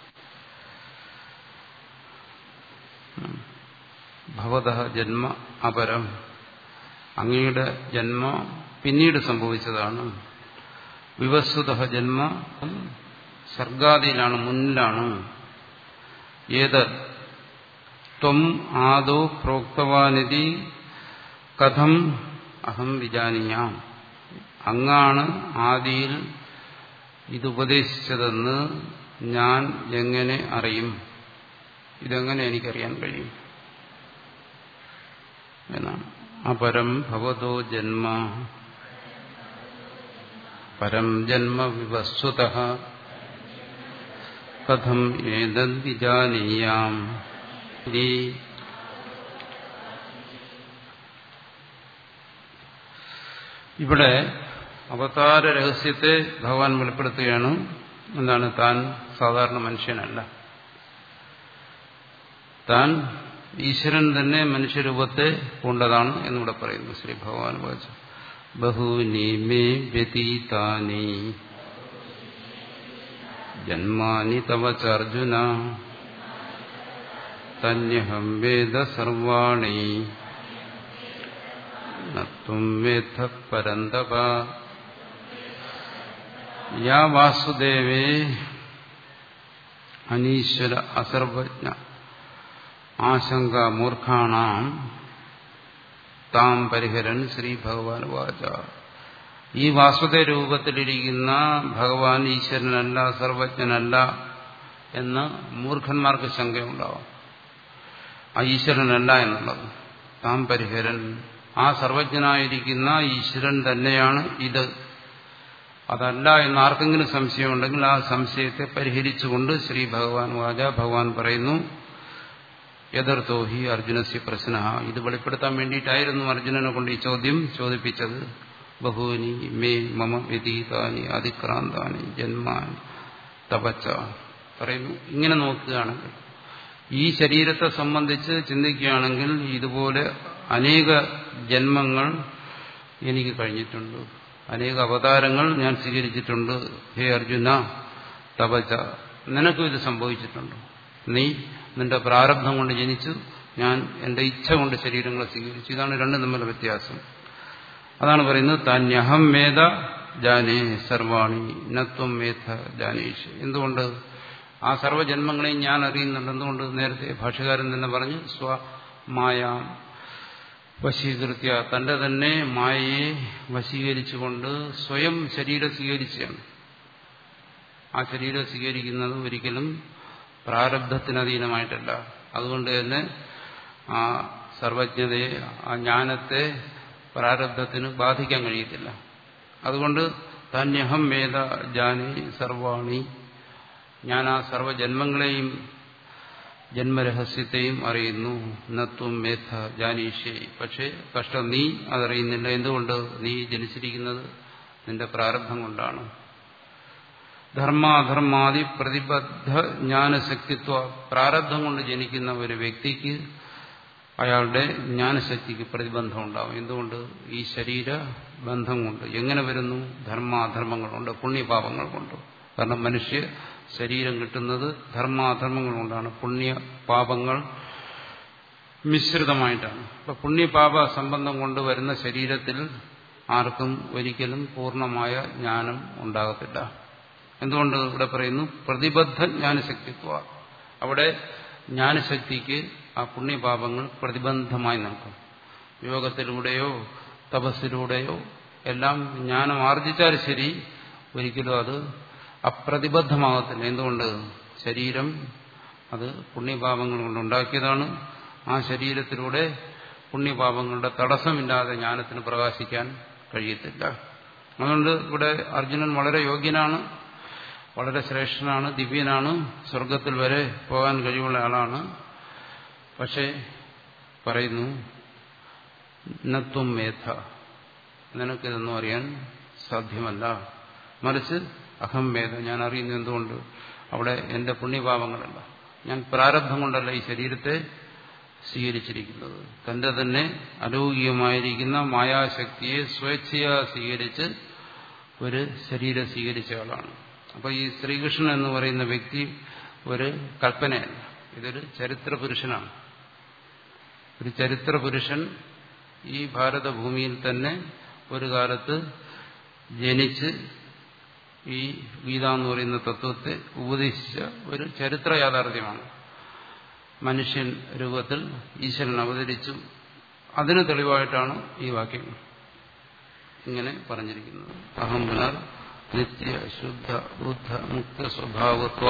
ഭവത ജന്മ അപരം അങ്ങയുടെ ജന്മ പിന്നീട് സംഭവിച്ചതാണ് വിവസ്വത ജന്മ സർഗാദിയിലാണ് മുന്നിലാണ് ഏത് ത്വം ആദോ പ്രോക്തവാനിതി കഥം അഹം വിജാനീയാം അങ്ങാണ് ആദിയിൽ ഇതുപദേശിച്ചതെന്ന് ഞാൻ എങ്ങനെ അറിയും ഇതെങ്ങനെ എനിക്കറിയാൻ കഴിയും എന്നാണ് അപരം ഭവതോ ജന്മ പരം ജന്മ വിവസ്വത കഥം ഏതദ് വിജാനീയാം ഇവിടെ അവതാര രഹസ്യത്തെ ഭഗവാൻ വെളിപ്പെടുത്തുകയാണ് എന്താണ് താൻ സാധാരണ മനുഷ്യനല്ല താൻ ഈശ്വരൻ തന്നെ മനുഷ്യരൂപത്തെ കൊണ്ടതാണ് എന്നിവിടെ പറയുന്നു ശ്രീ ഭഗവാൻ വാച ബഹൂനി മേ വ്യതീതാനി ജന്മാനി തവ ചർജുന തന്യഹം വേദ സർവാണി നത്വം വേദ പരന്തപ യാ വാസുദേവേ അനീശ്വര അസർവജ്ഞ ആശങ്ക മൂർഖാണാം താം പരിഹരൻ ശ്രീ ഭഗവാൻ വാച ഈ വാസുദ രൂപത്തിലിരിക്കുന്ന ഭഗവാൻ ഈശ്വരനല്ല സർവജ്ഞനല്ല എന്ന് മൂർഖന്മാർക്ക് ശങ്കയുണ്ടാവും ആ ഈശ്വരനല്ല എന്നുള്ളത് താം പരിഹരൻ ആ സർവജ്ഞനായിരിക്കുന്ന ഈശ്വരൻ തന്നെയാണ് ഇത് അതല്ല എന്ന് ആർക്കെങ്കിലും സംശയമുണ്ടെങ്കിൽ ആ സംശയത്തെ പരിഹരിച്ചുകൊണ്ട് ശ്രീ ഭഗവാൻ വാച ഭഗവാൻ പറയുന്നു യഥർത്ഥോ ഹി അർജുനസ്യ പ്രശ്ന ഇത് വെളിപ്പെടുത്താൻ വേണ്ടിയിട്ടായിരുന്നു അർജുനനെ കൊണ്ട് ഈ ചോദ്യം ചോദിപ്പിച്ചത് ബഹൂനി മേ മമ വ്യതീതാനി അതിക്രാന്താനി ജന്മാനി തപച്ച പറയുന്നു ഇങ്ങനെ നോക്കുകയാണെങ്കിൽ ഈ ശരീരത്തെ സംബന്ധിച്ച് ചിന്തിക്കുകയാണെങ്കിൽ ഇതുപോലെ അനേക ജന്മങ്ങൾ എനിക്ക് കഴിഞ്ഞിട്ടുണ്ട് അനേക അവതാരങ്ങൾ ഞാൻ സ്വീകരിച്ചിട്ടുണ്ട് ഹേ അർജുന തപച്ച നിനക്കും ഇത് സംഭവിച്ചിട്ടുണ്ട് നീ നിന്റെ പ്രാരബ്ധം കൊണ്ട് ജനിച്ചു ഞാൻ എന്റെ ഇച്ഛ കൊണ്ട് ശരീരങ്ങളെ സ്വീകരിച്ചു ഇതാണ് രണ്ടും തമ്മിലുള്ള വ്യത്യാസം അതാണ് പറയുന്നത് താന്യഹം വേദ ജാനേ സർവാണി നത്വം വേദ ജാനേഷ് എന്തുകൊണ്ട് ആ സർവ്വജന്മങ്ങളെയും ഞാൻ അറിയുന്നുണ്ട് എന്തുകൊണ്ട് നേരത്തെ ഭാഷകാരൻ തന്നെ പറഞ്ഞു സ്വമായാം വശീകൃത്യ തന്റെ തന്നെ മായയെ വശീകരിച്ചുകൊണ്ട് സ്വയം ശരീരം സ്വീകരിച്ചാണ് ആ ശരീരം സ്വീകരിക്കുന്നത് ഒരിക്കലും പ്രാരബ്ധത്തിനധീനമായിട്ടല്ല അതുകൊണ്ട് തന്നെ ആ സർവജ്ഞതയെ ആ ജ്ഞാനത്തെ പ്രാരബ്ധത്തിന് ബാധിക്കാൻ കഴിയത്തില്ല അതുകൊണ്ട് തന്യഹം വേദ ജാനി സർവാണി ഞാൻ ആ സർവജന്മങ്ങളെയും ജന്മരഹസ്യത്തെയും അറിയുന്നു നത്വം മേധ ജാനീഷേ പക്ഷേ കഷ്ടം നീ അതറിയുന്നില്ല എന്തുകൊണ്ട് നീ ജനിച്ചിരിക്കുന്നത് നിന്റെ പ്രാരബ്ധം കൊണ്ടാണ് ധർമാധർമാദി പ്രതിബദ്ധ ജ്ഞാനശക്തിത്വ പ്രാരബ്ധം കൊണ്ട് ജനിക്കുന്ന ഒരു വ്യക്തിക്ക് അയാളുടെ ജ്ഞാനശക്തിക്ക് പ്രതിബന്ധം ഉണ്ടാവും എന്തുകൊണ്ട് ഈ ശരീര ബന്ധം കൊണ്ട് എങ്ങനെ വരുന്നു ധർമാധർമ്മങ്ങൾ കൊണ്ട് പുണ്യപാപങ്ങൾ കൊണ്ട് കാരണം മനുഷ്യ ശരീരം കിട്ടുന്നത് ധർമാധർമ്മങ്ങൾ കൊണ്ടാണ് പുണ്യ പാപങ്ങൾ മിശ്രിതമായിട്ടാണ് അപ്പൊ പുണ്യപാപ സംബന്ധം കൊണ്ട് വരുന്ന ശരീരത്തിൽ ആർക്കും ഒരിക്കലും പൂർണ്ണമായ ജ്ഞാനം ഉണ്ടാകത്തില്ല എന്തുകൊണ്ട് ഇവിടെ പറയുന്നു പ്രതിബദ്ധ ജ്ഞാനശക്തിത്വ അവിടെ ജ്ഞാനശക്തിക്ക് ആ പുണ്യപാപങ്ങൾ പ്രതിബന്ധമായി നിൽക്കും യോഗത്തിലൂടെയോ തപസ്സിലൂടെയോ എല്ലാം ജ്ഞാനം ആർജിച്ചാൽ ശരി ഒരിക്കലും അത് അപ്രതിബദ്ധമാകത്തില്ല എന്തുകൊണ്ട് ശരീരം അത് പുണ്യപാപങ്ങൾ കൊണ്ടുണ്ടാക്കിയതാണ് ആ ശരീരത്തിലൂടെ പുണ്യപാപങ്ങളുടെ തടസ്സമില്ലാതെ ജ്ഞാനത്തിന് പ്രകാശിക്കാൻ കഴിയത്തില്ല അതുകൊണ്ട് ഇവിടെ അർജുനൻ വളരെ യോഗ്യനാണ് വളരെ ശ്രേഷ്ഠനാണ് ദിവ്യനാണ് സ്വർഗത്തിൽ വരെ പോകാൻ കഴിവുള്ള ആളാണ് പക്ഷേ പറയുന്നു നത്വം മേധ നിനക്കിതൊന്നും അറിയാൻ സാധ്യമല്ല മറിച്ച് അഹം വേദ ഞാൻ അറിയുന്നത് എന്തുകൊണ്ട് അവിടെ എന്റെ പുണ്യപാപങ്ങളല്ല ഞാൻ പ്രാരബ്ധം കൊണ്ടല്ല ഈ ശരീരത്തെ സ്വീകരിച്ചിരിക്കുന്നത് തന്റെ തന്നെ അലൗകികമായിരിക്കുന്ന മായാശക്തിയെ സ്വേച്ഛയാ സ്വീകരിച്ച് ഒരു ശരീരം സ്വീകരിച്ച ആളാണ് അപ്പൊ ഈ ശ്രീകൃഷ്ണൻ എന്ന് പറയുന്ന വ്യക്തി ഒരു കൽപ്പനയല്ല ഇതൊരു ചരിത്ര പുരുഷനാണ് ഒരു ചരിത്ര പുരുഷൻ ഈ ഭാരതഭൂമിയിൽ തന്നെ ഒരു കാലത്ത് ജനിച്ച് ഈ ഗീത എന്ന് പറയുന്ന തത്വത്തെ ഉപദേശിച്ച ഒരു ചരിത്ര യാഥാർത്ഥ്യമാണ് മനുഷ്യൻ രൂപത്തിൽ ഈശ്വരൻ അവതരിച്ചു അതിന് തെളിവായിട്ടാണ് ഈ വാക്യം ഇങ്ങനെ പറഞ്ഞിരിക്കുന്നത് അഹം പുനർ നിത്യ ശുദ്ധ ബുദ്ധ മുക്ത സ്വഭാവത്വ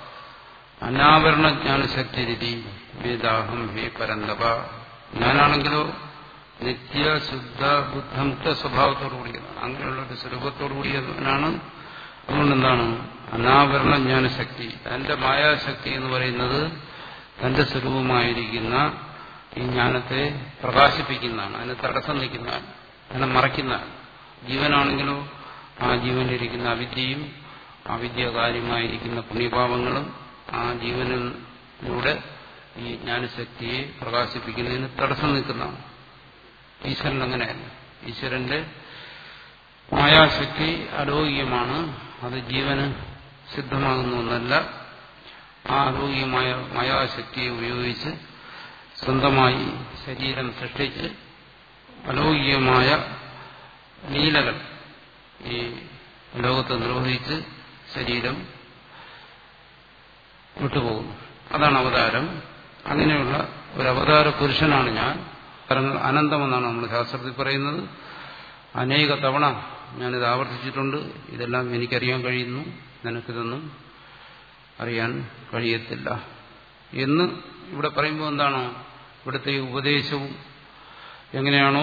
അനാവരണ ജ്ഞാനശക്തി വേദാഹം ഹേ പരന്തപ ഞാനാണെങ്കിലോ നിത്യ ശുദ്ധ ബുദ്ധമുക്ത സ്വഭാവത്തോടു കൂടിയതാണ് അങ്ങനെയുള്ള ഒരു സ്വരൂപത്തോടു കൂടിയവനാണ് അതുകൊണ്ട് എന്താണ് അനാവരണ ജ്ഞാനശക്തി തന്റെ മായാശക്തി എന്ന് പറയുന്നത് തന്റെ സ്വരൂപമായിരിക്കുന്ന ഈ ജ്ഞാനത്തെ പ്രകാശിപ്പിക്കുന്നതാണ് അതിന് തടസ്സം നിൽക്കുന്നതാണ് അതിനെ മറയ്ക്കുന്നതാണ് ജീവനാണെങ്കിലോ ആ ജീവനിലിരിക്കുന്ന അവിദ്യയും അവിദ്യകാര്യമായിരിക്കുന്ന പുണ്യപാപങ്ങളും ആ ജീവനിലൂടെ ഈ ജ്ഞാനശക്തിയെ പ്രകാശിപ്പിക്കുന്നതിന് തടസ്സം നിൽക്കുന്നതാണ് ഈശ്വരൻ അങ്ങനെയല്ല ഈശ്വരന്റെ മായാശക്തി അലൗകികമാണ് അത് ജീവന് സിദ്ധമാകുന്ന ഒന്നല്ല ആ അലൗകികമായ മായാശക്തിയെ ഉപയോഗിച്ച് സ്വന്തമായി ശരീരം സൃഷ്ടിച്ച് അലൗകികമായ ലീലകൾ ഈ ലോകത്ത് നിർവഹിച്ച് ശരീരം വിട്ടുപോകുന്നു അതാണ് അവതാരം അങ്ങനെയുള്ള ഒരു അവതാര പുരുഷനാണ് ഞാൻ അവതാരങ്ങൾ അനന്തമെന്നാണ് നമ്മൾ ശാസ്ത്രത്തിൽ പറയുന്നത് അനേക തവണ ഞാനിത് ആവർത്തിച്ചിട്ടുണ്ട് ഇതെല്ലാം എനിക്കറിയാൻ കഴിയുന്നു നിനക്കിതൊന്നും അറിയാൻ കഴിയത്തില്ല എന്ന് ഇവിടെ പറയുമ്പോൾ എന്താണോ ഇവിടുത്തെ ഈ ഉപദേശവും എങ്ങനെയാണോ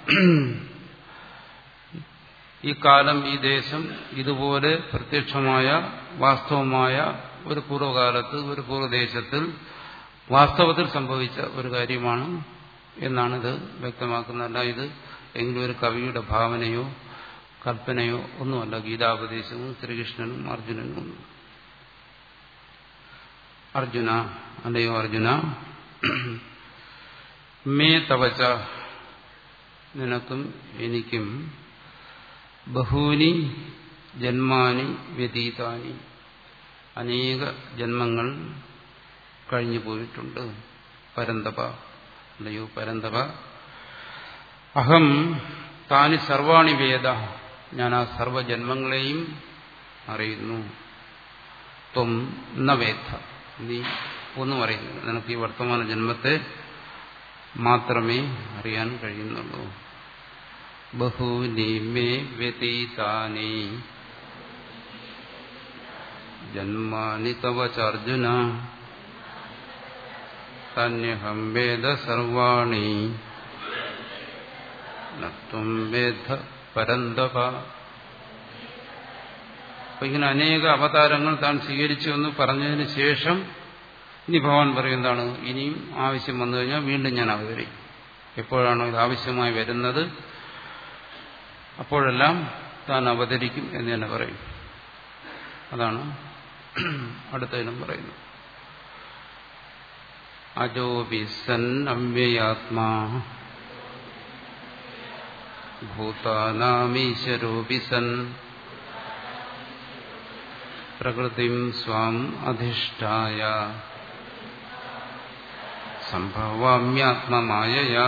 ഈ കാലം ഈ ദേശം ഇതുപോലെ പ്രത്യക്ഷമായ വാസ്തവമായ ഒരു പൂർവ്വകാലത്ത് ഒരു പൂർവ്വദേശത്തിൽ വാസ്തവത്തിൽ സംഭവിച്ച ഒരു കാര്യമാണ് എന്നാണിത് വ്യക്തമാക്കുന്നതല്ല ഇത് എങ്കിലും ഒരു കവിയുടെ ഭാവനയോ കൽപ്പനയോ ഒന്നുമല്ല ഗീതാപദേശവും ശ്രീകൃഷ്ണനും അർജുനനും ഒന്നും അർജുന അല്ലയോ അർജുന മേ തവച്ച നിനക്കും എനിക്കും ബഹൂനി ജന്മാനി വ്യതീതാനി അനേക ജന്മങ്ങൾ കഴിഞ്ഞു പോയിട്ടുണ്ട് പരന്തപ അല്ലയോ പരന്തപ അഹം താനി സർവാണി വേദ ഞാൻ ആ സർവജന്മങ്ങളെയും അറിയുന്നു ത്വം ന വേദ നീ ഒന്നും അറിയുന്നില്ല നിനക്ക് ഈ വർത്തമാന ജന്മത്തെ മാത്രമേ അറിയാൻ കഴിയുന്നുള്ളൂ ബഹൂനി മേ വ്യതീതാനി ജന്മാനി തവ ചാർജുന തന്യഹം വേദ സർവാണി നത്വം വേദ പരന്തപ അപ്പൊ ഇങ്ങനെ അനേക അവതാരങ്ങൾ താൻ സ്വീകരിച്ചു എന്ന് പറഞ്ഞതിന് ശേഷം ഇനി ഭഗവാൻ പറയുന്നതാണ് ഇനിയും ആവശ്യം വന്നു കഴിഞ്ഞാൽ വീണ്ടും ഞാൻ അവതരിക്കും എപ്പോഴാണോ ഇത് ആവശ്യമായി വരുന്നത് അപ്പോഴെല്ലാം താൻ അവതരിക്കും എന്ന് തന്നെ പറയും അതാണ് അടുത്തതിനും പറയുന്നത് അജോപി സൻ അവ്യയാത്മാ ഭൂതാനാമീശ്വരോപി സൻ പ്രകൃതിം സ്വാം അധിഷ്ഠായ സംഭവാമ്യാത്മമായയാ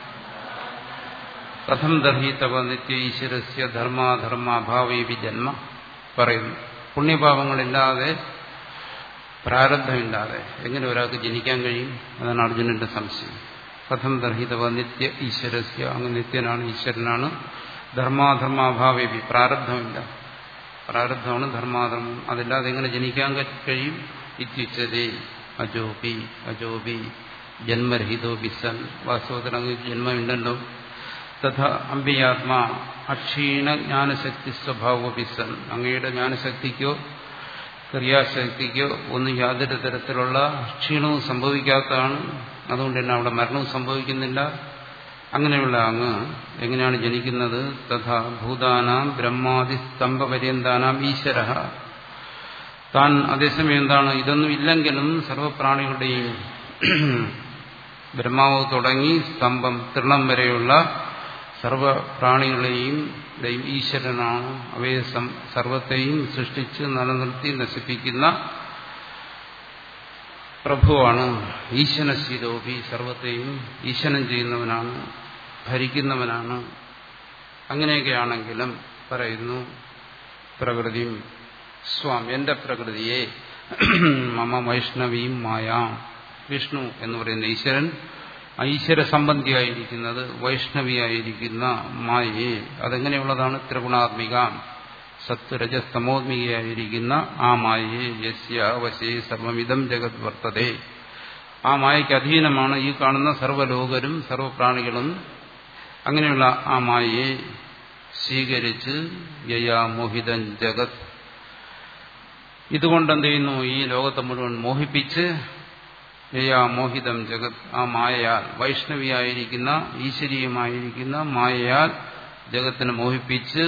കഥം ദർഹി തവ നിത്യ ഈശ്വരസ്യ ധർമാധർമാഭാവേവി ജന്മ പറയുന്നു പുണ്യപാപങ്ങളില്ലാതെ പ്രാരബ്ധമില്ലാതെ എങ്ങനെ ഒരാൾക്ക് ജനിക്കാൻ കഴിയും അതാണ് അർജുനന്റെ സംശയം കഥം ദർഹിതവ നിത്യ ഈശ്വരസ്യ അങ്ങ് നിത്യനാണ് ഈശ്വരനാണ് ധർമാധർമാഭാവേവി പ്രാരബ്ധമില്ല പ്രാരബ്ധമാണ് ധർമാധർമ്മം അതില്ലാതെ എങ്ങനെ ജനിക്കാൻ കഴിയും ഇത്യുച്ചതേ അജോപി അജോപി ജന്മരഹിതോ ബിസൻ വാസ്തവത്തിൽ അങ്ങ് ജന്മമില്ലല്ലോ തഥ അമ്പിയാത്മാ അക്ഷീണ ജ്ഞാനശക്തി സ്വഭാവ ബിസൻ അങ്ങയുടെ ജ്ഞാനശക്തിക്കോ ക്രിയാശക്തിക്കോ ഒന്നും യാതൊരു തരത്തിലുള്ള ക്ഷീണവും സംഭവിക്കാത്തതാണ് അതുകൊണ്ട് തന്നെ അവിടെ മരണവും സംഭവിക്കുന്നില്ല അങ്ങനെയുള്ള അങ്ങ് എങ്ങനെയാണ് ജനിക്കുന്നത് തഥാ ഭൂതാനാം ബ്രഹ്മാതി സ്തംഭപര്യന്താനാം ഈശ്വര താൻ അതേസമയം എന്താണ് ഇതൊന്നും ഇല്ലെങ്കിലും സർവപ്രാണികളുടെയും ബ്രഹ്മാവ് തുടങ്ങി സ്തംഭം തൃണം വരെയുള്ള സർവപ്രാണികളെയും ഈശ്വരനാണ് അവയെ സർവത്തെയും സൃഷ്ടിച്ച് നിലനിർത്തി നശിപ്പിക്കുന്ന പ്രഭുവാണ് ഈശ്വരശീലോപി സർവത്തെയും ഈശ്വരൻ ചെയ്യുന്നവനാണ് ഭരിക്കുന്നവനാണ് അങ്ങനെയൊക്കെയാണെങ്കിലും പറയുന്നു പ്രകൃതി സ്വാം എന്റെ പ്രകൃതിയെ മമ വൈഷ്ണവിയും മായാം വിഷ്ണു എന്ന് പറയുന്ന ഈശ്വരൻ ഈശ്വര സംബന്ധിയായിരിക്കുന്നത് വൈഷ്ണവിയായിരിക്കുന്ന മായയെ അതെങ്ങനെയുള്ളതാണ് ത്രിഗുണാത്മിക സത്വരജസ്തമോത്മികയായിരിക്കുന്ന ആ മായയെ യസ്യ വശേ സർവമിതം ജഗത് വർത്തതേ ആ മായയ്ക്ക് അധീനമാണ് ഈ കാണുന്ന സർവ്വലോകരും സർവപ്രാണികളും അങ്ങനെയുള്ള ആ മായയെ സ്വീകരിച്ച് യയാ മോഹിതൻ ജഗത് ഇതുകൊണ്ട് എന്ത് ചെയ്യുന്നു ഈ ലോകത്തെ മുഴുവൻ മോഹിപ്പിച്ച് യയാ മോഹിതം ജഗത് ആ മായയാൽ വൈഷ്ണവിയായിരിക്കുന്ന ഈശ്വരീയമായിരിക്കുന്ന മായയാൽ ജഗത്തിനെ മോഹിപ്പിച്ച്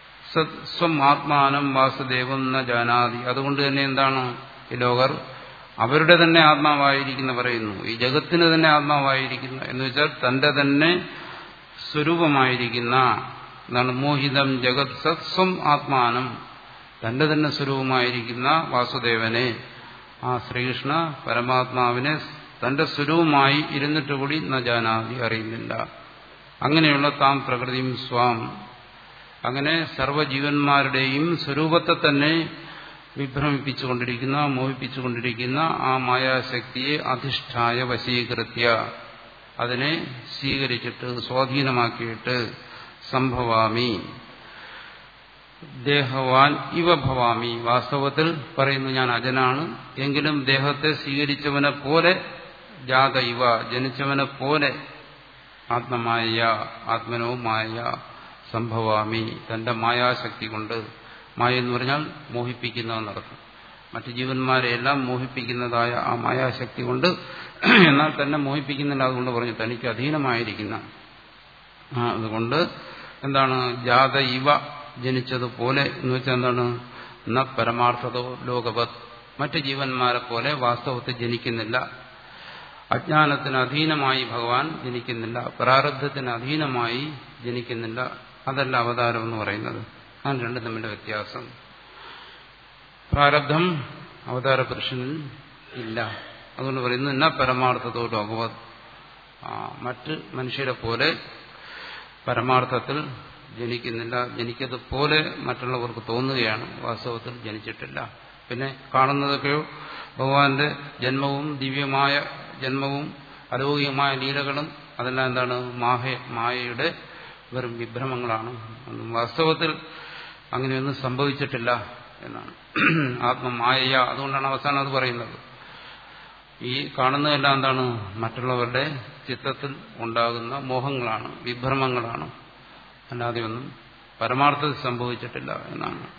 സ്വം ആത്മാനം വാസുദേവം ന ജാനാതി അതുകൊണ്ട് തന്നെ എന്താണ് ഈ ലോകർ അവരുടെ തന്നെ ആത്മാവായിരിക്കുന്ന പറയുന്നു ഈ ജഗത്തിന് തന്നെ ആത്മാവായിരിക്കുന്ന എന്ന് വെച്ചാൽ തന്റെ തന്നെ സ്വരൂപമായിരിക്കുന്ന എന്താണ് മോഹിതം ജഗത് സത്സ്വം ആത്മാനം തന്റെ തന്നെ സ്വരൂപമായിരിക്കുന്ന വാസുദേവനെ ആ ശ്രീകൃഷ്ണ പരമാത്മാവിനെ തന്റെ സ്വരൂപമായി ഇരുന്നിട്ട് കൂടി ന ജാനാതി അറിയുന്നില്ല അങ്ങനെയുള്ള താം പ്രകൃതിയും സ്വാം അങ്ങനെ സർവ്വജീവന്മാരുടെയും സ്വരൂപത്തെ തന്നെ വിഭ്രമിപ്പിച്ചുകൊണ്ടിരിക്കുന്ന മോഹിപ്പിച്ചുകൊണ്ടിരിക്കുന്ന ആ മായാശക്തിയെ അധിഷ്ഠായ വശീകൃത്യ അതിനെ സ്വീകരിച്ചിട്ട് സ്വാധീനമാക്കിയിട്ട് സംഭവാമി ദേഹവാൻ ഇവ ഭവാമി വാസ്തവത്തിൽ പറയുന്നു ഞാൻ അജനാണ് എങ്കിലും ദേഹത്തെ സ്വീകരിച്ചവനെ പോലെ ജാത ഇവ ജനിച്ചവനെ പോലെ ആത്മമായ ആത്മനോ മായ സംഭവാമി തന്റെ മായാശക്തി കൊണ്ട് മായ എന്ന് പറഞ്ഞാൽ മോഹിപ്പിക്കുന്നതെന്നർത്ഥം മറ്റു ജീവന്മാരെ എല്ലാം മോഹിപ്പിക്കുന്നതായ ആ മായാശക്തി കൊണ്ട് എന്നാൽ തന്നെ മോഹിപ്പിക്കുന്നില്ല അതുകൊണ്ട് പറഞ്ഞു തനിക്ക് അധീനമായിരിക്കുന്ന അതുകൊണ്ട് എന്താണ് ജാത ഇവ ജനിച്ചതുപോലെ എന്ന് വെച്ചാൽ എന്താണ് ന പരമാർത്ഥതോ ലോകവത് മറ്റു ജീവന്മാരെ പോലെ വാസ്തവത്തിൽ ജനിക്കുന്നില്ല അജ്ഞാനത്തിന് അധീനമായി ഭഗവാൻ ജനിക്കുന്നില്ല പ്രാരബ്ധത്തിന് അധീനമായി ജനിക്കുന്നില്ല അതല്ല അവതാരം എന്ന് പറയുന്നത് അതാണ് രണ്ടും തമ്മിലുള്ള വ്യത്യാസം പ്രാരബ്ധം അവതാര പുരുഷനിൽ ഇല്ല അതുകൊണ്ട് പറയുന്നു എന്നാ പരമാർത്ഥത്തോ ലോകവത് മറ്റ് മനുഷ്യരെ പോലെ പരമാർത്ഥത്തിൽ ജനിക്കുന്നില്ല ജനിക്കതുപോലെ മറ്റുള്ളവർക്ക് തോന്നുകയാണ് വാസ്തവത്തിൽ ജനിച്ചിട്ടില്ല പിന്നെ കാണുന്നതൊക്കെയോ ഭഗവാന്റെ ജന്മവും ദിവ്യമായ ജന്മവും അലൗകികമായ ലീലകളും അതെല്ലാം എന്താണ് മാഹ മായയുടെ വെറും വിഭ്രമങ്ങളാണ് വാസ്തവത്തിൽ അങ്ങനെയൊന്നും സംഭവിച്ചിട്ടില്ല എന്നാണ് ആത്മമായ അതുകൊണ്ടാണ് അവസാനം അത് പറയുന്നത് ഈ കാണുന്നതെല്ലാം എന്താണ് മറ്റുള്ളവരുടെ ചിത്തത്തിൽ ഉണ്ടാകുന്ന മോഹങ്ങളാണ് വിഭ്രമങ്ങളാണ് അല്ലാതെ ഒന്നും പരമാർത്ഥത്തിൽ സംഭവിച്ചിട്ടില്ല എന്നാണ്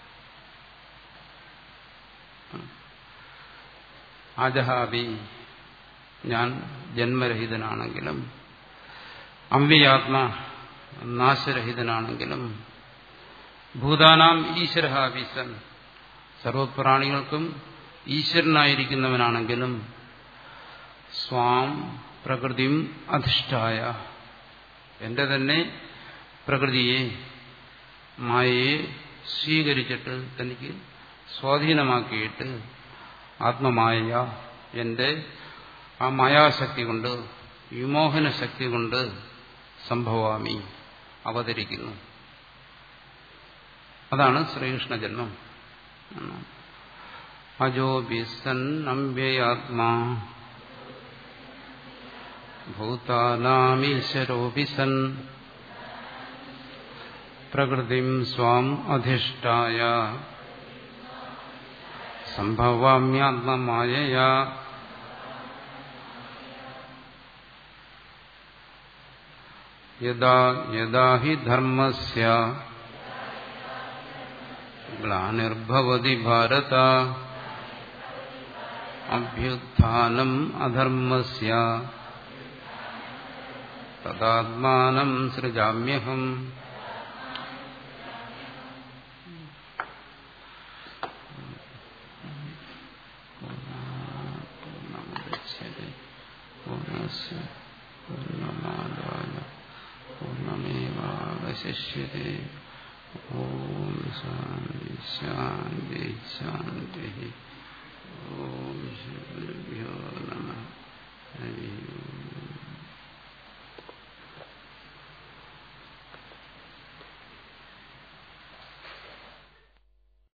ആജഹാബി ഞാൻ ജന്മരഹിതനാണെങ്കിലും അമ്പിയാത്മ നാശരഹിതനാണെങ്കിലും ഭൂതാനാം ഈശ്വരഹാബീസൻ സർവപ്രാണികൾക്കും ഈശ്വരനായിരിക്കുന്നവനാണെങ്കിലും സ്വാം പ്രകൃതിയും അധിഷ്ഠായ എന്റെ തന്നെ പ്രകൃതിയെ മായയെ സ്വീകരിച്ചിട്ട് തനിക്ക് സ്വാധീനമാക്കിയിട്ട് ആത്മമായ എന്റെ ആ മായാശക്തി കൊണ്ട് വിമോഹന ശക്തി കൊണ്ട് സംഭവാമി അവതരിക്കുന്നു അതാണ് ശ്രീകൃഷ്ണ ജന്മം അജോബിസൻ അമ്പ്യയാത്മാ ഭൂതാനാമീശ്വരോപിസൻ പ്രകൃതിം സ്വാം അധിഷ്ഠായ സംഭവാമ്യാത്മമായയാ യഥാ യഥാ ഹി ധർമ്മസ്യ ഗ്ലാനിർഭവതി ഭാരത അഭ്യുത്ഥാനം അധർമ്മസ്യ തദാത്മാനം സൃജാമ്യഹം പൂർണ്ണമാദായ പൂർണ്ണമേവാവശിഷ്യത്തെ ഓം ശാന്തി ശാന്തി ശാന്തി ഓം ശ്രീ ഗുരുഭ്യോ നമ ഹരി ഓം